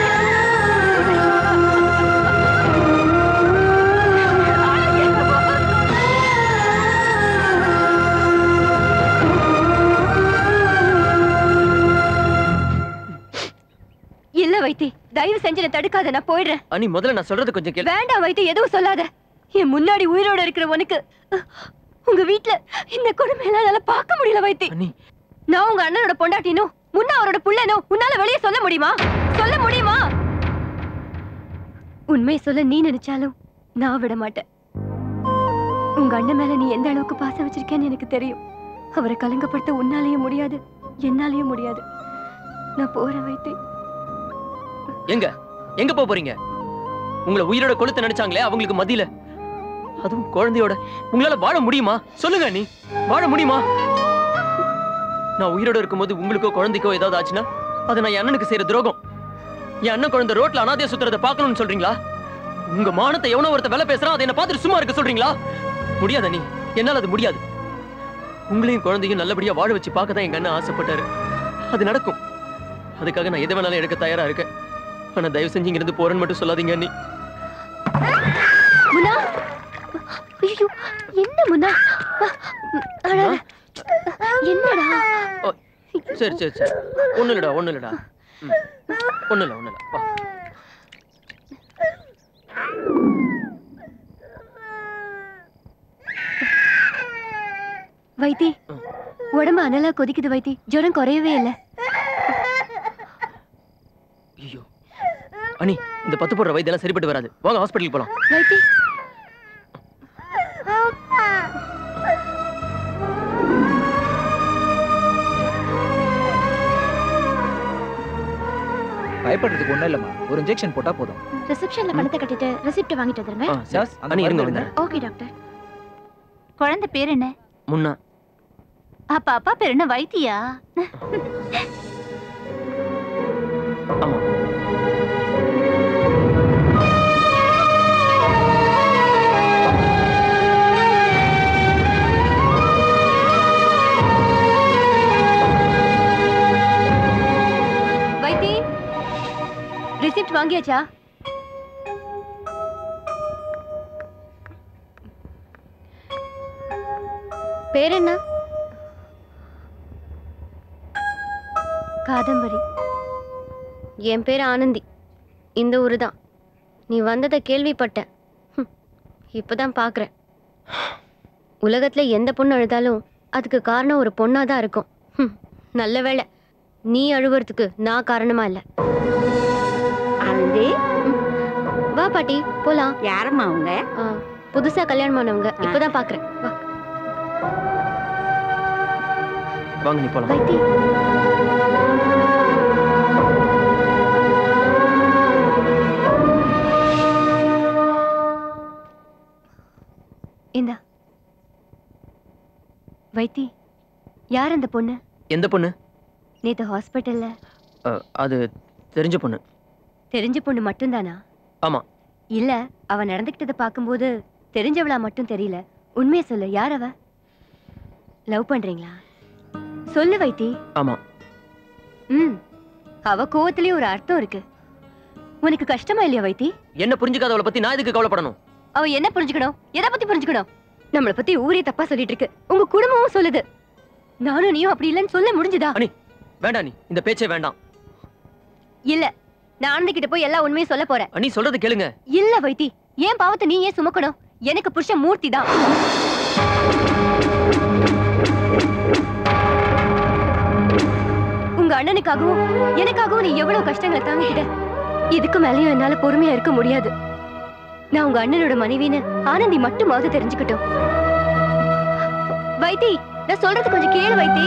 இல்ல வைத்தி தயவு செஞ்சு என்ன தடுக்காத நான் போயிடுறேன் அனி முதல்ல நான் சொல்றது கொஞ்சம் கேளு வேண்டாம் வைத்தி எதுவும் சொல்லாத என் முன்னாடி உயிரோட இருக்கிற உனக்கு உங்க வீட்ல இந்த கொடுமையெல்லாம் என்னால பார்க்க முடியல வைத்தி நான் உங்க அண்ணனோட பொண்டாட்டினும் முன்ன அவரோட புள்ளனோ உன்னால வெளியே சொல்ல முடியுமா சொல்ல முடியுமா உண்மையை சொல்ல நீ நினைச்சாலும் நான் விட மாட்டேன் உங்க அண்ணன் மேல நீ எந்த அளவுக்கு பாசம் வச்சிருக்கேன்னு எனக்கு தெரியும் அவரை கலங்கப்படுத்த உன்னாலேயும் முடியாது என்னாலேயும் முடியாது நான் போறேன் வைத்தி எங்க எங்க போக போறீங்க உங்களை உயிரோட கொளுத்த நினைச்சாங்களே அவங்களுக்கு மத்தியில அதுவும் குழந்தையோட உங்களால வாழ முடியுமா சொல்லுங்க நீ வாழ முடியுமா நான் உயிரோட இருக்கும்போது உங்களுக்கோ குழந்தைக்கோ ஏதாவது ஆச்சுன்னா அது நான் என் அண்ணனுக்கு செய்யற துரோகம் என் அண்ணன் குழந்தை ரோட்ல அனாதையா சுத்துறத பார்க்கணும்னு சொல்றீங்களா உங்க மானத்தை எவனோ ஒருத்த வேலை பேசுறான் அதை என்ன பார்த்துட்டு சும்மா இருக்க சொல்றீங்களா முடியாத நீ என்னால அது முடியாது உங்களையும் குழந்தையும் நல்லபடியா வாழ வச்சு பார்க்க தான் எங்க அண்ணன் ஆசைப்பட்டாரு அது நடக்கும் அதுக்காக நான் எதை வேணாலும் எடுக்க தயாரா இருக்கேன் ஆனா தயவு செஞ்சு இங்க இருந்து போறேன்னு மட்டும் சொல்லாதீங்க அண்ணி முன்னா ஐயோ என்ன முன்னா அழாத. என்னடா ஓ, சரி சரி சரி ஒண்ணு இல்லடா ஒண்ணு இல்லடா ம். ஒண்ணு இல்ல ஒண்ணு இல்ல வா. வைத்தி உடம்பு அனலா கொதிக்குது வைத்தி ஜுரம் குறையவே இல்ல ஐயோ அண்ணி இந்த பத்து போடுற வைத்தியெல்லாம் சரிப்பட்டு வராது வாங்க ஹாஸ்பிட்டலுக்கு போலாம் வைத்தி பயப்படுறதுக்கு ஒண்ணும் இல்லம்மா ஒரு இன்ஜெக்ஷன் போட்டா போதும் ரிசப்ஷன்ல பணத்தை கட்டிட்டு ரெசிப்ட் வாங்கிட்டு வந்துருங்க ஆ, சரி. அண்ணி இருங்க இருங்க ஓகே டாக்டர் குழந்தை பேர் என்ன முன்னா அப்ப அப்பா பேர் என்ன வைத்தியா வைத்தி ரிசிப்ட் வாங்கியாச்சா பேர் என்ன காதம்பரி என் பேர் ஆனந்தி இந்த ஊரு தான் நீ வந்ததை கேள்விப்பட்டேன் ஹம், இப்பதான் பார்க்கறேன் உலகத்துல எந்த பொண்ணு அழுதாலும் அதுக்கு காரணம் ஒரு பொண்ணா தான் இருக்கும் ஹம், நல்ல வேளை நீ அழுவுறதுக்கு நான் காரணமா இல்ல ஆனந்தி வா பாட்டி போலாம் யாரம்மா அவங்க புதுசா கல்யாணம் ஆனவங்க இப்பதான் பாக்குறேன் வா வாங்க நீ போலாம் வைத்தி இந்தா வைத்தி யார் அந்த பொண்ணு எந்த பொண்ணு நேத்து ஹாஸ்பிட்டல்ல அ, அது தெரிஞ்ச பொண்ணு தெரிஞ்ச பொண்ணு மட்டும்தானா ஆமா இல்ல அவ நடந்துக்கிட்டதை பார்க்கும்போது தெரிஞ்சவளா மட்டும் தெரியல உண்மையை சொல்லு யார் அவ லவ் பண்றீங்களா சொல்லு வைத்தி ஆமா ம் அவ கோவத்திலயும் ஒரு அர்த்தம் இருக்கு உனக்கு கஷ்டமா இல்லையா வைத்தி என்ன புரிஞ்சுக்காதவளை பத்தி நான் எதுக்கு கவலைப்படணும் அவ என்ன புரிஞ்சுக்கணும் எதை பத்தி புரிஞ்சுக்கணும் நம்மள பத்தி ஊரே தப்பா சொல்லிட்டு இருக்கு உங்க குடும்பமும் சொல்லுது நானும் நீயும் அப்படி இல்லைன்னு சொல்ல முடிஞ்சுதா வேண்டாம் நீ இந்த பேச்சே வேண்டாம் இல்ல நான் ஆனந்தி கிட்ட போய் எல்லா உண்மையும் சொல்ல போறேன் அண்ணி சொல்றது கேளுங்க இல்ல வைத்தி ஏன் பாவத்தை நீ ஏன் சுமக்கணும் எனக்கு புருஷன் மூர்த்தி தான் உங்க அண்ணனுக்காகவும் எனக்காகவும் நீ எவ்வளவு கஷ்டங்களை தாங்கிக்கிட்ட இதுக்கு மேலயும் என்னால பொறுமையா இருக்க முடியாது நான் உங்க அண்ணனோட மனைவின்னு ஆனந்தி மட்டுமாவது தெரிஞ்சுக்கிட்டோம் வைத்தி நான் சொல்றது கொஞ்சம் கேளு வைத்தி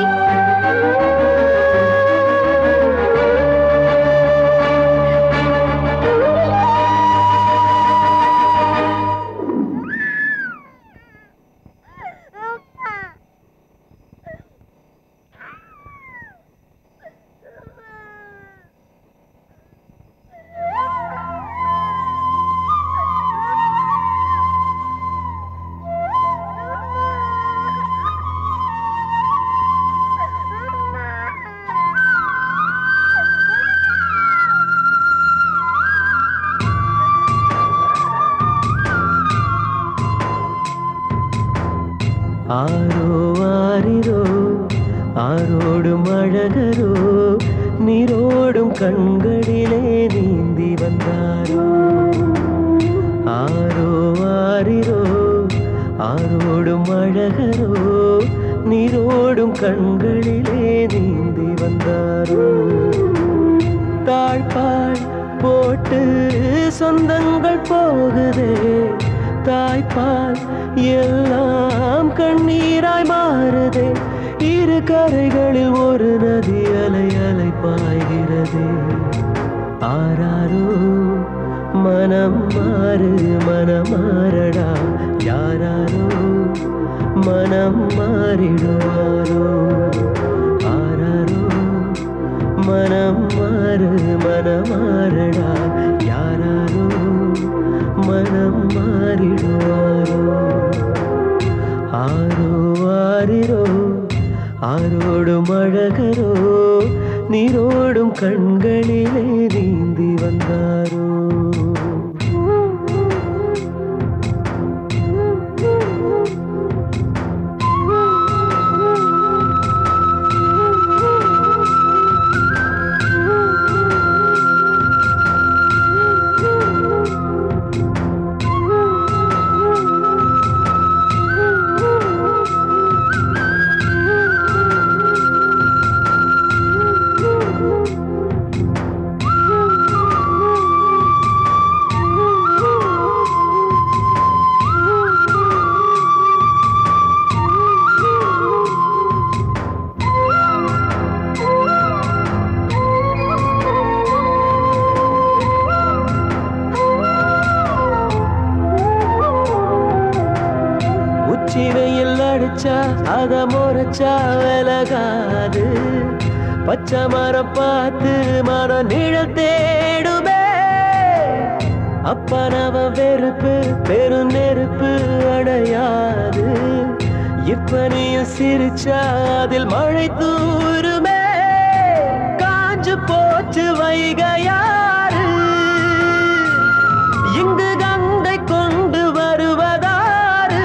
ஆரோ ஆரிரோ ஆரோடும் அழகரோ நீரோடும் கண்களிலே நீந்தி வந்தாரோ ஆரோ ஆரிரோ ஆரோடும் அழகரோ நீரோடும் கண்களிலே நீந்தி வந்தாரோ தாழ்பாள் போட்டு சொந்தங்கள் போகுதே தாய்ப்பால் எல்லாம் கண்ணீராய் மாறுதே இரு கரைகளில் ஒரு நதி அலை அலை பாய்கிறதே ஆராரோ மனம் மாறு மனமாறடா யாராரோ மனம் மாறிடுவாரோ ஆராரோ மனம் மாறு மனமாறடா யாராரோ மனம் மாறிடுவாரோ ஆரோ ஆரிரோ ஆரோடும் அழகரோ நீரோடும் கண்களிலே நீந்தி வந்தாரோ உச்சி வெயில் அடிச்சா அத முறைச்சா விலகாது பச்சை மரம் பார்த்து மரம் நிழல் தேடுமே அப்பனவ வெறுப்பு பெரும் நெருப்பு அடையாது இப்ப நீயும் சிரிச்சா அதில் மழை தூருமே காஞ்சு போச்சு வைகையாறு இங்கு கங்கை கொண்டு வருவதாறு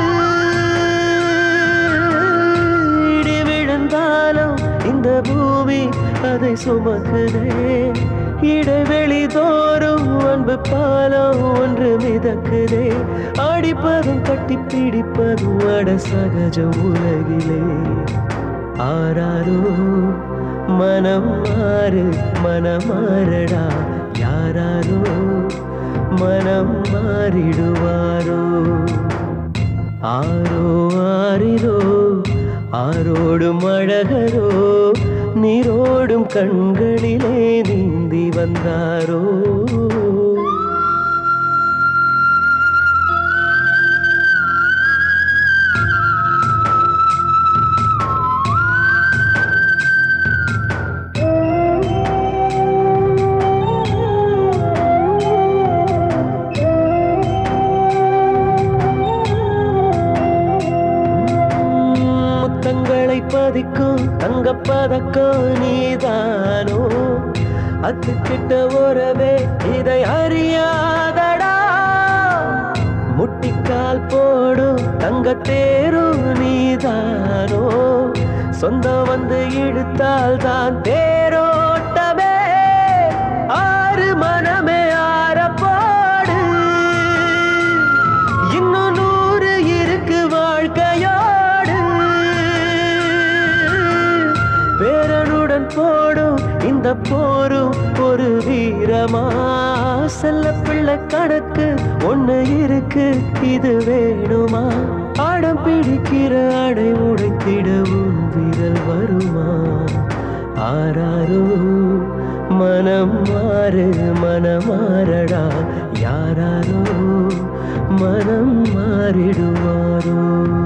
இடி விழுந்தாலும் இந்த பூமி அதை சுமக்குதே இடைவெளி தோறும் அன்பு பாலம் ஒன்று மிதக்குதே அடிப்பதும் கட்டி பிடிப்பதும் அட சகஜம் உலகிலே ஆராரோ மனம் மாறு மனமாறடா யாராரோ மனம் மாறிடுவாரோ ஆரோ ஆரிரோ ஆரோடும் அழகரோ நீரோடும் கண்களிலே நீந்தி வந்தாரோ முத்தங்களை பதிக்கும் தங்கப்பதக்கம் நீதானோ அத்து கிட்ட உறவே இதை அறியாதடா முட்டிக்கால் போடும் தங்கத்தேரும் நீதானோ சொந்தம் வந்து இழுத்தால் தான் தேரோட்டமே ஆறு மனமே ஆறப்பாடு இன்னும் நூறு இருக்கு வாழ்க்கையோடு பேரனுடன் போடும் இந்த போரும் ஒரு வீரமா செல்ல பிள்ளை கணக்கு ஒண்ணு இருக்கு இது வேணுமா ஆடம் பிடிக்கிற அடை உடைத்திடவும் விரல் வருமா ஆராரோ மனம் மாறு மனமாறடா யாராரோ மனம் மாறிடுவாரோ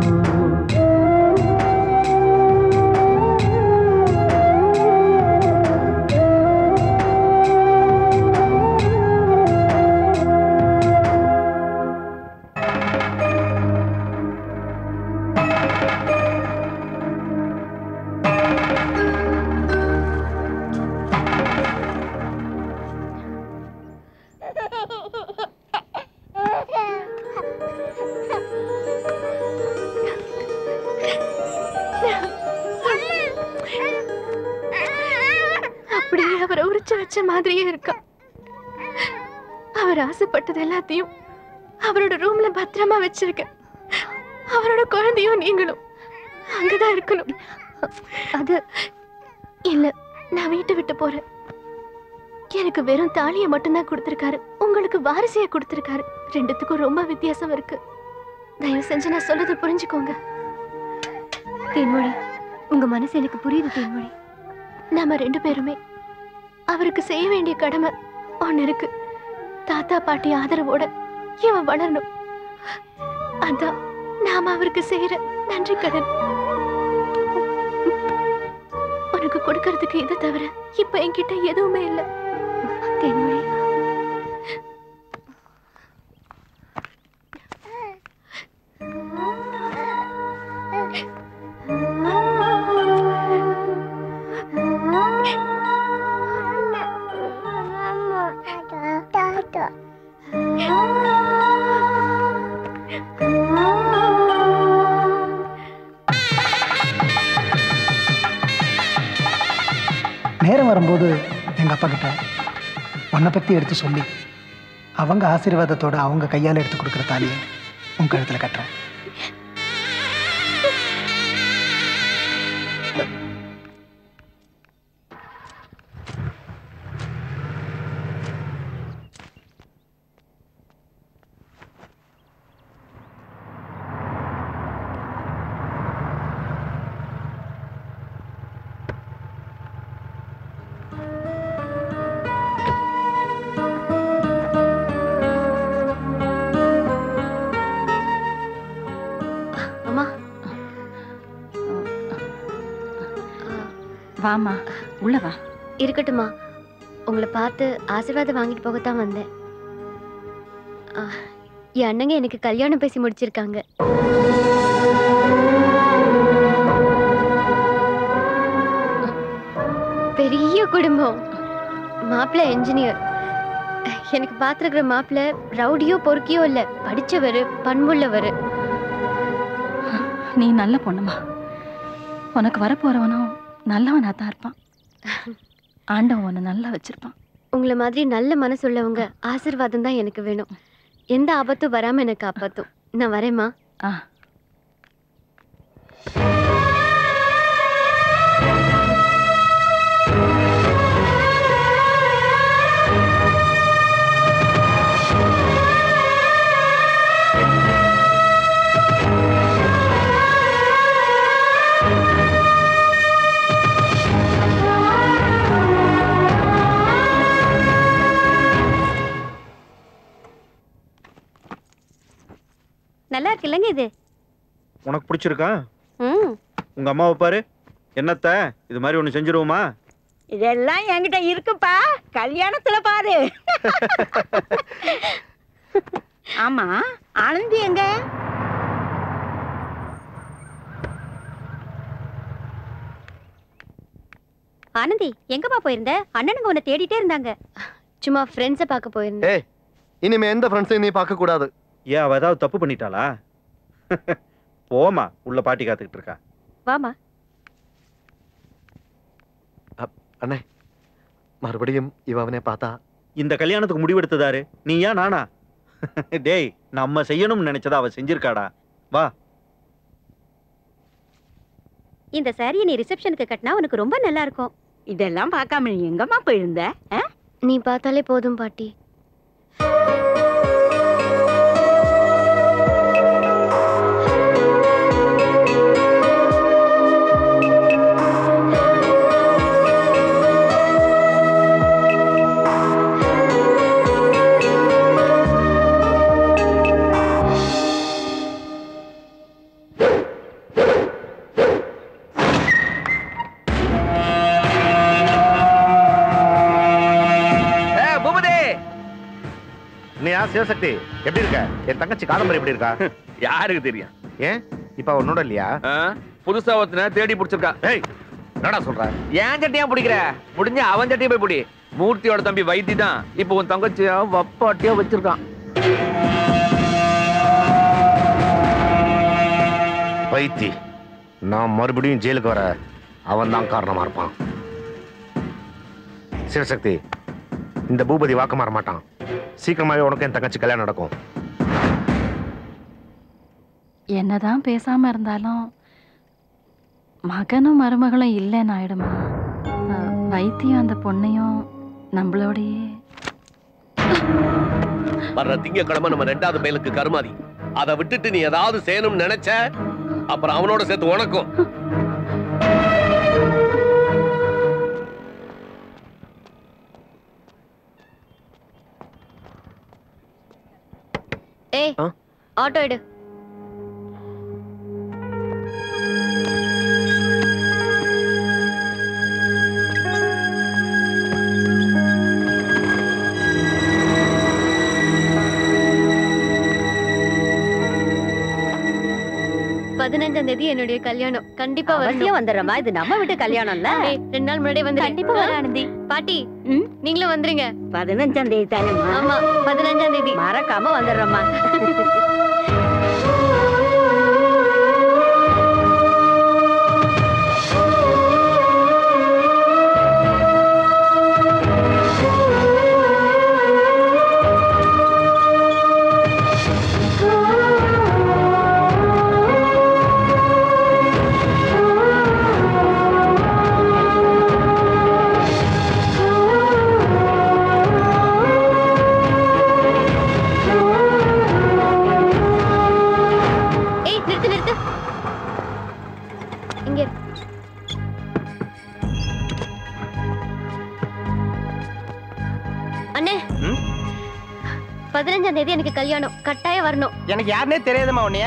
அப்படியே அவரை உரிச்சு வச்ச மாதிரியே இருக்கா அவர் ஆசைப்பட்டது எல்லாத்தையும் அவரோட ரூம்ல பத்திரமா வச்சிருக்கேன் அவரோட குழந்தையும் நீங்களும் அங்கதான் இருக்கணும் அது இல்ல நான் வீட்டை விட்டு போறேன் எனக்கு வெறும் தாலியை மட்டும்தான் கொடுத்திருக்காரு உங்களுக்கு வாரிசைய கொடுத்திருக்காரு ரெண்டுத்துக்கும் ரொம்ப வித்தியாசம் இருக்கு தயவு செஞ்சு நான் சொல்றதை புரிஞ்சுக்கோங்க தேன்மொழி உங்க மனசு எனக்கு புரியுது தேன்மொழி நாம ரெண்டு பேருமே அவருக்கு செய்ய வேண்டிய கடமை ஒண்ணு இருக்கு தாத்தா பாட்டி ஆதரவோட இவன் வளரணும் அதான் நாம அவருக்கு செய்யற நன்றி கடன் உனக்கு கொடுக்கறதுக்கு இதை தவிர இப்ப என்கிட்ட எதுவுமே இல்ல தென்மொழி நேரம் வரும்போது எங்கள் அப்பா கிட்ட உன்னை பற்றி எடுத்து சொல்லி அவங்க ஆசீர்வாதத்தோட அவங்க கையால் எடுத்து கொடுக்குற தாலியை உன் கழுத்தில் கட்டுறேன் அம்மா வாமா உள்ள வா இருக்கட்டும்மா உங்களை பார்த்து ஆசீர்வாதம் வாங்கிட்டு போகத்தான் வந்தேன் ஆ, என் அண்ணங்க எனக்கு கல்யாணம் பேசி முடிச்சிருக்காங்க பெரிய குடும்பம் மாப்பிள்ளை என்ஜினியர் எனக்கு பார்த்துருக்கிற மாப்பிள்ளை ரவுடியோ பொறுக்கியோ இல்லை படிச்சவர் பண்புள்ளவர் நீ நல்ல பொண்ணுமா உனக்கு வரப்போறவனும் நல்லவனா தான் இருப்பான் ஆண்டவன் உன்னை நல்லா வச்சிருப்பான் உங்களை மாதிரி நல்ல மனசுள்ளவங்க ஆசீர்வாதம் தான் எனக்கு வேணும் எந்த ஆபத்தும் வராம எனக்கு காப்பாத்தும் நான் வரேம்மா ஆ நல்லா இருக்குல்லங்க இது உனக்கு பிடிச்சிருக்கா ம் உங்க அம்மாவை பாரு என்னத்த இது மாதிரி ஒன்று செஞ்சிருவோமா இதெல்லாம் என்கிட்ட இருக்குப்பா கல்யாணத்துல பாரு ஆமா ஆனந்தி எங்க ஆனந்தி எங்கப்பா போயிருந்த அண்ணனுங்க உன்னை தேடிட்டே இருந்தாங்க சும்மா ஃப்ரெண்ட்ஸை பார்க்க போயிருந்தேன் ஏய் இனிமே எந்த ஃப்ரெண்ட்ஸையும் நீ பார்க்க கூடாது ஏன் அவ ஏதாவது தப்பு பண்ணிட்டாளா போமா உள்ள பாட்டி காத்துக்கிட்டு இருக்கா வாமா அண்ணே மறுபடியும் இவ அவனை பார்த்தா இந்த கல்யாணத்துக்கு முடிவெடுத்ததாரு நீயா நானா டேய் நம்ம செய்யணும்னு நினைச்சதா அவ செஞ்சிருக்காடா வா இந்த சாரியை நீ ரிசப்ஷனுக்கு கட்டினா உனக்கு ரொம்ப நல்லா இருக்கும் இதெல்லாம் பார்க்காம நீ எங்கம்மா போயிருந்த ஆ? நீ பார்த்தாலே போதும் பாட்டி ஏ பூபதி நீ யார் சிவசக்தி எப்படி இருக்க என் தங்கச்சி காதம்பரி எப்படி இருக்கா யாருக்கு தெரியும் ஏன் இப்ப உன்னோட இல்லையா ஆ? புதுசா ஒருத்தனை தேடி பிடிச்சிருக்கா ஏய் என்னடா சொல்ற ஏன் சட்டியா பிடிக்கிற முடிஞ்ச அவன் சட்டியை போய் பிடி மூர்த்தியோட தம்பி வைத்தி தான் இப்போ உன் தங்கச்சியா வப்பாட்டியா வச்சிருக்கான் வைத்தி நான் மறுபடியும் ஜெயிலுக்கு வர அவன் தான் காரணமா இருப்பான் சிவசக்தி இந்த பூபதி வாக்கு மாற மாட்டான் சீக்கிரமாவே உனக்கு என் தங்கச்சி கல்யாணம் நடக்கும் என்னதான் பேசாம இருந்தாலும் மகனும் மருமகளும் இல்லைன்னு ஆயிடுமா அஹ், வைத்தியம் அந்த பொண்ணையும் நம்மளோடையே வர்ற திங்கக்கிழமை நம்ம ரெண்டாவது மேலுக்கு கருமாதி அதை விட்டுட்டு நீ ஏதாவது செய்யணும்னு நினைச்ச அப்புறம் அவனோட சேர்த்து உனக்கும் ஏய் ஆட்டோ எடு பதினஞ்சாம் தேதி என்னுடைய கல்யாணம் கண்டிப்பா அவசியம் வந்துடுறமா இது நம்ம வீட்டு கல்யாணம்ல ஏய், ரெண்டு நாள் முன்னாடி வந்து கண்டிப்பா வர ஆனந்தி பாட்டி நீங்களும் வந்துருங்க பதினஞ்சாம் தேதி தானே ஆமா பதினஞ்சாம் தேதி மறக்காம வந்துடுறோம்மா ஏய் நிறுத்து நிறுத்து இங்க இரு. அண்ணே பதினஞ்சாம் தேதி எனக்கு கல்யாணம் கட்டாயம் வரணும் எனக்கு யாருனே தெரியாதுமா உன்னைய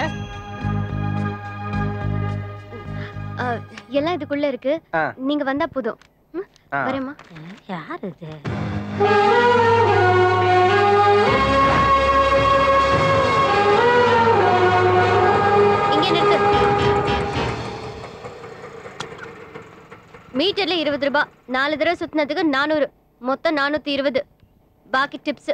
ஆ, எல்லாம் இதுக்குள்ள இருக்கு ஆ. நீங்க வந்தா போதும் ம், ஆ. வரேம்மா யார் இது இங்க நிறுத்து மீட்டர்ல இருபது ரூபாய் நாலு தடவை சுத்தினதுக்கு நானூறு மொத்தம் நானூத்தி இருபது பாக்கி டிப்ஸ்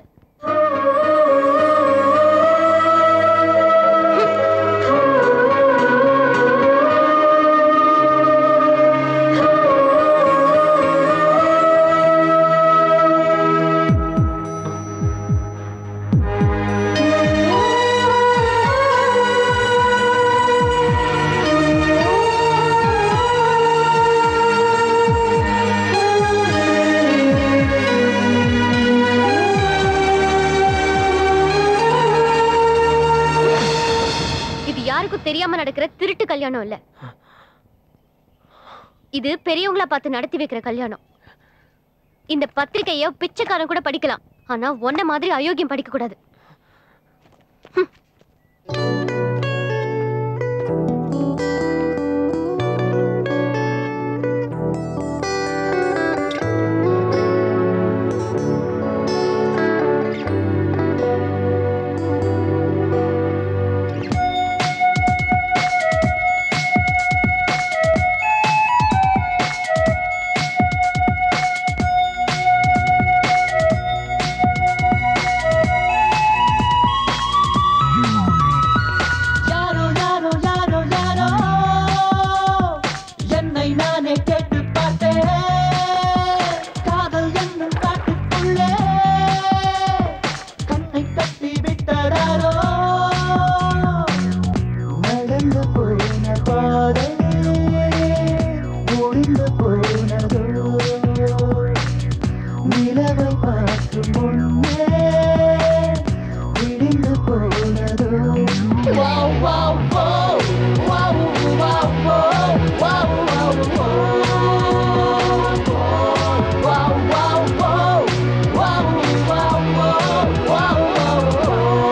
இது யாருக்கும் தெரியாம நடக்கிற திருட்டு கல்யாணம் இல்ல இது பெரியவங்கள பார்த்து நடத்தி வைக்கிற கல்யாணம் இந்த பத்திரிக்கைய பிச்சைக்காரன் கூட படிக்கலாம் ஆனா உன்ன மாதிரி அயோக்கியம் படிக்க கூடாது யாரோ யாரோ யாரோ யாரோ என்னை நானே கேட்டு பார்த்தேன் காதல் என்னும் காட்டுக்குள்ளே கண்ணை கட்டி விட்டடாரோ நடந்து போன பாதை முடிந்து போனதோ நிலவை பார்க்கும் முன்னே விடிந்து போனதோ Wow, wow, wow, wow, wow, wow, wow, wow, wow. Wow, wow, wow, wow, wow, wow, wow,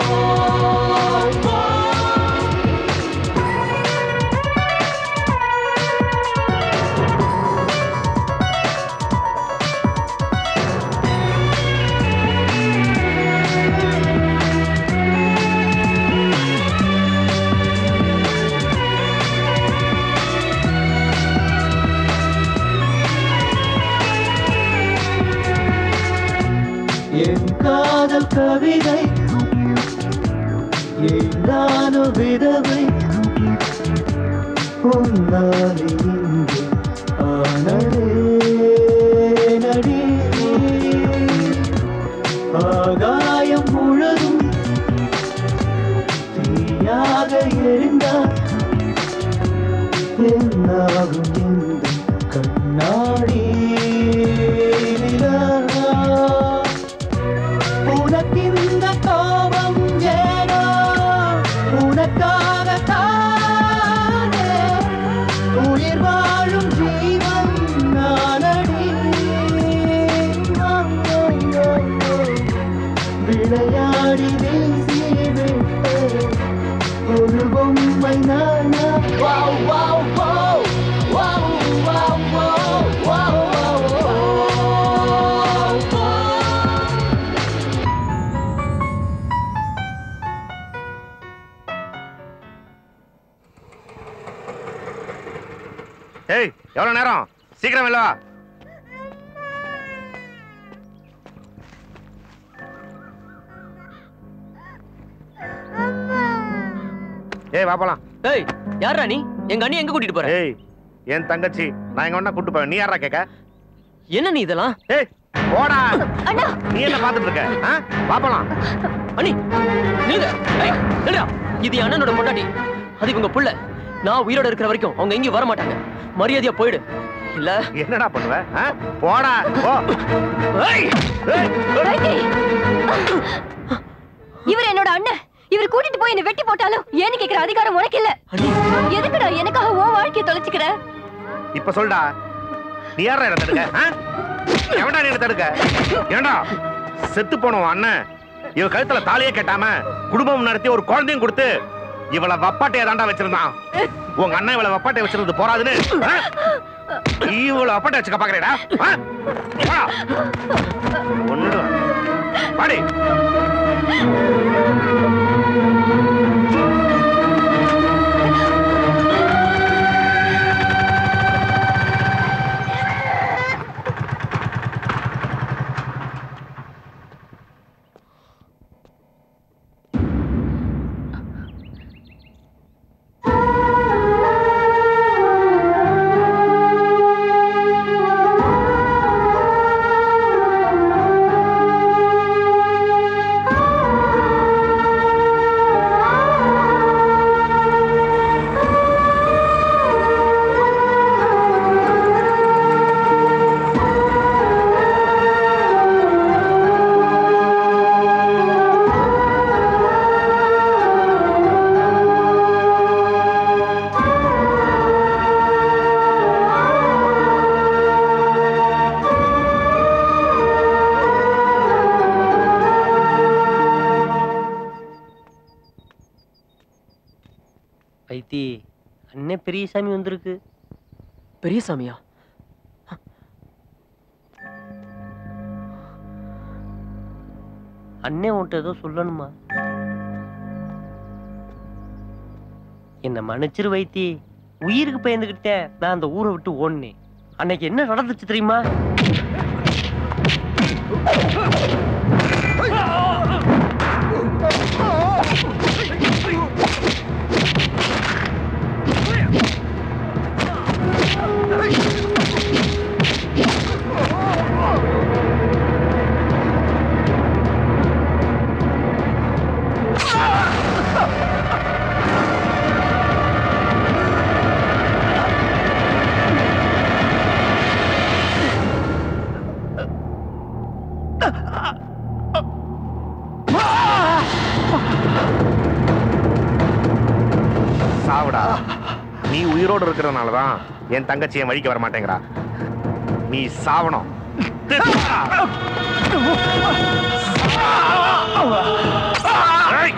என் காதல் கவிதை ஏதானு விதவை உன்னாலே இங்கு ஆனதே நடி ஆகாயம் முழுதும் தீயாக எரிந்தால் என்னாகும் இந்த கண்ணாடி நிலா உனக்கிந்த கோபம் ஏனோ உனக்காக ஏய் எவ்வளவு நேரம் சீக்கிரம் வெளில வா ஏய் வா போலாம் ஏய் யாரா நீ எங்க அண்ணி எங்க கூட்டிட்டு போற ஏய் என் தங்கச்சி நான் எங்க ஒண்ணா கூட்டு போவேன் நீ யாரா கேட்க என்ன நீ இதெல்லாம் ஏய் போடா நீ என்ன பாத்துட்டு இருக்க ஆ? வா போலாம் அண்ணி நில்லுங்க ஏய் நில்லுடா இது என் அண்ணனோட பொண்டாட்டி அது இவங்க புள்ள நான் உயிரோட இருக்கிற வரைக்கும் அவங்க எங்கேயும் வர மாட்டாங்க மரியாதையா போயிடு இல்ல என்னடா பண்ணுவ ஆ? போடா போ ஏய் வைத்தி! இவர் என்னோட அண்ணன் இவர் கூட்டிட்டு போய் என்ன வெட்டி போட்டாலும் ஏன்னு கேக்குற அதிகாரம் உனக்கு இல்ல எதுக்குடா எனக்காக உன் வாழ்க்கையை தொலைச்சுக்கிற இப்ப சொல்டா நீ யாரா என்ன தடுக்க ஆ? எவன்டா நீ என்ன தடுக்க ஏண்டா செத்து போன உன் அண்ணன் இவ கழுத்துல தாலியே கட்டாம குடும்பம் நடத்தி ஒரு குழந்தையும் கொடுத்து இவள வப்பாட்டைய தாண்டா வச்சிருந்தான் உங்க அண்ணன் இவள வப்பாட்டை வச்சிருந்தது போறாதுன்னு ஆ? இவள வப்பாட்டை வச்சுக்க பாக்குறேடா ஒண்ணுடும் பாடி வைத்தி அண்ணே பெரியசாமி வந்திருக்கு பெரியசாமியா அண்ணே உன்ட்ட ஏதோ சொல்லணுமா என்ன மன்னிச்சிரு வைத்தி உயிருக்கு பயந்துகிட்டேன் நான் அந்த ஊரை விட்டு ஓடினேன் அன்னைக்கு என்ன நடந்துச்சு தெரியுமா சாவுடா நீ உயிரோடு இருக்கிறதுனால தான் என் தங்கச்சி என் வழிக்கு வர மாட்டேங்கிறா நீ சாவணும் ஏய்!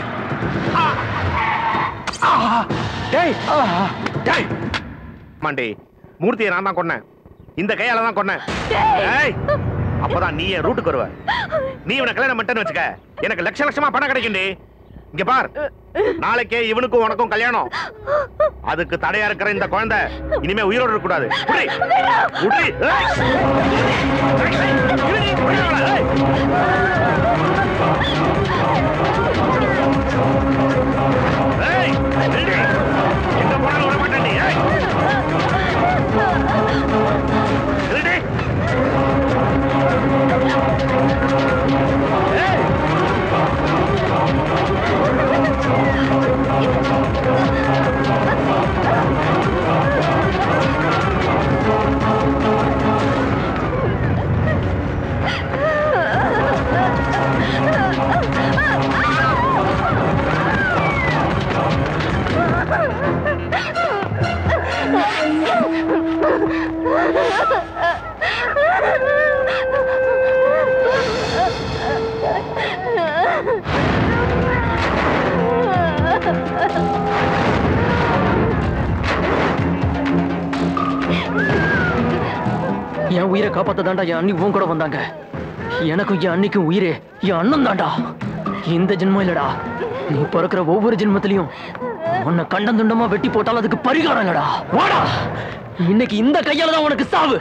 டேய்! டேய்! மாண்டி மூர்த்தியை நான் தான் கொன்னேன் இந்த கையால தான் கொன்னேன் ஏய்! அப்பதான் நீ என் ரூட்டுக்கு வருவ நீ இவனை கல்யாணம் பண்ணிட்டேன்னு வச்சுக்க எனக்கு லட்ச லட்சமா பணம் கிடைக்கும்டி இங்க பார் நாளைக்கே இவனுக்கும் உனக்கும் கல்யாணம் அதுக்கு தடையா இருக்கிற இந்த குழந்தை இனிமே உயிரோடு இருக்க கூடாது உடி. உடி. ஏய். ஏய், நில்லு. எங்க போனாலும் விட மாட்டேன் நீ. ஏய். நில்லுடி. ஏய். என் உயிரை காப்பாத்த தாண்டா என் அண்ணி உன் கூட வந்தாங்க எனக்கும் என் அன்னிக்கும் உயிரே என் அண்ணன் தாண்டா இந்த ஜென்மம் இல்லடா நீ பிறக்கிற ஒவ்வொரு ஜென்மத்திலையும் உன்னை கண்டம் துண்டமா வெட்டி போட்டாலும் அதுக்கு பரிகாரம் இல்லடா வாடா இன்னைக்கு இந்த கையால தான் உனக்கு சாவு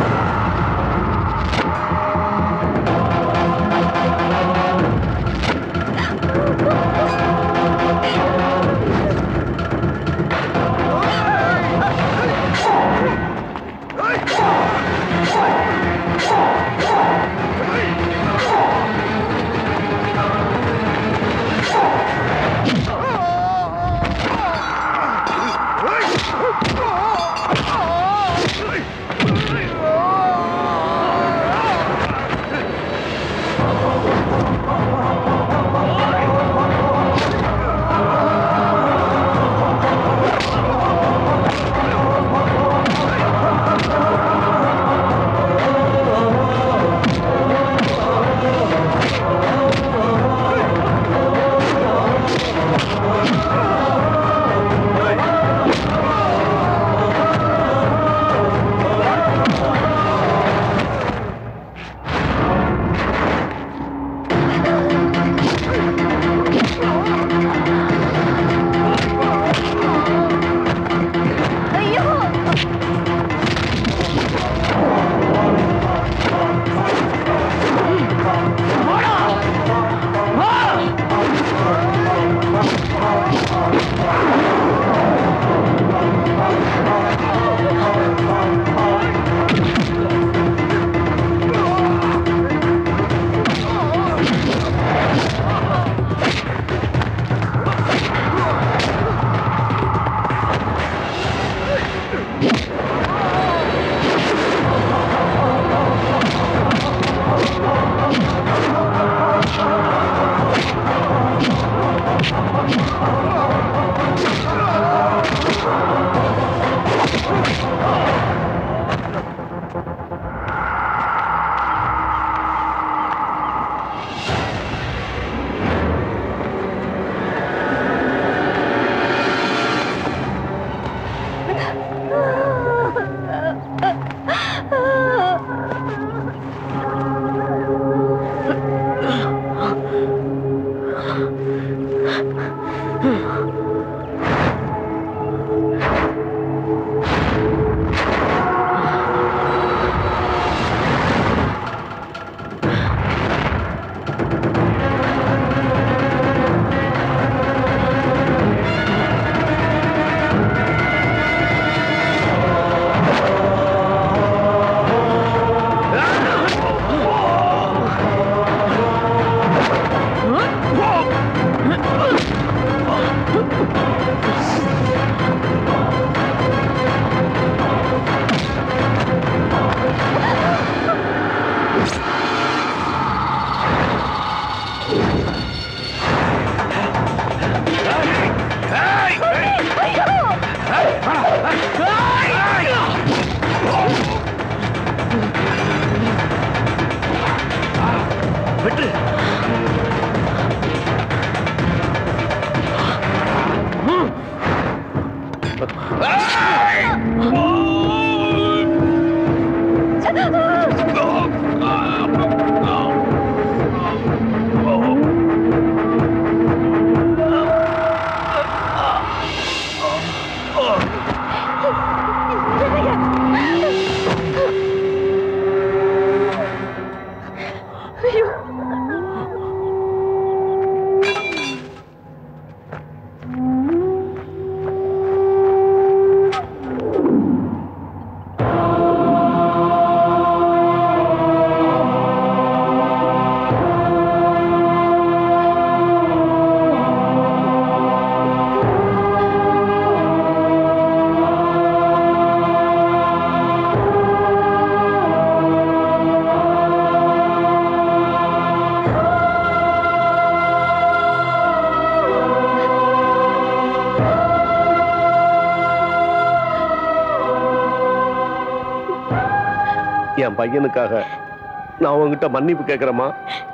என் பையனுக்காக நான் உன்கிட்ட மன்னிப்பு கேட்கிறேம்மா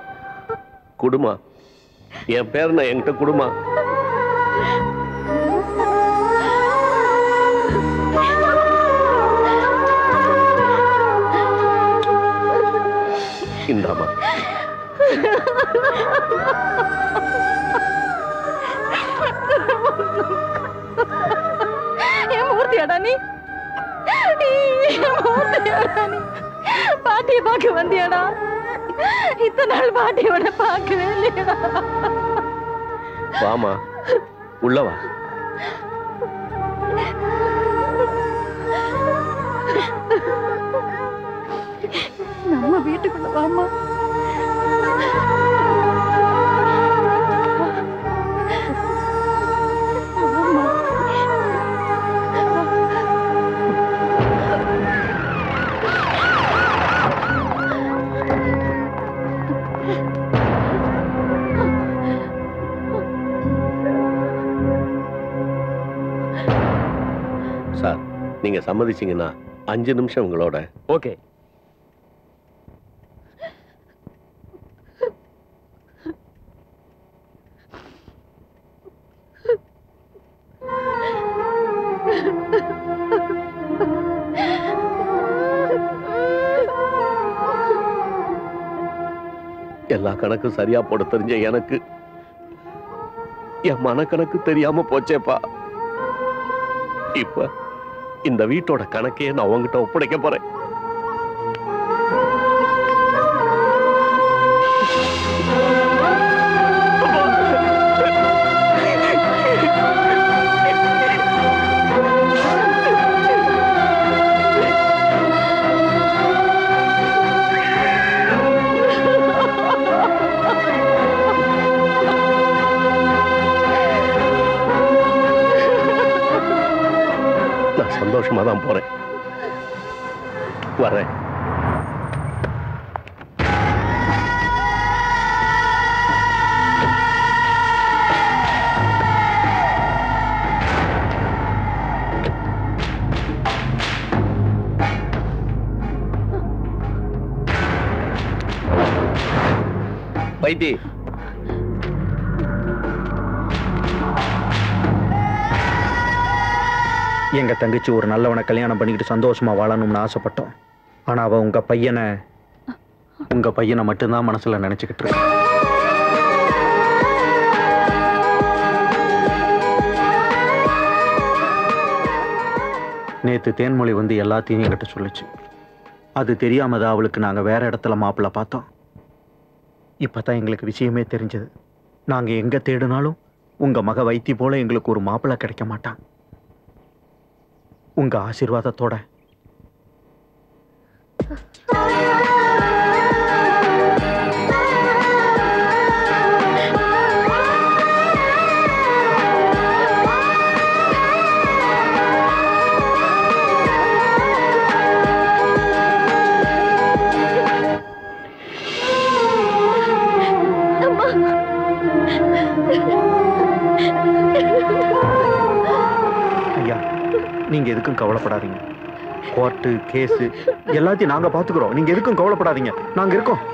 குடுமா என் பேர் நான் என்கிட்ட குடுமா இந்தாமா என் மூர்த்தியாடா நீ பார்க்க வந்தியாடா இத்தனை நாள் பாட்டியோட பார்க்கவே இல்லையா வாமா உள்ள வா நம்ம வீட்டுக்குள்ள வாமா சார் நீங்க சம்மதிச்சீங்கன்னா அஞ்சு நிமிஷம் உங்களோட ஓகே எல்லா கணக்கும் சரியா போட தெரிஞ்ச எனக்கு என் மனக்கணக்கு தெரியாம போச்சேப்பா இப்ப இந்த வீட்டோட கணக்கையே நான் உங்ககிட்ட ஒப்படைக்க போறேன் நான் சந்தோஷமா தான் போறேன் வரேன் வைத்தி எங்க தங்கச்சி ஒரு நல்லவனை கல்யாணம் பண்ணிக்கிட்டு சந்தோஷமா வாழணும்னு ஆசைப்பட்டோம் ஆனா அவ உங்க பையனை உங்க பையனை மட்டும்தான் மனசுல நினைச்சுக்கிட்டு இருக்கா நேத்து தேன்மொழி வந்து எல்லாத்தையும் என்கிட்ட சொல்லுச்சு அது தெரியாம தான் அவளுக்கு நாங்க வேற இடத்துல மாப்பிள்ளை பார்த்தோம் இப்பதான் எங்களுக்கு விஷயமே தெரிஞ்சது நாங்க எங்க தேடினாலும் உங்க மக வைத்தி போல எங்களுக்கு ஒரு மாப்பிள்ளை கிடைக்க மாட்டான் உங்க ஆசீர்வாதத்தோட ஐயா நீங்க எதுக்கும் கவலைப்படாதீங்க கோர்ட்டு கேஸு எல்லாத்தையும் நாங்க பாத்துக்கிறோம் நீங்க எதுக்கும் கவலைப்படாதீங்க நாங்க இருக்கோம்